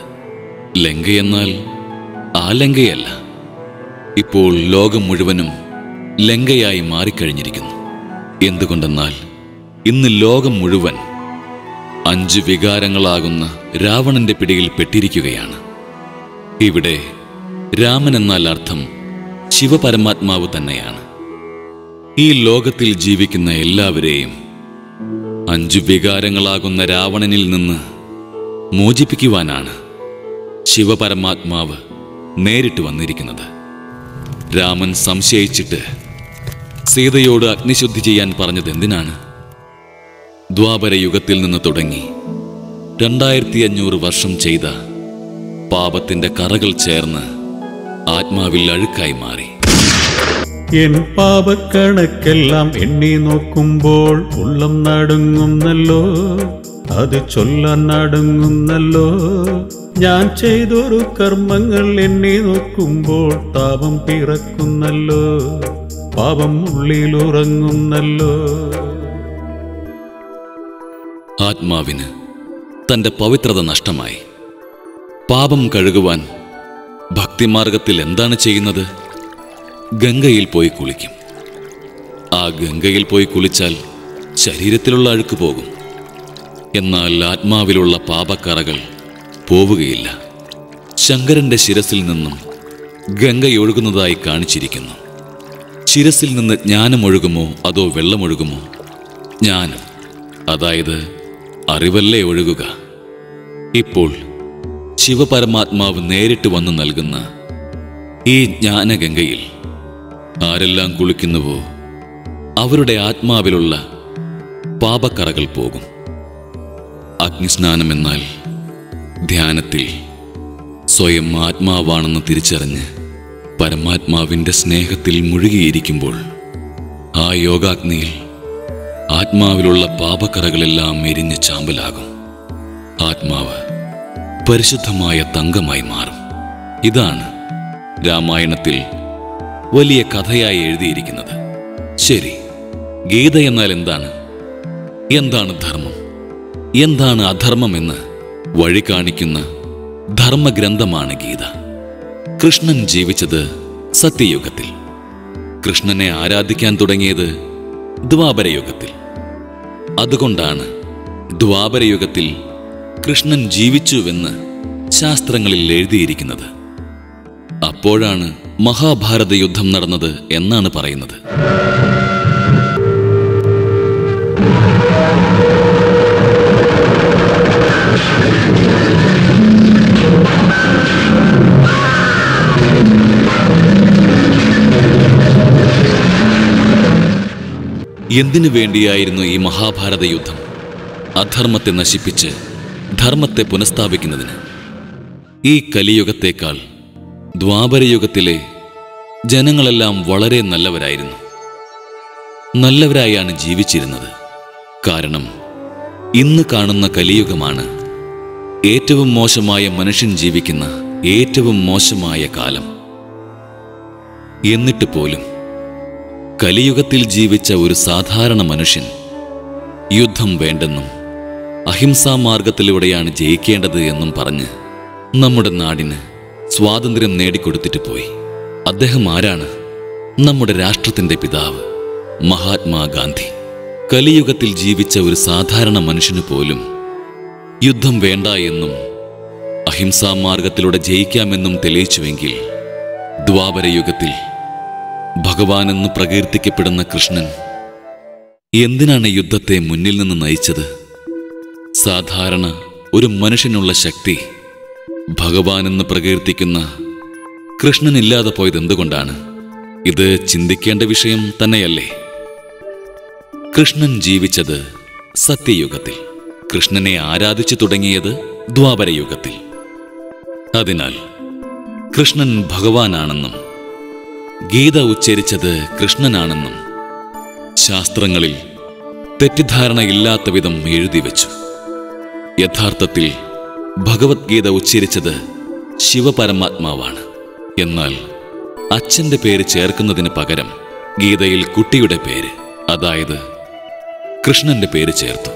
ലങ്കയെന്നാൽ ആ ലങ്കയല്ല ഇപ്പോൾ ലോകം മുഴുവനും ലങ്കയായി മാറിക്കഴിഞ്ഞിരിക്കുന്നു എന്തുകൊണ്ടെന്നാൽ ഇന്ന് ലോകം മുഴുവൻ അഞ്ച് വികാരങ്ങളാകുന്ന രാവണന്റെ പിടിയിൽ പെട്ടിരിക്കുകയാണ് ഇവിടെ രാമൻ എന്നാൽ അർത്ഥം ശിവപരമാത്മാവ് തന്നെയാണ് ഈ ലോകത്തിൽ ജീവിക്കുന്ന എല്ലാവരെയും അഞ്ചു വികാരങ്ങളാകുന്ന രാവണനിൽ നിന്ന് മോചിപ്പിക്കുവാനാണ് ശിവപരമാത്മാവ് നേരിട്ട് വന്നിരിക്കുന്നത് രാമൻ സംശയിച്ചിട്ട് സീതയോട് അഗ്നിശുദ്ധി ചെയ്യാൻ പറഞ്ഞത് എന്തിനാണ് ദ്വാപര യുഗത്തിൽ നിന്ന് തുടങ്ങി രണ്ടായിരത്തി അഞ്ഞൂറ് വർഷം ചെയ്ത പാപത്തിന്റെ കറകൾ ചേർന്ന് ആത്മാവിൽ അഴുക്കായി മാറി എൻ പാപക്കണക്കെല്ലാം എണ്ണി നോക്കുമ്പോൾ ഉള്ളം നടുങ്ങുന്നല്ലോ അത് ചൊല്ലാൻ നടുങ്ങുന്നല്ലോ ഞാൻ ചെയ്തൊരു കർമ്മങ്ങൾ എണ്ണി നോക്കുമ്പോൾ താപം പിറക്കുന്നല്ലോ പാപം ഉള്ളിൽ ഉറങ്ങുന്നല്ലോ ആത്മാവിന് തന്റെ പവിത്രത നഷ്ടമായി പാപം കഴുകുവാൻ ഭക്തിമാർഗത്തിൽ എന്താണ് ചെയ്യുന്നത് ഗംഗയിൽ പോയി കുളിക്കും ആ ഗംഗയിൽ പോയി കുളിച്ചാൽ ശരീരത്തിലുള്ള അഴുക്ക് പോകും എന്നാൽ ആത്മാവിലുള്ള പാപക്കറകൾ പോവുകയില്ല ശങ്കരന്റെ ശിരസിൽ നിന്നും ഗംഗയൊഴുകുന്നതായി കാണിച്ചിരിക്കുന്നു ശിരസിൽ നിന്ന് ജ്ഞാനമൊഴുകുമോ അതോ വെള്ളമൊഴുകുമോ ജ്ഞാനം അതായത് അറിവല്ലേ ഒഴുകുക ഇപ്പോൾ ശിവപരമാത്മാവ് നേരിട്ട് വന്നു നൽകുന്ന ഈ ജ്ഞാനഗംഗയിൽ ആരെല്ലാം കുളിക്കുന്നുവോ അവരുടെ ആത്മാവിലുള്ള പാപക്കറകൾ പോകും അഗ്നിസ്നാനം എന്നാൽ ധ്യാനത്തിൽ സ്വയം ആത്മാവാണെന്ന് തിരിച്ചറിഞ്ഞ് പരമാത്മാവിൻ്റെ സ്നേഹത്തിൽ മുഴുകിയിരിക്കുമ്പോൾ ആ യോഗാഗ്നിയിൽ ആത്മാവിലുള്ള പാപക്കറകളെല്ലാം എരിഞ്ഞ് ചാമ്പലാകും ആത്മാവ് പരിശുദ്ധമായ തങ്കമായി മാറും ഇതാണ് രാമായണത്തിൽ വലിയ കഥയായി എഴുതിയിരിക്കുന്നത് ശരി ഗീത എന്നാൽ എന്താണ് എന്താണ് ധർമ്മം എന്താണ് അധർമ്മമെന്ന് വഴി കാണിക്കുന്ന ധർമ്മഗ്രന്ഥമാണ് ഗീത കൃഷ്ണൻ ജീവിച്ചത് സത്യയുഗത്തിൽ കൃഷ്ണനെ ആരാധിക്കാൻ തുടങ്ങിയത് ദ്വാപരയുഗത്തിൽ അതുകൊണ്ടാണ് ദ്വാപരയുഗത്തിൽ കൃഷ്ണൻ ജീവിച്ചുവെന്ന് ശാസ്ത്രങ്ങളിൽ എഴുതിയിരിക്കുന്നത് അപ്പോഴാണ് മഹാഭാരത യുദ്ധം നടന്നത് എന്നാണ് പറയുന്നത് എന്തിനു വേണ്ടിയായിരുന്നു ഈ മഹാഭാരത യുദ്ധം അധർമ്മത്തെ നശിപ്പിച്ച് ധർമ്മത്തെ പുനഃസ്ഥാപിക്കുന്നതിന് ഈ കലിയുഗത്തേക്കാൾ ദ്വാപരയുഗത്തിലെ ജനങ്ങളെല്ലാം വളരെ നല്ലവരായിരുന്നു നല്ലവരായാണ് ജീവിച്ചിരുന്നത് കാരണം ഇന്ന് കാണുന്ന കലിയുഗമാണ് ഏറ്റവും മോശമായ മനുഷ്യൻ ജീവിക്കുന്ന ഏറ്റവും മോശമായ കാലം എന്നിട്ട് പോലും കലിയുഗത്തിൽ ജീവിച്ച ഒരു സാധാരണ മനുഷ്യൻ യുദ്ധം വേണ്ടെന്നും അഹിംസാ മാർഗത്തിലൂടെയാണ് ജയിക്കേണ്ടത് എന്നും പറഞ്ഞ് നമ്മുടെ നാടിന് സ്വാതന്ത്ര്യം നേടിക്കൊടുത്തിട്ട് പോയി അദ്ദേഹം ആരാണ് നമ്മുടെ രാഷ്ട്രത്തിന്റെ പിതാവ് മഹാത്മാഗാന്ധി കലിയുഗത്തിൽ ജീവിച്ച ഒരു സാധാരണ മനുഷ്യന് പോലും യുദ്ധം വേണ്ട എന്നും അഹിംസാ മാർഗത്തിലൂടെ ജയിക്കാമെന്നും തെളിയിച്ചുവെങ്കിൽ ദ്വാപരയുഗത്തിൽ ഭഗവാനെന്ന് പ്രകീർത്തിക്കപ്പെടുന്ന കൃഷ്ണൻ എന്തിനാണ് യുദ്ധത്തെ മുന്നിൽ നിന്ന് നയിച്ചത് സാധാരണ ഒരു മനുഷ്യനുള്ള ശക്തി ഭഗവാനെന്ന് പ്രകീർത്തിക്കുന്ന കൃഷ്ണനില്ലാതെ പോയത് എന്തുകൊണ്ടാണ് ഇത് ചിന്തിക്കേണ്ട വിഷയം തന്നെയല്ലേ കൃഷ്ണൻ ജീവിച്ചത് സത്യയുഗത്തിൽ കൃഷ്ണനെ ആരാധിച്ചു തുടങ്ങിയത് ദ്വാപരയുഗത്തിൽ അതിനാൽ കൃഷ്ണൻ ഭഗവാനാണെന്നും ഗീത ഉച്ചരിച്ചത് കൃഷ്ണനാണെന്നും ശാസ്ത്രങ്ങളിൽ തെറ്റിദ്ധാരണയില്ലാത്ത വിധം എഴുതി വച്ചു യഥാർത്ഥത്തിൽ ഭഗവത്ഗീത ഉച്ചരിച്ചത് ശിവപരമാത്മാവാണ് എന്നാൽ അച്ഛന്റെ പേര് ചേർക്കുന്നതിന് പകരം ഗീതയിൽ കുട്ടിയുടെ പേര് അതായത് കൃഷ്ണന്റെ പേര് ചേർത്തു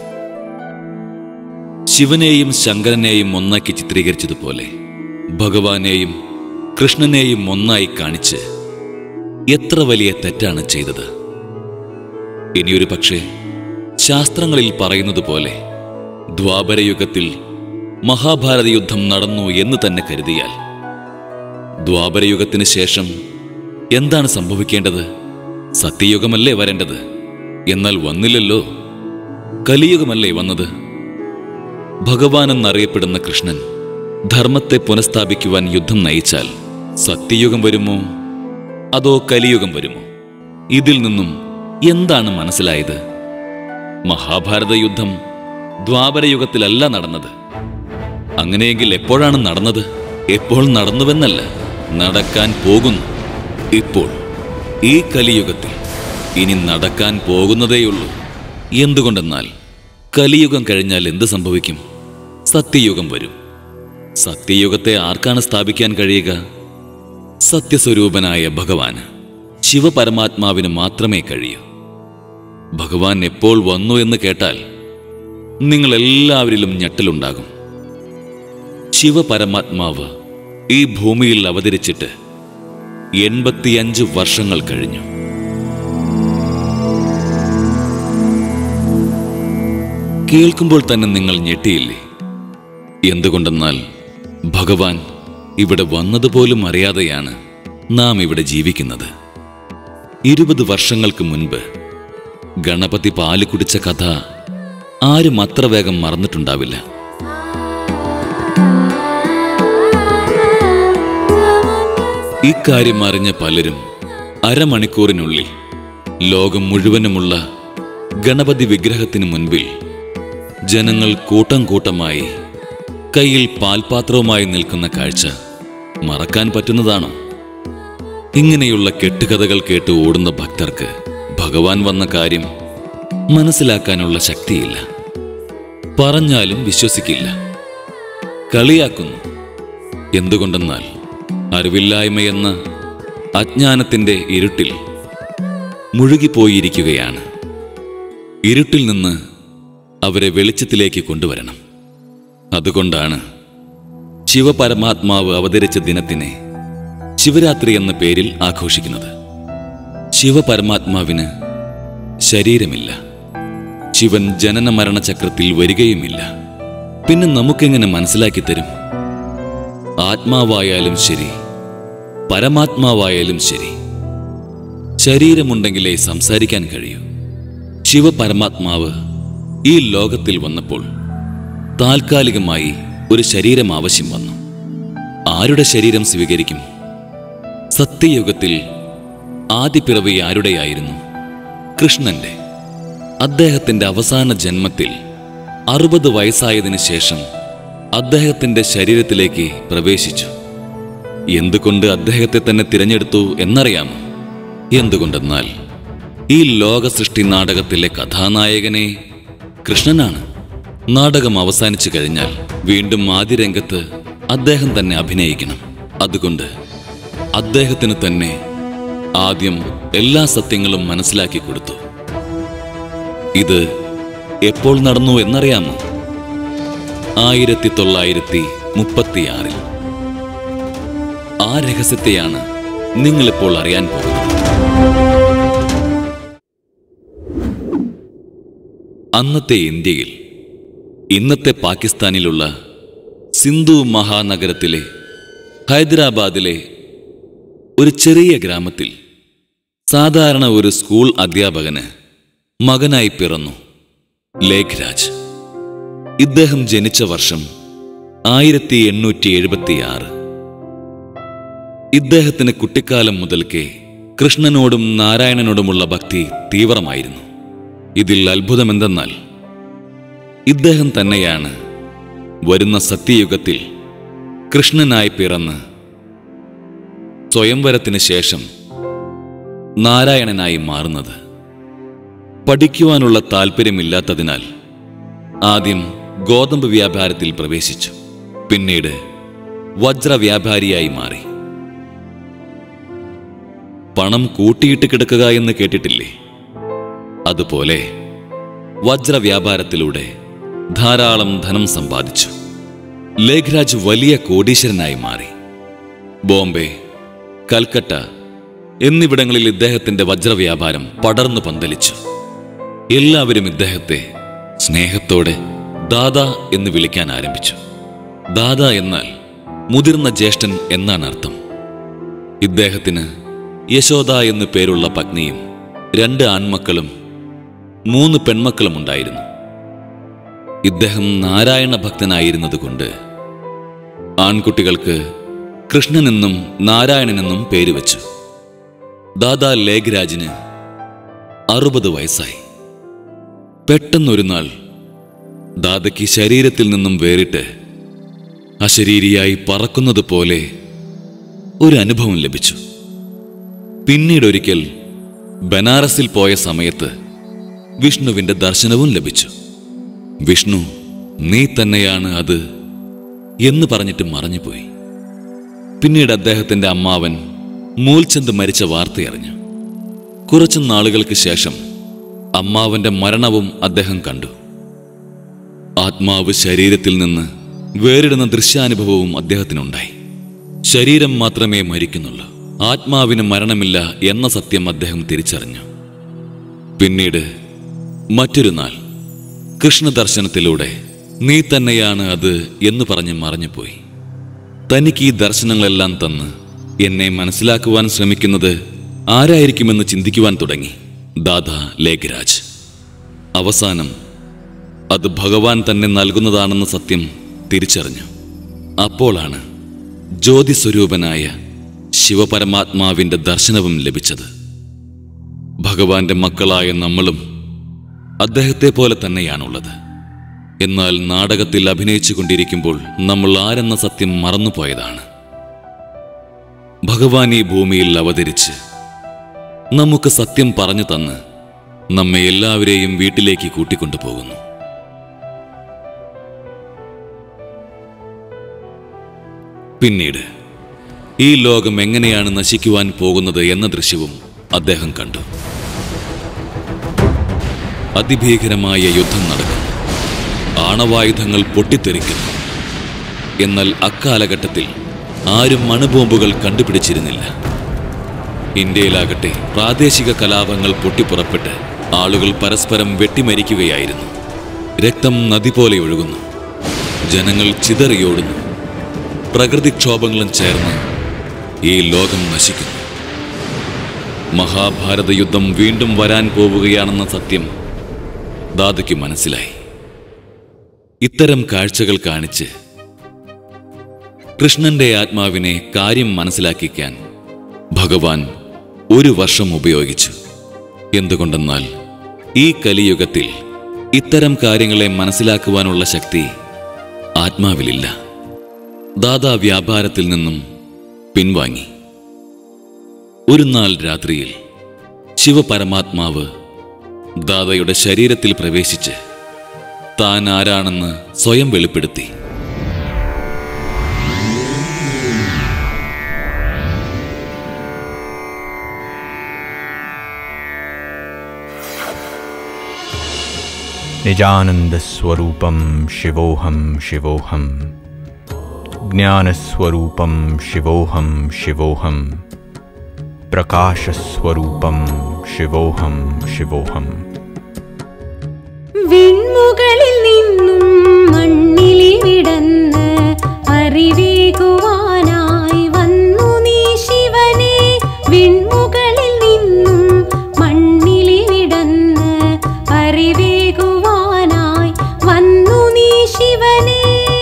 ശിവനെയും ശങ്കരനെയും ഒന്നാക്കി ചിത്രീകരിച്ചതുപോലെ ഭഗവാനെയും കൃഷ്ണനെയും ഒന്നായി കാണിച്ച് എത്ര വലിയ തെറ്റാണ് ചെയ്തത് ഇനിയൊരു പക്ഷേ ശാസ്ത്രങ്ങളിൽ പറയുന്നത് പോലെ ദ്വാപരയുഗത്തിൽ മഹാഭാരത യുദ്ധം നടന്നു എന്ന് തന്നെ കരുതിയാൽ ദ്വാപരയുഗത്തിന് ശേഷം എന്താണ് സംഭവിക്കേണ്ടത് സത്യയുഗമല്ലേ വരേണ്ടത് എന്നാൽ വന്നില്ലല്ലോ കലിയുഗമല്ലേ വന്നത് ഭഗവാൻ എന്നറിയപ്പെടുന്ന കൃഷ്ണൻ ധർമ്മത്തെ പുനഃസ്ഥാപിക്കുവാൻ യുദ്ധം നയിച്ചാൽ സത്യയുഗം വരുമോ അതോ കലിയുഗം വരുമോ ഇതിൽ നിന്നും എന്താണ് മനസ്സിലായത് മഹാഭാരത യുദ്ധം ദ്വാപരയുഗത്തിലല്ല നടന്നത് അങ്ങനെയെങ്കിൽ എപ്പോഴാണ് നടന്നത് എപ്പോൾ നടന്നുവെന്നല്ല നടക്കാൻ പോകുന്നു ഇപ്പോൾ ഈ കലിയുഗത്തിൽ ഇനി നടക്കാൻ പോകുന്നതേയുള്ളൂ എന്തുകൊണ്ടെന്നാൽ കലിയുഗം കഴിഞ്ഞാൽ എന്ത് സംഭവിക്കും സത്യയുഗം വരും സത്യയുഗത്തെ ആർക്കാണ് സ്ഥാപിക്കാൻ കഴിയുക സത്യസ്വരൂപനായ ഭഗവാന് ശിവപരമാത്മാവിന് മാത്രമേ കഴിയൂ ഭഗവാൻ എപ്പോൾ വന്നു എന്ന് കേട്ടാൽ നിങ്ങൾ എല്ലാവരിലും ഞെട്ടലുണ്ടാകും ശിവപരമാത്മാവ് ഈ ഭൂമിയിൽ അവതരിച്ചിട്ട് എൺപത്തിയഞ്ച് വർഷങ്ങൾ കഴിഞ്ഞു കേൾക്കുമ്പോൾ തന്നെ നിങ്ങൾ ഞെട്ടിയില്ലേ എന്തുകൊണ്ടെന്നാൽ ഭഗവാൻ ഇവിടെ വന്നതുപോലും അറിയാതെയാണ് നാം ഇവിടെ ജീവിക്കുന്നത് ഇരുപത് വർഷങ്ങൾക്ക് മുൻപ് ഗണപതി പാല് കുടിച്ച കഥ ആരും അത്ര വേഗം മറന്നിട്ടുണ്ടാവില്ല ഇക്കാര്യം അറിഞ്ഞ പലരും അരമണിക്കൂറിനുള്ളിൽ ലോകം മുഴുവനുമുള്ള ഗണപതി വിഗ്രഹത്തിന് മുൻപിൽ ജനങ്ങൾ കൂട്ടം കൂട്ടമായി കയ്യിൽ പാൽപാത്രവുമായി നിൽക്കുന്ന കാഴ്ച മറക്കാൻ പറ്റുന്നതാണോ ഇങ്ങനെയുള്ള കെട്ടുകഥകൾ കേട്ട് ഓടുന്ന ഭക്തർക്ക് ഭഗവാൻ വന്ന കാര്യം മനസ്സിലാക്കാനുള്ള ശക്തിയില്ല പറഞ്ഞാലും വിശ്വസിക്കില്ല കളിയാക്കുന്നു എന്തുകൊണ്ടെന്നാൽ അറിവില്ലായ്മയെന്ന അജ്ഞാനത്തിന്റെ ഇരുട്ടിൽ മുഴുകിപ്പോയിരിക്കുകയാണ് ഇരുട്ടിൽ നിന്ന് അവരെ വെളിച്ചത്തിലേക്ക് കൊണ്ടുവരണം അതുകൊണ്ടാണ് ശിവപരമാത്മാവ് അവതരിച്ച ദിനത്തിനെ ശിവരാത്രി എന്ന പേരിൽ ആഘോഷിക്കുന്നത് ശിവപരമാത്മാവിന് ശരീരമില്ല ശിവൻ ജനന മരണ ചക്രത്തിൽ വരികയുമില്ല പിന്നെ നമുക്കെങ്ങനെ മനസ്സിലാക്കി തരും ആത്മാവായാലും ശരി പരമാത്മാവായാലും ശരി ശരീരമുണ്ടെങ്കിലേ സംസാരിക്കാൻ കഴിയൂ ശിവപരമാത്മാവ് ഈ ലോകത്തിൽ വന്നപ്പോൾ താൽക്കാലികമായി ഒരു ശരീരം ആവശ്യം വന്നു ആരുടെ ശരീരം സ്വീകരിക്കും സത്യയുഗത്തിൽ ആദ്യപിറവി ആരുടെയായിരുന്നു കൃഷ്ണന്റെ അദ്ദേഹത്തിന്റെ അവസാന ജന്മത്തിൽ അറുപത് വയസ്സായതിനു ശേഷം അദ്ദേഹത്തിന്റെ ശരീരത്തിലേക്ക് പ്രവേശിച്ചു എന്തുകൊണ്ട് അദ്ദേഹത്തെ തന്നെ തിരഞ്ഞെടുത്തു എന്നറിയാമോ എന്തുകൊണ്ടെന്നാൽ ഈ ലോക സൃഷ്ടി നാടകത്തിലെ കഥാനായകനെ കൃഷ്ണനാണ് നാടകം അവസാനിച്ചു കഴിഞ്ഞാൽ വീണ്ടും ആദ്യ രംഗത്ത് അദ്ദേഹം തന്നെ അഭിനയിക്കണം അതുകൊണ്ട് അദ്ദേഹത്തിന് തന്നെ ആദ്യം എല്ലാ സത്യങ്ങളും മനസ്സിലാക്കി കൊടുത്തു ഇത് എപ്പോൾ നടന്നു എന്നറിയാമോ ആയിരത്തി തൊള്ളായിരത്തി മുപ്പത്തിയാറിൽ ആ രഹസ്യത്തെയാണ് നിങ്ങളിപ്പോൾ അറിയാൻ പോകുന്നത് അന്നത്തെ ഇന്ത്യയിൽ ഇന്നത്തെ പാകിസ്ഥാനിലുള്ള സിന്ധു മഹാനഗരത്തിലെ ഹൈദരാബാദിലെ ഒരു ചെറിയ ഗ്രാമത്തിൽ സാധാരണ ഒരു സ്കൂൾ അധ്യാപകന് മകനായി പിറന്നു ലേഖ്രാജ് ഇദ്ദേഹം ജനിച്ച വർഷം ആയിരത്തി എണ്ണൂറ്റി എഴുപത്തിയാറ് ഇദ്ദേഹത്തിന് കുട്ടിക്കാലം മുതൽക്കേ കൃഷ്ണനോടും നാരായണനോടുമുള്ള ഭക്തി തീവ്രമായിരുന്നു ഇതിൽ അത്ഭുതമെന്തെന്നാൽ ഇദ്ദേഹം തന്നെയാണ് വരുന്ന സത്യയുഗത്തിൽ കൃഷ്ണനായി പിറന്ന് സ്വയംവരത്തിന് ശേഷം നാരായണനായി മാറുന്നത് പഠിക്കുവാനുള്ള താല്പര്യമില്ലാത്തതിനാൽ ആദ്യം ഗോതമ്പ് വ്യാപാരത്തിൽ പ്രവേശിച്ചു പിന്നീട് വജ്ര വ്യാപാരിയായി മാറി പണം കൂട്ടിയിട്ട് കിടക്കുക എന്ന് കേട്ടിട്ടില്ലേ അതുപോലെ വജ്ര വ്യാപാരത്തിലൂടെ ധാരാളം ധനം സമ്പാദിച്ചു ലേഖ്രാജ് വലിയ കോടീശ്വരനായി മാറി ബോംബെ കൽക്കട്ട എന്നിവിടങ്ങളിൽ ഇദ്ദേഹത്തിന്റെ വജ്രവ്യാപാരം പടർന്നു പന്തലിച്ചു എല്ലാവരും ഇദ്ദേഹത്തെ സ്നേഹത്തോടെ ദാദ എന്ന് വിളിക്കാൻ ആരംഭിച്ചു ദാദ എന്നാൽ മുതിർന്ന ജ്യേഷ്ഠൻ എന്നാണ് അർത്ഥം ഇദ്ദേഹത്തിന് യശോദ എന്നു പേരുള്ള പത്നിയും രണ്ട് ആൺമക്കളും മൂന്ന് പെൺമക്കളും ഉണ്ടായിരുന്നു ഇദ്ദേഹം നാരായണ ഭക്തനായിരുന്നതുകൊണ്ട് ആൺകുട്ടികൾക്ക് കൃഷ്ണനെന്നും നാരായണനെന്നും പേര് വെച്ചു ദാദാ ലേഖരാജിന് അറുപത് വയസ്സായി പെട്ടെന്നൊരു നാൾ ദാദയ്ക്ക് ശരീരത്തിൽ നിന്നും വേറിട്ട് അശരീരിയായി പറക്കുന്നത് പോലെ ഒരു അനുഭവം ലഭിച്ചു പിന്നീടൊരിക്കൽ ബനാറസിൽ പോയ സമയത്ത് വിഷ്ണുവിന്റെ ദർശനവും ലഭിച്ചു വിഷ്ണു നീ തന്നെയാണ് അത് എന്ന് പറഞ്ഞിട്ട് മറഞ്ഞുപോയി പിന്നീട് അദ്ദേഹത്തിന്റെ അമ്മാവൻ മൂൽചന്ദ് മരിച്ച വാർത്തയറിഞ്ഞു കുറച്ചു നാളുകൾക്ക് ശേഷം അമ്മാവന്റെ മരണവും അദ്ദേഹം കണ്ടു ആത്മാവ് ശരീരത്തിൽ നിന്ന് വേറിടുന്ന ദൃശ്യാനുഭവവും അദ്ദേഹത്തിനുണ്ടായി ശരീരം മാത്രമേ മരിക്കുന്നുള്ളൂ ആത്മാവിന് മരണമില്ല എന്ന സത്യം അദ്ദേഹം തിരിച്ചറിഞ്ഞു പിന്നീട് മറ്റൊരു നാൾ കൃഷ്ണദർശനത്തിലൂടെ നീ തന്നെയാണ് അത് എന്ന് പറഞ്ഞ് മറഞ്ഞുപോയി തനിക്ക് ഈ ദർശനങ്ങളെല്ലാം തന്ന് എന്നെ മനസ്സിലാക്കുവാൻ ശ്രമിക്കുന്നത് ആരായിരിക്കുമെന്ന് ചിന്തിക്കുവാൻ തുടങ്ങി ദാദാ ലേഖരാജ് അവസാനം അത് ഭഗവാൻ തന്നെ നൽകുന്നതാണെന്ന സത്യം തിരിച്ചറിഞ്ഞു അപ്പോളാണ് ജ്യോതിസ്വരൂപനായ ശിവപരമാത്മാവിന്റെ ദർശനവും ലഭിച്ചത് ഭഗവാന്റെ മക്കളായ നമ്മളും അദ്ദേഹത്തെ പോലെ തന്നെയാണുള്ളത് എന്നാൽ നാടകത്തിൽ അഭിനയിച്ചു കൊണ്ടിരിക്കുമ്പോൾ നമ്മൾ ആരെന്ന സത്യം മറന്നുപോയതാണ് ഭഗവാൻ ഈ ഭൂമിയിൽ അവതരിച്ച് നമുക്ക് സത്യം പറഞ്ഞു തന്ന് നമ്മെ എല്ലാവരെയും വീട്ടിലേക്ക് കൂട്ടിക്കൊണ്ടുപോകുന്നു പിന്നീട് ഈ ലോകം എങ്ങനെയാണ് നശിക്കുവാൻ പോകുന്നത് എന്ന ദൃശ്യവും അദ്ദേഹം കണ്ടു അതിഭീകരമായ യുദ്ധം നടക്കും ആണവായുധങ്ങൾ പൊട്ടിത്തെറിക്കുന്നു എന്നാൽ അക്കാലഘട്ടത്തിൽ ആരും അണുബോംബുകൾ കണ്ടുപിടിച്ചിരുന്നില്ല ഇന്ത്യയിലാകട്ടെ പ്രാദേശിക കലാപങ്ങൾ പൊട്ടിപ്പുറപ്പെട്ട് ആളുകൾ പരസ്പരം വെട്ടിമരിക്കുകയായിരുന്നു രക്തം നദി പോലെ ഒഴുകുന്നു ജനങ്ങൾ ചിതറിയോടുന്നു പ്രകൃതിക്ഷോഭങ്ങളും ചേർന്ന് ഈ ലോകം നശിക്കുന്നു മഹാഭാരത യുദ്ധം വീണ്ടും വരാൻ പോവുകയാണെന്ന സത്യം ദാദയ്ക്ക് മനസ്സിലായി ഇത്തരം കാഴ്ചകൾ കാണിച്ച് കൃഷ്ണന്റെ ആത്മാവിനെ കാര്യം മനസ്സിലാക്കിക്കാൻ ഭഗവാൻ ഒരു വർഷം ഉപയോഗിച്ചു എന്തുകൊണ്ടെന്നാൽ ഈ കലിയുഗത്തിൽ ഇത്തരം കാര്യങ്ങളെ മനസ്സിലാക്കുവാനുള്ള ശക്തി ആത്മാവിലില്ല ദാദാ വ്യാപാരത്തിൽ നിന്നും പിൻവാങ്ങി ഒരു നാൾ രാത്രിയിൽ ശിവപരമാത്മാവ് ദാദയുടെ ശരീരത്തിൽ പ്രവേശിച്ച് താൻ ആരാണെന്ന് സ്വയം വെളിപ്പെടുത്തി निजानन्दस्वरूपं शिवोऽहं शिवोऽहं ज्ञानस्वरूपं शिवोऽहं शिवोऽहं प्रकाशस्वरूपं शिवोऽहं शिवोऽहम् വിൺമുകളിൽ നിന്നും മണ്ണിലിവിടന്ന് അറിവേകുവാനായി വന്നു നീ ശിവനെ വിൺമുകളിൽ നിന്നും മണ്ണിലിവിടന്ന് അറിവേകുവാനായി വന്നു നീ ശിവനെ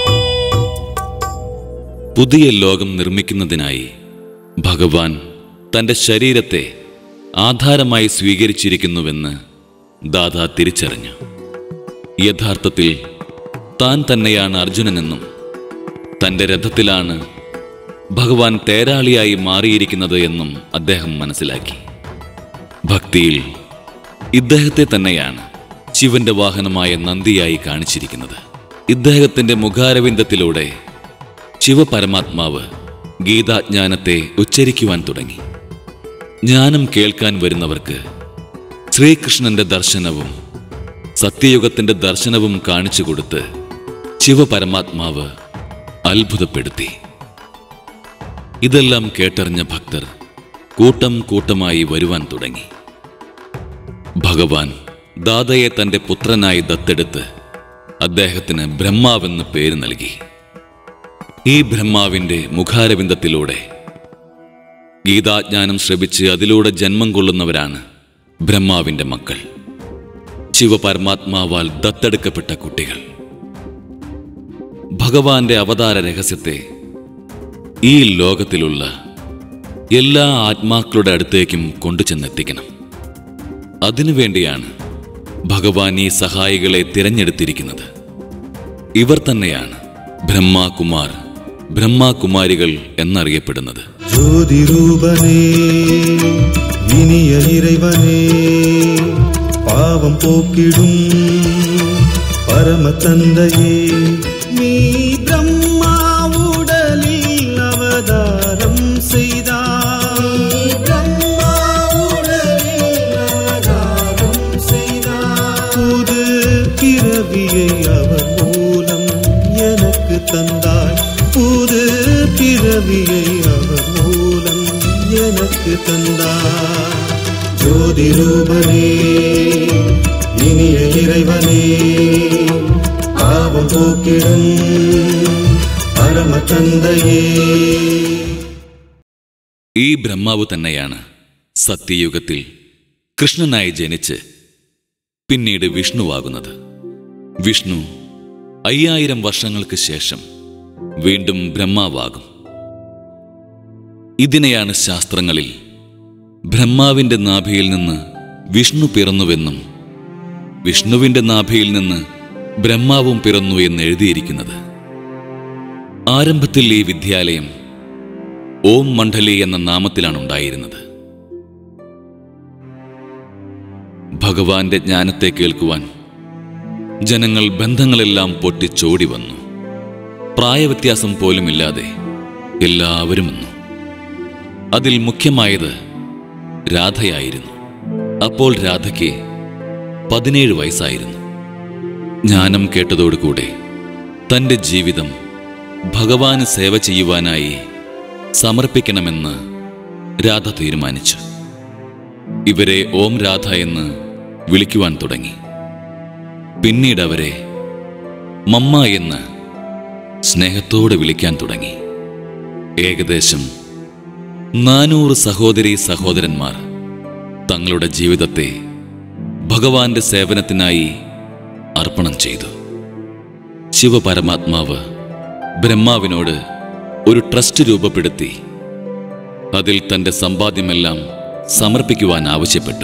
പുതിയ ലോകം നിർമ്മിക്കുന്നതിനായി ഭഗവാൻ തന്റെ ശരീരത്തെ ആധാരമായി സ്വീകരിച്ചിരിക്കുന്നുവെന്ന് ദാദ തിരിച്ചറിഞ്ഞു യഥാർത്ഥത്തിൽ താൻ തന്നെയാണ് അർജുനനെന്നും തന്റെ രഥത്തിലാണ് ഭഗവാൻ തേരാളിയായി മാറിയിരിക്കുന്നത് എന്നും അദ്ദേഹം മനസ്സിലാക്കി ഭക്തിയിൽ ഇദ്ദേഹത്തെ തന്നെയാണ് ശിവന്റെ വാഹനമായ നന്ദിയായി കാണിച്ചിരിക്കുന്നത് ഇദ്ദേഹത്തിന്റെ മുഖാരവിന്ദത്തിലൂടെ ശിവപരമാത്മാവ് ഗീതാജ്ഞാനത്തെ ഉച്ചരിക്കുവാൻ തുടങ്ങി ജ്ഞാനം കേൾക്കാൻ വരുന്നവർക്ക് ശ്രീകൃഷ്ണന്റെ ദർശനവും സത്യയുഗത്തിന്റെ ദർശനവും കാണിച്ചു കൊടുത്ത് ശിവപരമാത്മാവ് അത്ഭുതപ്പെടുത്തി ഇതെല്ലാം കേട്ടറിഞ്ഞ ഭക്തർ കൂട്ടം കൂട്ടമായി വരുവാൻ തുടങ്ങി ഭഗവാൻ ദാതയെ തന്റെ പുത്രനായി ദത്തെടുത്ത് അദ്ദേഹത്തിന് ബ്രഹ്മാവെന്ന് പേര് നൽകി ഈ ബ്രഹ്മാവിന്റെ മുഖാരവിന്ദത്തിലൂടെ ഗീതാജ്ഞാനം ശ്രവിച്ച് അതിലൂടെ ജന്മം കൊള്ളുന്നവരാണ് ബ്രഹ്മാവിന്റെ മക്കൾ ശിവപരമാത്മാവാൽ ദത്തെടുക്കപ്പെട്ട കുട്ടികൾ ഭഗവാന്റെ അവതാര രഹസ്യത്തെ ഈ ലോകത്തിലുള്ള എല്ലാ ആത്മാക്കളുടെ അടുത്തേക്കും കൊണ്ടുചെന്നെത്തിക്കണം അതിനുവേണ്ടിയാണ് ഭഗവാൻ ഈ സഹായികളെ തിരഞ്ഞെടുത്തിരിക്കുന്നത് ഇവർ തന്നെയാണ് ബ്രഹ്മാകുമാർ ബ്രഹ്മാകുമാരികൾ എന്നറിയപ്പെടുന്നത് ஜோதிரூபனே இனிய இறைவனே பாவம் போக்கிடும் பரம தந்தையே நீ பிரம்மா உடலில் அவதாரம் செய்தார் பிரம்மா உடலில் அவதாரம் செய்தார் புது பிறவியை அவர் மூலம் எனக்கு தந்தாய் புது பிறவியை அவர் மூலம் எனக்கு தந்தார் ஜோதி ரூபனே இனிய இறைவனே பாவம் போக்கிடும் பரம தந்தையே ഈ ബ്രഹ്മാവ് തന്നെയാണ് സത്യയുഗത്തിൽ കൃഷ്ണനായി ജനിച്ച് പിന്നീട് വിഷ്ണുവാകുന്നത് വിഷ്ണു അയ്യായിരം വർഷങ്ങൾക്ക് ശേഷം വീണ്ടും ബ്രഹ്മാവാകും ഇതിനെയാണ് ശാസ്ത്രങ്ങളിൽ ബ്രഹ്മാവിന്റെ നാഭിയിൽ നിന്ന് വിഷ്ണു പിറന്നുവെന്നും വിഷ്ണുവിന്റെ നാഭിയിൽ നിന്ന് ബ്രഹ്മാവും പിറന്നു എന്ന് എഴുതിയിരിക്കുന്നത് ആരംഭത്തിൽ ഈ വിദ്യാലയം ഓം മണ്ഡലി എന്ന നാമത്തിലാണ് ഉണ്ടായിരുന്നത് ഭഗവാന്റെ ജ്ഞാനത്തെ കേൾക്കുവാൻ ജനങ്ങൾ ബന്ധങ്ങളെല്ലാം പൊട്ടിച്ചോടി വന്നു പ്രായവ്യത്യാസം പോലുമില്ലാതെ എല്ലാവരും വന്നു അതിൽ മുഖ്യമായത് രാധയായിരുന്നു അപ്പോൾ രാധയ്ക്ക് പതിനേഴ് വയസ്സായിരുന്നു ജ്ഞാനം കേട്ടതോടുകൂടെ തന്റെ ജീവിതം ഭഗവാന് സേവ ചെയ്യുവാനായി സമർപ്പിക്കണമെന്ന് രാധ തീരുമാനിച്ചു ഇവരെ ഓം രാധ എന്ന് വിളിക്കുവാൻ തുടങ്ങി പിന്നീട് അവരെ മമ്മ എന്ന് സ്നേഹത്തോടെ വിളിക്കാൻ തുടങ്ങി ഏകദേശം നാനൂറ് സഹോദരി സഹോദരന്മാർ തങ്ങളുടെ ജീവിതത്തെ ഭഗവാന്റെ സേവനത്തിനായി അർപ്പണം ചെയ്തു ശിവപരമാത്മാവ് ബ്രഹ്മാവിനോട് ഒരു ട്രസ്റ്റ് രൂപപ്പെടുത്തി അതിൽ തന്റെ സമ്പാദ്യമെല്ലാം സമർപ്പിക്കുവാൻ ആവശ്യപ്പെട്ടു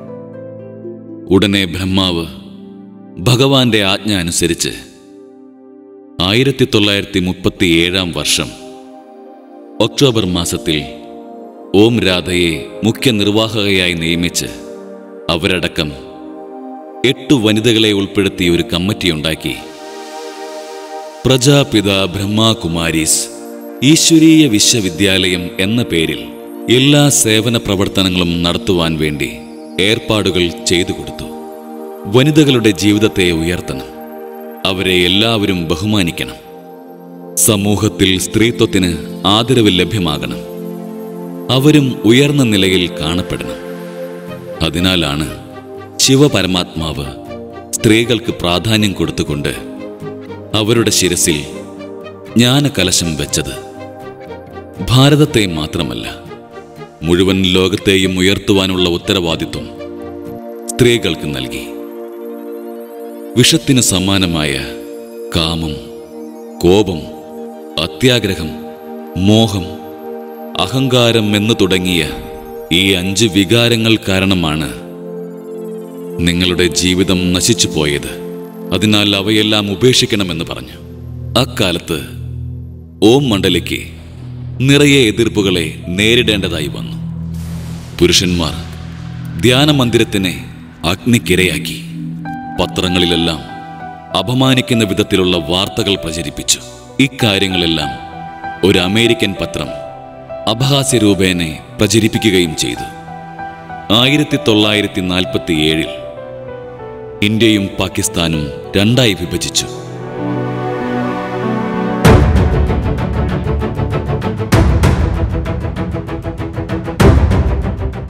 ഉടനെ ബ്രഹ്മാവ് ഭഗവാന്റെ ആജ്ഞ അനുസരിച്ച് ആയിരത്തി തൊള്ളായിരത്തി മുപ്പത്തി ഏഴാം വർഷം ഒക്ടോബർ മാസത്തിൽ ഓം രാധയെ മുഖ്യ നിർവാഹകയായി നിയമിച്ച് അവരടക്കം എട്ടു വനിതകളെ ഉൾപ്പെടുത്തി ഒരു കമ്മിറ്റിയുണ്ടാക്കി പ്രജാപിത ബ്രഹ്മാകുമാരീസ് ഈശ്വരീയ വിശ്വവിദ്യാലയം എന്ന പേരിൽ എല്ലാ സേവന പ്രവർത്തനങ്ങളും നടത്തുവാൻ വേണ്ടി ഏർപ്പാടുകൾ ചെയ്തു കൊടുത്തു വനിതകളുടെ ജീവിതത്തെ ഉയർത്തണം അവരെ എല്ലാവരും ബഹുമാനിക്കണം സമൂഹത്തിൽ സ്ത്രീത്വത്തിന് ആദരവ് ലഭ്യമാകണം അവരും ഉയർന്ന നിലയിൽ കാണപ്പെടണം അതിനാലാണ് ശിവപരമാത്മാവ് സ്ത്രീകൾക്ക് പ്രാധാന്യം കൊടുത്തുകൊണ്ട് അവരുടെ ശിരസിൽ ജ്ഞാനകലശം വെച്ചത് ഭാരതത്തെ മാത്രമല്ല മുഴുവൻ ലോകത്തെയും ഉയർത്തുവാനുള്ള ഉത്തരവാദിത്വം സ്ത്രീകൾക്ക് നൽകി വിഷത്തിന് സമാനമായ കാമം കോപം അത്യാഗ്രഹം മോഹം അഹങ്കാരം എന്ന് തുടങ്ങിയ ഈ അഞ്ച് വികാരങ്ങൾ കാരണമാണ് നിങ്ങളുടെ ജീവിതം നശിച്ചു പോയത് അതിനാൽ അവയെല്ലാം ഉപേക്ഷിക്കണമെന്ന് പറഞ്ഞു അക്കാലത്ത് ഓം മണ്ഡലിക്ക് നിറയെ എതിർപ്പുകളെ നേരിടേണ്ടതായി വന്നു പുരുഷന്മാർ ധ്യാനമന്ദിരത്തിനെ അഗ്നിക്കിരയാക്കി പത്രങ്ങളിലെല്ലാം അപമാനിക്കുന്ന വിധത്തിലുള്ള വാർത്തകൾ പ്രചരിപ്പിച്ചു ഇക്കാര്യങ്ങളെല്ലാം ഒരു അമേരിക്കൻ പത്രം അപഹാസ്യ രൂപേണെ പ്രചരിപ്പിക്കുകയും ചെയ്തു ആയിരത്തി തൊള്ളായിരത്തി നാൽപ്പത്തി ഏഴിൽ ഇന്ത്യയും പാകിസ്ഥാനും രണ്ടായി വിഭജിച്ചു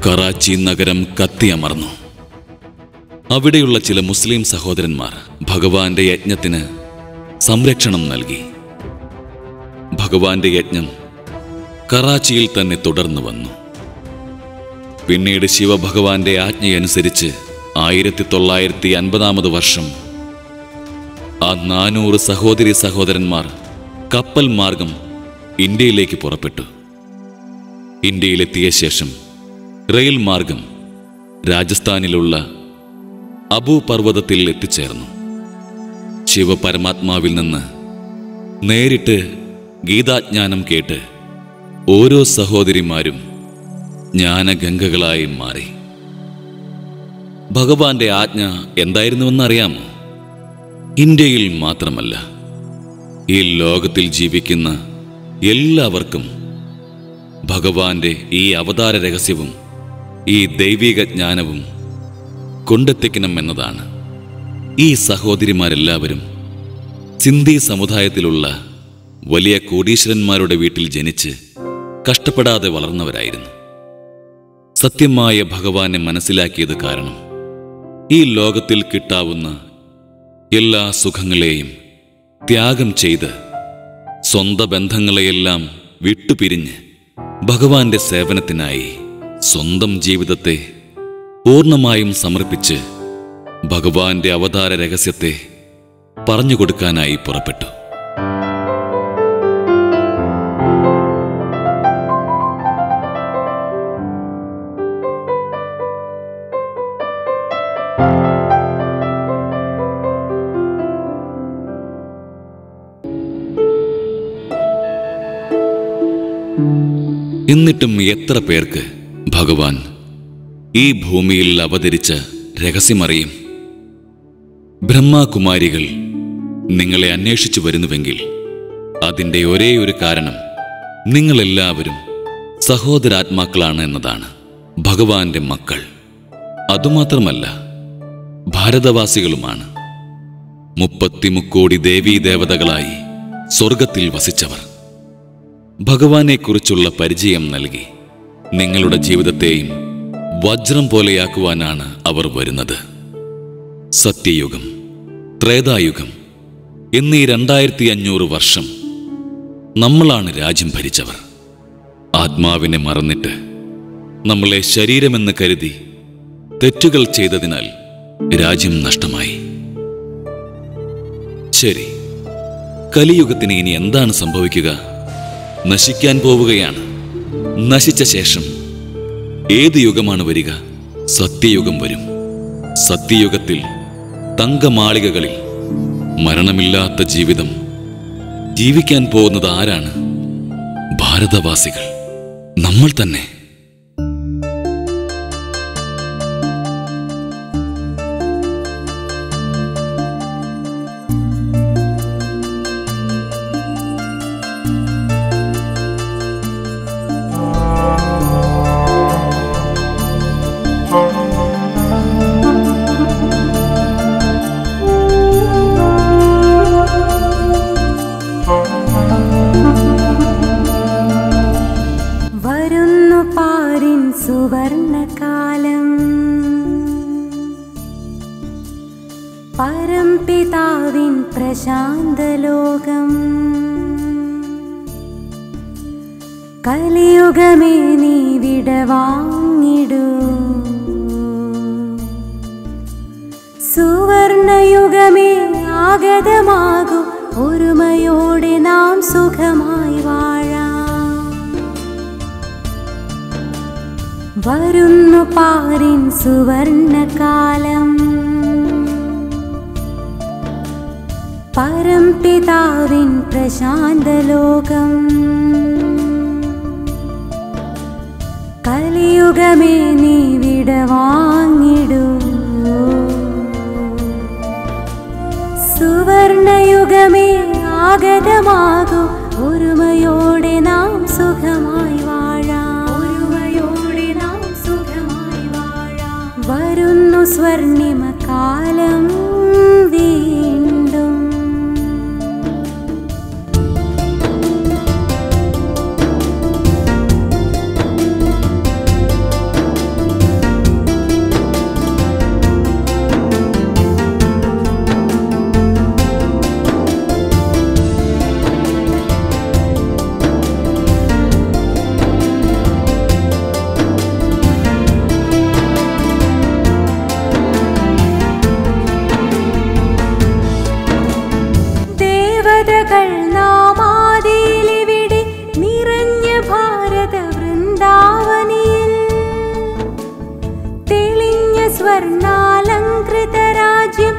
കറാച്ചി നഗരം കത്തിയമർന്നു അവിടെയുള്ള ചില മുസ്ലിം സഹോദരന്മാർ ഭഗവാന്റെ യജ്ഞത്തിന് സംരക്ഷണം നൽകി ഭഗവാന്റെ യജ്ഞം കറാച്ചിയിൽ തന്നെ തുടർന്നു വന്നു പിന്നീട് ശിവഭഗവാന്റെ ആജ്ഞയനുസരിച്ച് ആയിരത്തി തൊള്ളായിരത്തി അൻപതാമത് വർഷം ആ നാനൂറ് സഹോദരി സഹോദരന്മാർ കപ്പൽ മാർഗം ഇന്ത്യയിലേക്ക് പുറപ്പെട്ടു ഇന്ത്യയിലെത്തിയ ശേഷം റെയിൽ മാർഗം രാജസ്ഥാനിലുള്ള അബു പർവ്വതത്തിൽ എത്തിച്ചേർന്നു ശിവപരമാത്മാവിൽ നിന്ന് നേരിട്ട് ഗീതാജ്ഞാനം കേട്ട് ഓരോ സഹോദരിമാരും ജ്ഞാനഗംഗകളായി മാറി ഭഗവാന്റെ ആജ്ഞ എന്തായിരുന്നുവെന്നറിയാമോ ഇന്ത്യയിൽ മാത്രമല്ല ഈ ലോകത്തിൽ ജീവിക്കുന്ന എല്ലാവർക്കും ഭഗവാന്റെ ഈ അവതാര രഹസ്യവും ഈ ദൈവിക ജ്ഞാനവും കൊണ്ടെത്തിക്കണം എന്നതാണ് ഈ സഹോദരിമാരെല്ലാവരും സിന്ധി സമുദായത്തിലുള്ള വലിയ കോടീശ്വരന്മാരുടെ വീട്ടിൽ ജനിച്ച് കഷ്ടപ്പെടാതെ വളർന്നവരായിരുന്നു സത്യമായ ഭഗവാനെ മനസ്സിലാക്കിയത് കാരണം ഈ ലോകത്തിൽ കിട്ടാവുന്ന എല്ലാ സുഖങ്ങളെയും ത്യാഗം ചെയ്ത് സ്വന്ത ബന്ധങ്ങളെയെല്ലാം വിട്ടുപിരിഞ്ഞ് ഭഗവാന്റെ സേവനത്തിനായി സ്വന്തം ജീവിതത്തെ പൂർണ്ണമായും സമർപ്പിച്ച് ഭഗവാന്റെ അവതാര രഹസ്യത്തെ പറഞ്ഞുകൊടുക്കാനായി പുറപ്പെട്ടു എന്നിട്ടും എത്ര പേർക്ക് ഭഗവാൻ ഈ ഭൂമിയിൽ അവതരിച്ച രഹസ്യമറിയും ബ്രഹ്മകുമാരികൾ നിങ്ങളെ അന്വേഷിച്ചു വരുന്നുവെങ്കിൽ അതിൻ്റെ ഒരേ ഒരു കാരണം നിങ്ങളെല്ലാവരും സഹോദരാത്മാക്കളാണ് എന്നതാണ് ഭഗവാന്റെ മക്കൾ അതുമാത്രമല്ല ഭാരതവാസികളുമാണ് മുപ്പത്തിമുക്കോടി ദേവീദേവതകളായി സ്വർഗത്തിൽ വസിച്ചവർ ഭഗവാനെക്കുറിച്ചുള്ള പരിചയം നൽകി നിങ്ങളുടെ ജീവിതത്തെയും വജ്രം പോലെയാക്കുവാനാണ് അവർ വരുന്നത് സത്യയുഗം ത്രേതായുഗം എന്നീ രണ്ടായിരത്തി അഞ്ഞൂറ് വർഷം നമ്മളാണ് രാജ്യം ഭരിച്ചവർ ആത്മാവിനെ മറന്നിട്ട് നമ്മളെ ശരീരമെന്ന് കരുതി തെറ്റുകൾ ചെയ്തതിനാൽ രാജ്യം നഷ്ടമായി ശരി കലിയുഗത്തിന് ഇനി എന്താണ് സംഭവിക്കുക നശിക്കാൻ പോവുകയാണ് നശിച്ച ശേഷം ഏത് യുഗമാണ് വരിക സത്യയുഗം വരും സത്യയുഗത്തിൽ തങ്കമാളികകളിൽ മരണമില്ലാത്ത ജീവിതം ജീവിക്കാൻ പോകുന്നത് ആരാണ് ഭാരതവാസികൾ നമ്മൾ തന്നെ വരുന്നു പാരിൻ സുവർണകാലം പരംപിതാവിൻ പ്രശാന്തലോകം കലിയുഗമേ നീ വിടവാങ്ങിടൂ സുവർണയുഗമേ ആഗതമാകൂ ഒരുമയോടെ നാം സുഖമായി വാഴാം വരുന്നു പാരിൻ സുവർണകാലം പരംപിതാവിൻ പ്രശാന്തലോകം കലിയുഗമേ നീ വിടവാങ്ങിടൂ സുവർണയുഗമേ ആഗതമാകൂ ഒരുമയോടെ നാം സുഖമായി വാഴാം ഒരുമയോടെ നാം സുഖമായി വാഴാം വരുന്നു സ്വർണിമ കാലം വീണ്ടും സ്വർണാലങ്കൃത രാജ്യം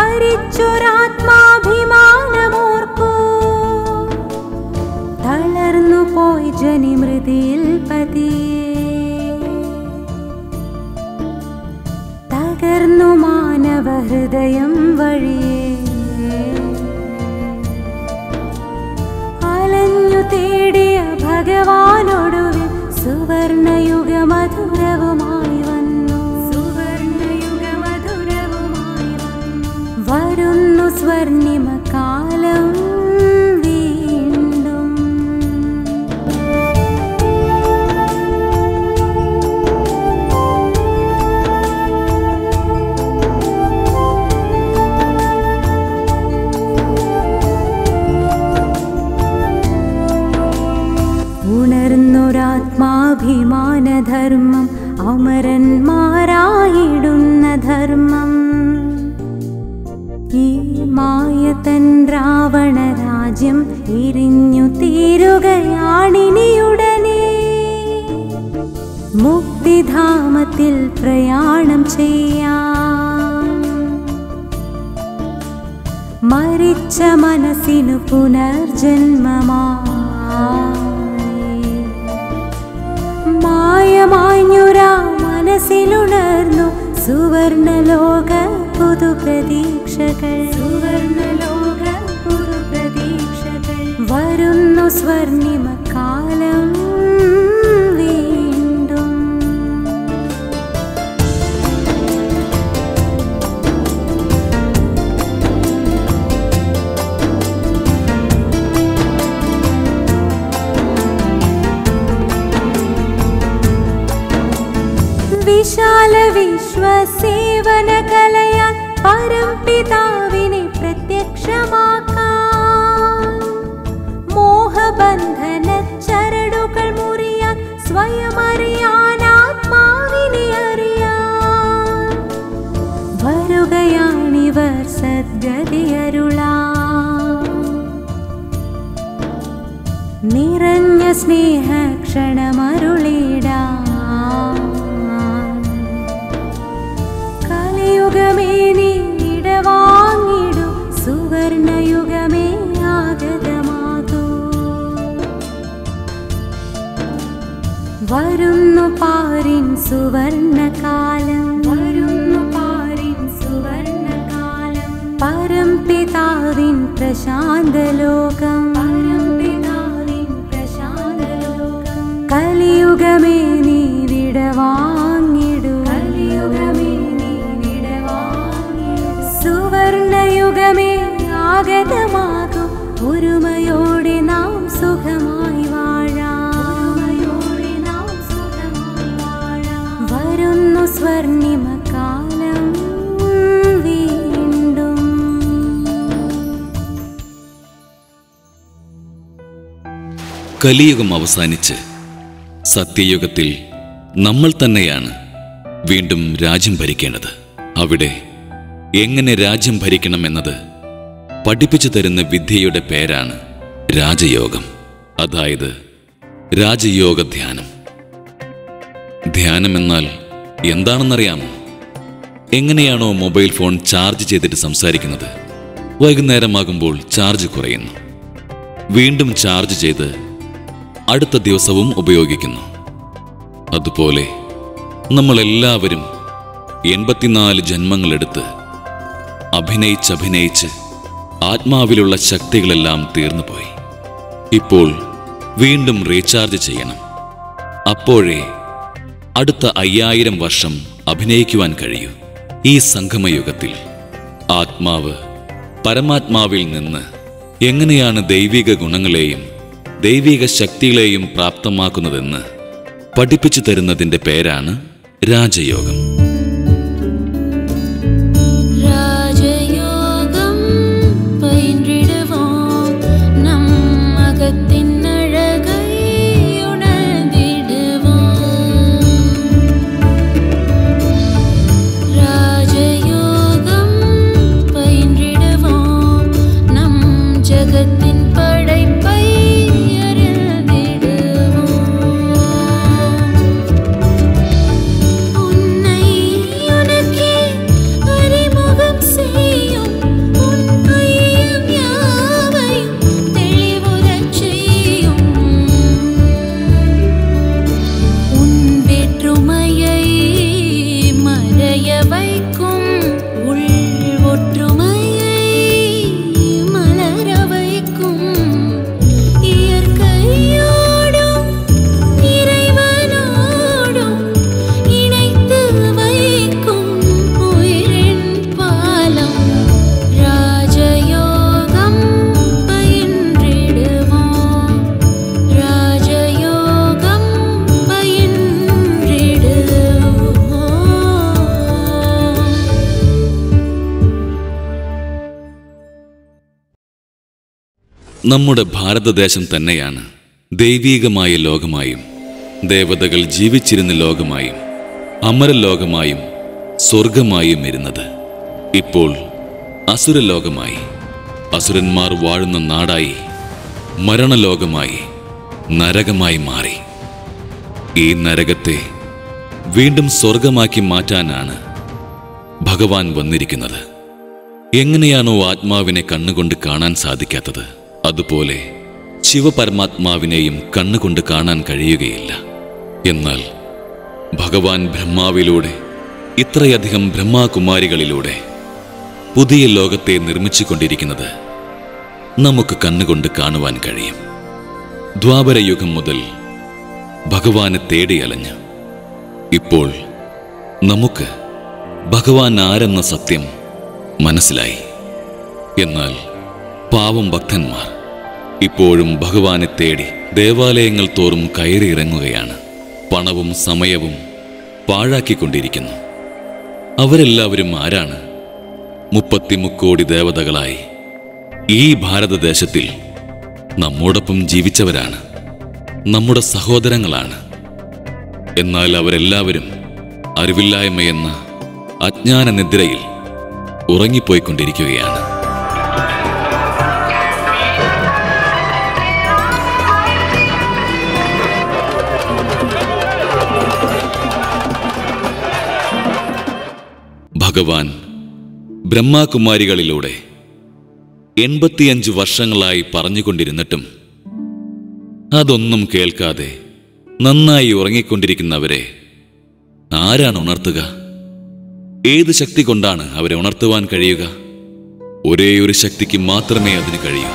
ഭരിച്ചൊരാത്മാഭിമാനമോർക്കൂ തളർന്നു പോയി ജനിമൃതിയിൽ പതിയെ തകർന്നു മാനവ ഹൃദയം വഴിയേ അലഞ്ഞു തേടിയ ഭഗവാനൊടുവിൽ സുവർണയുഗ മധുരവുമായി വന്നു സുവർണയുഗ മധുരവുമായി വന്നു വരുന്നു സ്വർണിമ കാലം വീണ്ടും ഉണർന്നൊരാത്മാഭിമാനധർമ്മം അമരന്മാരായിടുന്ന ധർമ്മം ഈ മായതൻ രാവണ രാജ്യം എരിഞ്ഞു തീരുകയാണിനിയുടനെ മുക്തിധാമത്തിൽ പ്രയാണം ചെയ്യാം മരിച്ച മനസ്സിനു പുനർജന്മമായി മായമാഞ്ഞുരാ മനസ്സിലുണർന്നു സുവർണലോക പുതുപ്രതീക്ഷകൾ സുവർണലോക പുതുപ്രതീക്ഷകൾ വരുന്നു സ്വർണിമ കാലം വീണ്ടും വിശാല വിശ്വസേവന കലയാൽ പരംപിതാവിനെ പ്രത്യക്ഷമാക്കാം മോഹബന്ധന ചരടുകൾ മുറിയാൻ സ്വയം അറിയാൻ ആത്മാവിനെ അറിയാൻ വരുകയാണിവർ സദ്ഗതിയരുളാം നിറഞ്ഞ സ്നേഹ ക്ഷണമരുളിടാം കലിയുഗമേ നീ ഇടവാങ്ങിടു സുവർണയുഗമേ ആഗതമാകൂ വരുന്നു പാരിൻ സുവർണകാലം വരുന്നു പാരിൻ സുവർണകാലം പരംപിതാവിൻ പ്രശാന്തലോകം പരംപിതാവിൻ പ്രശാന്തലോകം കലിയുഗമേ നീ വിടവാങ്ങിടു കലിയുഗമേ നീ വിടവാങ്ങിടു സുവർണയുഗമേ ആഗതമാകും ഒരുമയോടെ നാം സുഖമായി വാഴാം ഒരുമയോടെ നാം സുഖമായി വാഴാം വരുന്നു സ്വർണിമ കാലം വീണ്ടും കലിയുഗം അവസാനിച്ച് സത്യയുഗത്തിൽ നമ്മൾ തന്നെയാണ് വീണ്ടും രാജ്യം ഭരിക്കേണ്ടത് അവിടെ എങ്ങനെ രാജ്യം ഭരിക്കണമെന്നത് പഠിപ്പിച്ചു തരുന്ന വിദ്യയുടെ പേരാണ് രാജയോഗം അതായത് രാജയോഗ ധ്യാനം ധ്യാനം എന്നാൽ എന്താണെന്നറിയാമോ എങ്ങനെയാണോ മൊബൈൽ ഫോൺ ചാർജ് ചെയ്തിട്ട് സംസാരിക്കുന്നത് വൈകുന്നേരമാകുമ്പോൾ ചാർജ് കുറയുന്നു വീണ്ടും ചാർജ് ചെയ്ത് അടുത്ത ദിവസവും ഉപയോഗിക്കുന്നു അതുപോലെ നമ്മളെല്ലാവരും എൺപത്തിനാല് ജന്മങ്ങളെടുത്ത് അഭിനയിച്ചഭിനയിച്ച് ആത്മാവിലുള്ള ശക്തികളെല്ലാം തീർന്നുപോയി ഇപ്പോൾ വീണ്ടും റീചാർജ് ചെയ്യണം അപ്പോഴേ അടുത്ത അയ്യായിരം വർഷം അഭിനയിക്കുവാൻ കഴിയൂ ഈ സംഗമയുഗത്തിൽ ആത്മാവ് പരമാത്മാവിൽ നിന്ന് എങ്ങനെയാണ് ദൈവിക ഗുണങ്ങളെയും ദൈവിക ശക്തികളെയും പ്രാപ്തമാക്കുന്നതെന്ന് പഠിപ്പിച്ചു തരുന്നതിന്റെ പേരാണ് രാജയോഗം ராஜயோகம் பயின்றிடுவோம் நம் அகத்தின் அழகை உணர்ந்திடுவோம் ராஜயோகம் பயின்றிடுவோம் நம் ஜகத்தின் படைப்பை அறிந்திடுவோம் உன்னை നമ്മുടെ ഭാരതദേശം തന്നെയാണ് ദൈവീകമായ ലോകമായും ദേവതകൾ ജീവിച്ചിരുന്ന ലോകമായും അമരലോകമായും സ്വർഗമായും ഇരുന്നത് ഇപ്പോൾ അസുരലോകമായി അസുരന്മാർ വാഴുന്ന നാടായി മരണലോകമായി നരകമായി മാറി ഈ നരകത്തെ വീണ്ടും സ്വർഗമാക്കി മാറ്റാനാണ് ഭഗവാൻ വന്നിരിക്കുന്നത് എങ്ങനെയാണോ ആത്മാവിനെ കണ്ണുകൊണ്ട് കാണാൻ സാധിക്കാത്തത് അതുപോലെ ശിവപരമാത്മാവിനെയും കണ്ണുകൊണ്ട് കാണാൻ കഴിയുകയില്ല എന്നാൽ ഭഗവാൻ ബ്രഹ്മാവിലൂടെ ഇത്രയധികം ബ്രഹ്മാകുമാരികളിലൂടെ പുതിയ ലോകത്തെ നിർമ്മിച്ചുകൊണ്ടിരിക്കുന്നത് നമുക്ക് കണ്ണുകൊണ്ട് കാണുവാൻ കഴിയും ദ്വാപരയുഗം മുതൽ ഭഗവാനെ തേടി അലഞ്ഞു ഇപ്പോൾ നമുക്ക് ഭഗവാൻ ആരെന്ന സത്യം മനസ്സിലായി എന്നാൽ പാവം ഭക്തന്മാർ ഇപ്പോഴും ഭഗവാനെ തേടി ദേവാലയങ്ങൾ തോറും കയറിയിറങ്ങുകയാണ് പണവും സമയവും പാഴാക്കിക്കൊണ്ടിരിക്കുന്നു അവരെല്ലാവരും ആരാണ് മുപ്പത്തിമുക്കോടി ദേവതകളായി ഈ ഭാരതദേശത്തിൽ നമ്മോടൊപ്പം ജീവിച്ചവരാണ് നമ്മുടെ സഹോദരങ്ങളാണ് എന്നാൽ അവരെല്ലാവരും അറിവില്ലായ്മയെന്ന അജ്ഞാന നിദ്രയിൽ ഉറങ്ങിപ്പോയിക്കൊണ്ടിരിക്കുകയാണ് ഭഗവാൻ ബ്രഹ്മാകുമാരികളിലൂടെ എൺപത്തിയഞ്ച് വർഷങ്ങളായി പറഞ്ഞുകൊണ്ടിരുന്നിട്ടും അതൊന്നും കേൾക്കാതെ നന്നായി ഉറങ്ങിക്കൊണ്ടിരിക്കുന്നവരെ ആരാണ് ഉണർത്തുക ഏത് ശക്തി കൊണ്ടാണ് അവരെ ഉണർത്തുവാൻ കഴിയുക ഒരേ ഒരു ശക്തിക്ക് മാത്രമേ അതിന് കഴിയൂ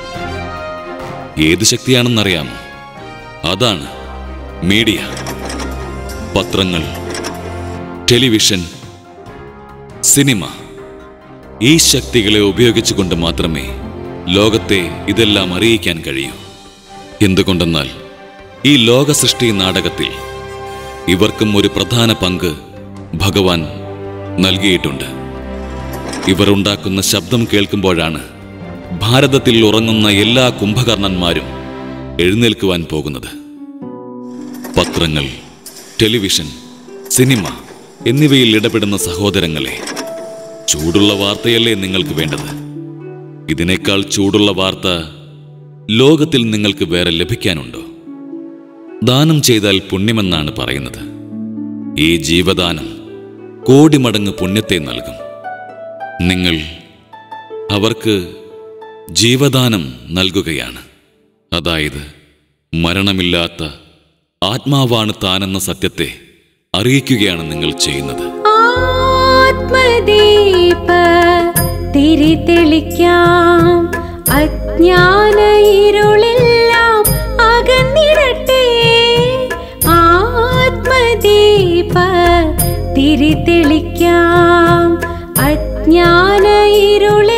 ഏത് ശക്തിയാണെന്നറിയാമോ അതാണ് മീഡിയ പത്രങ്ങൾ ടെലിവിഷൻ സിനിമ ഈ ശക്തികളെ ഉപയോഗിച്ചുകൊണ്ട് മാത്രമേ ലോകത്തെ ഇതെല്ലാം അറിയിക്കാൻ കഴിയൂ എന്തുകൊണ്ടെന്നാൽ ഈ ലോക സൃഷ്ടി നാടകത്തിൽ ഇവർക്കും ഒരു പ്രധാന പങ്ക് ഭഗവാൻ നൽകിയിട്ടുണ്ട് ഇവർ ഉണ്ടാക്കുന്ന ശബ്ദം കേൾക്കുമ്പോഴാണ് ഭാരതത്തിൽ ഉറങ്ങുന്ന എല്ലാ കുംഭകർണന്മാരും എഴുന്നേൽക്കുവാൻ പോകുന്നത് പത്രങ്ങൾ ടെലിവിഷൻ സിനിമ എന്നിവയിൽ ഇടപെടുന്ന സഹോദരങ്ങളെ ചൂടുള്ള വാർത്തയല്ലേ നിങ്ങൾക്ക് വേണ്ടത് ഇതിനേക്കാൾ ചൂടുള്ള വാർത്ത ലോകത്തിൽ നിങ്ങൾക്ക് വേറെ ലഭിക്കാനുണ്ടോ ദാനം ചെയ്താൽ പുണ്യമെന്നാണ് പറയുന്നത് ഈ ജീവദാനം കോടി മടങ്ങ് പുണ്യത്തെ നൽകും നിങ്ങൾ അവർക്ക് ജീവദാനം നൽകുകയാണ് അതായത് മരണമില്ലാത്ത ആത്മാവാണ് താനെന്ന സത്യത്തെ അറിയിക്കുകയാണ് നിങ്ങൾ ചെയ്യുന്നത് ആത്മദീപ തിരി തെളിക്കാം അജ്ഞാന ഇരുളെല്ലാം അകന്നിടട്ടെ ആത്മദീപ തിരി തെളിക്കാം അജ്ഞാന ഇരുളെല്ലാം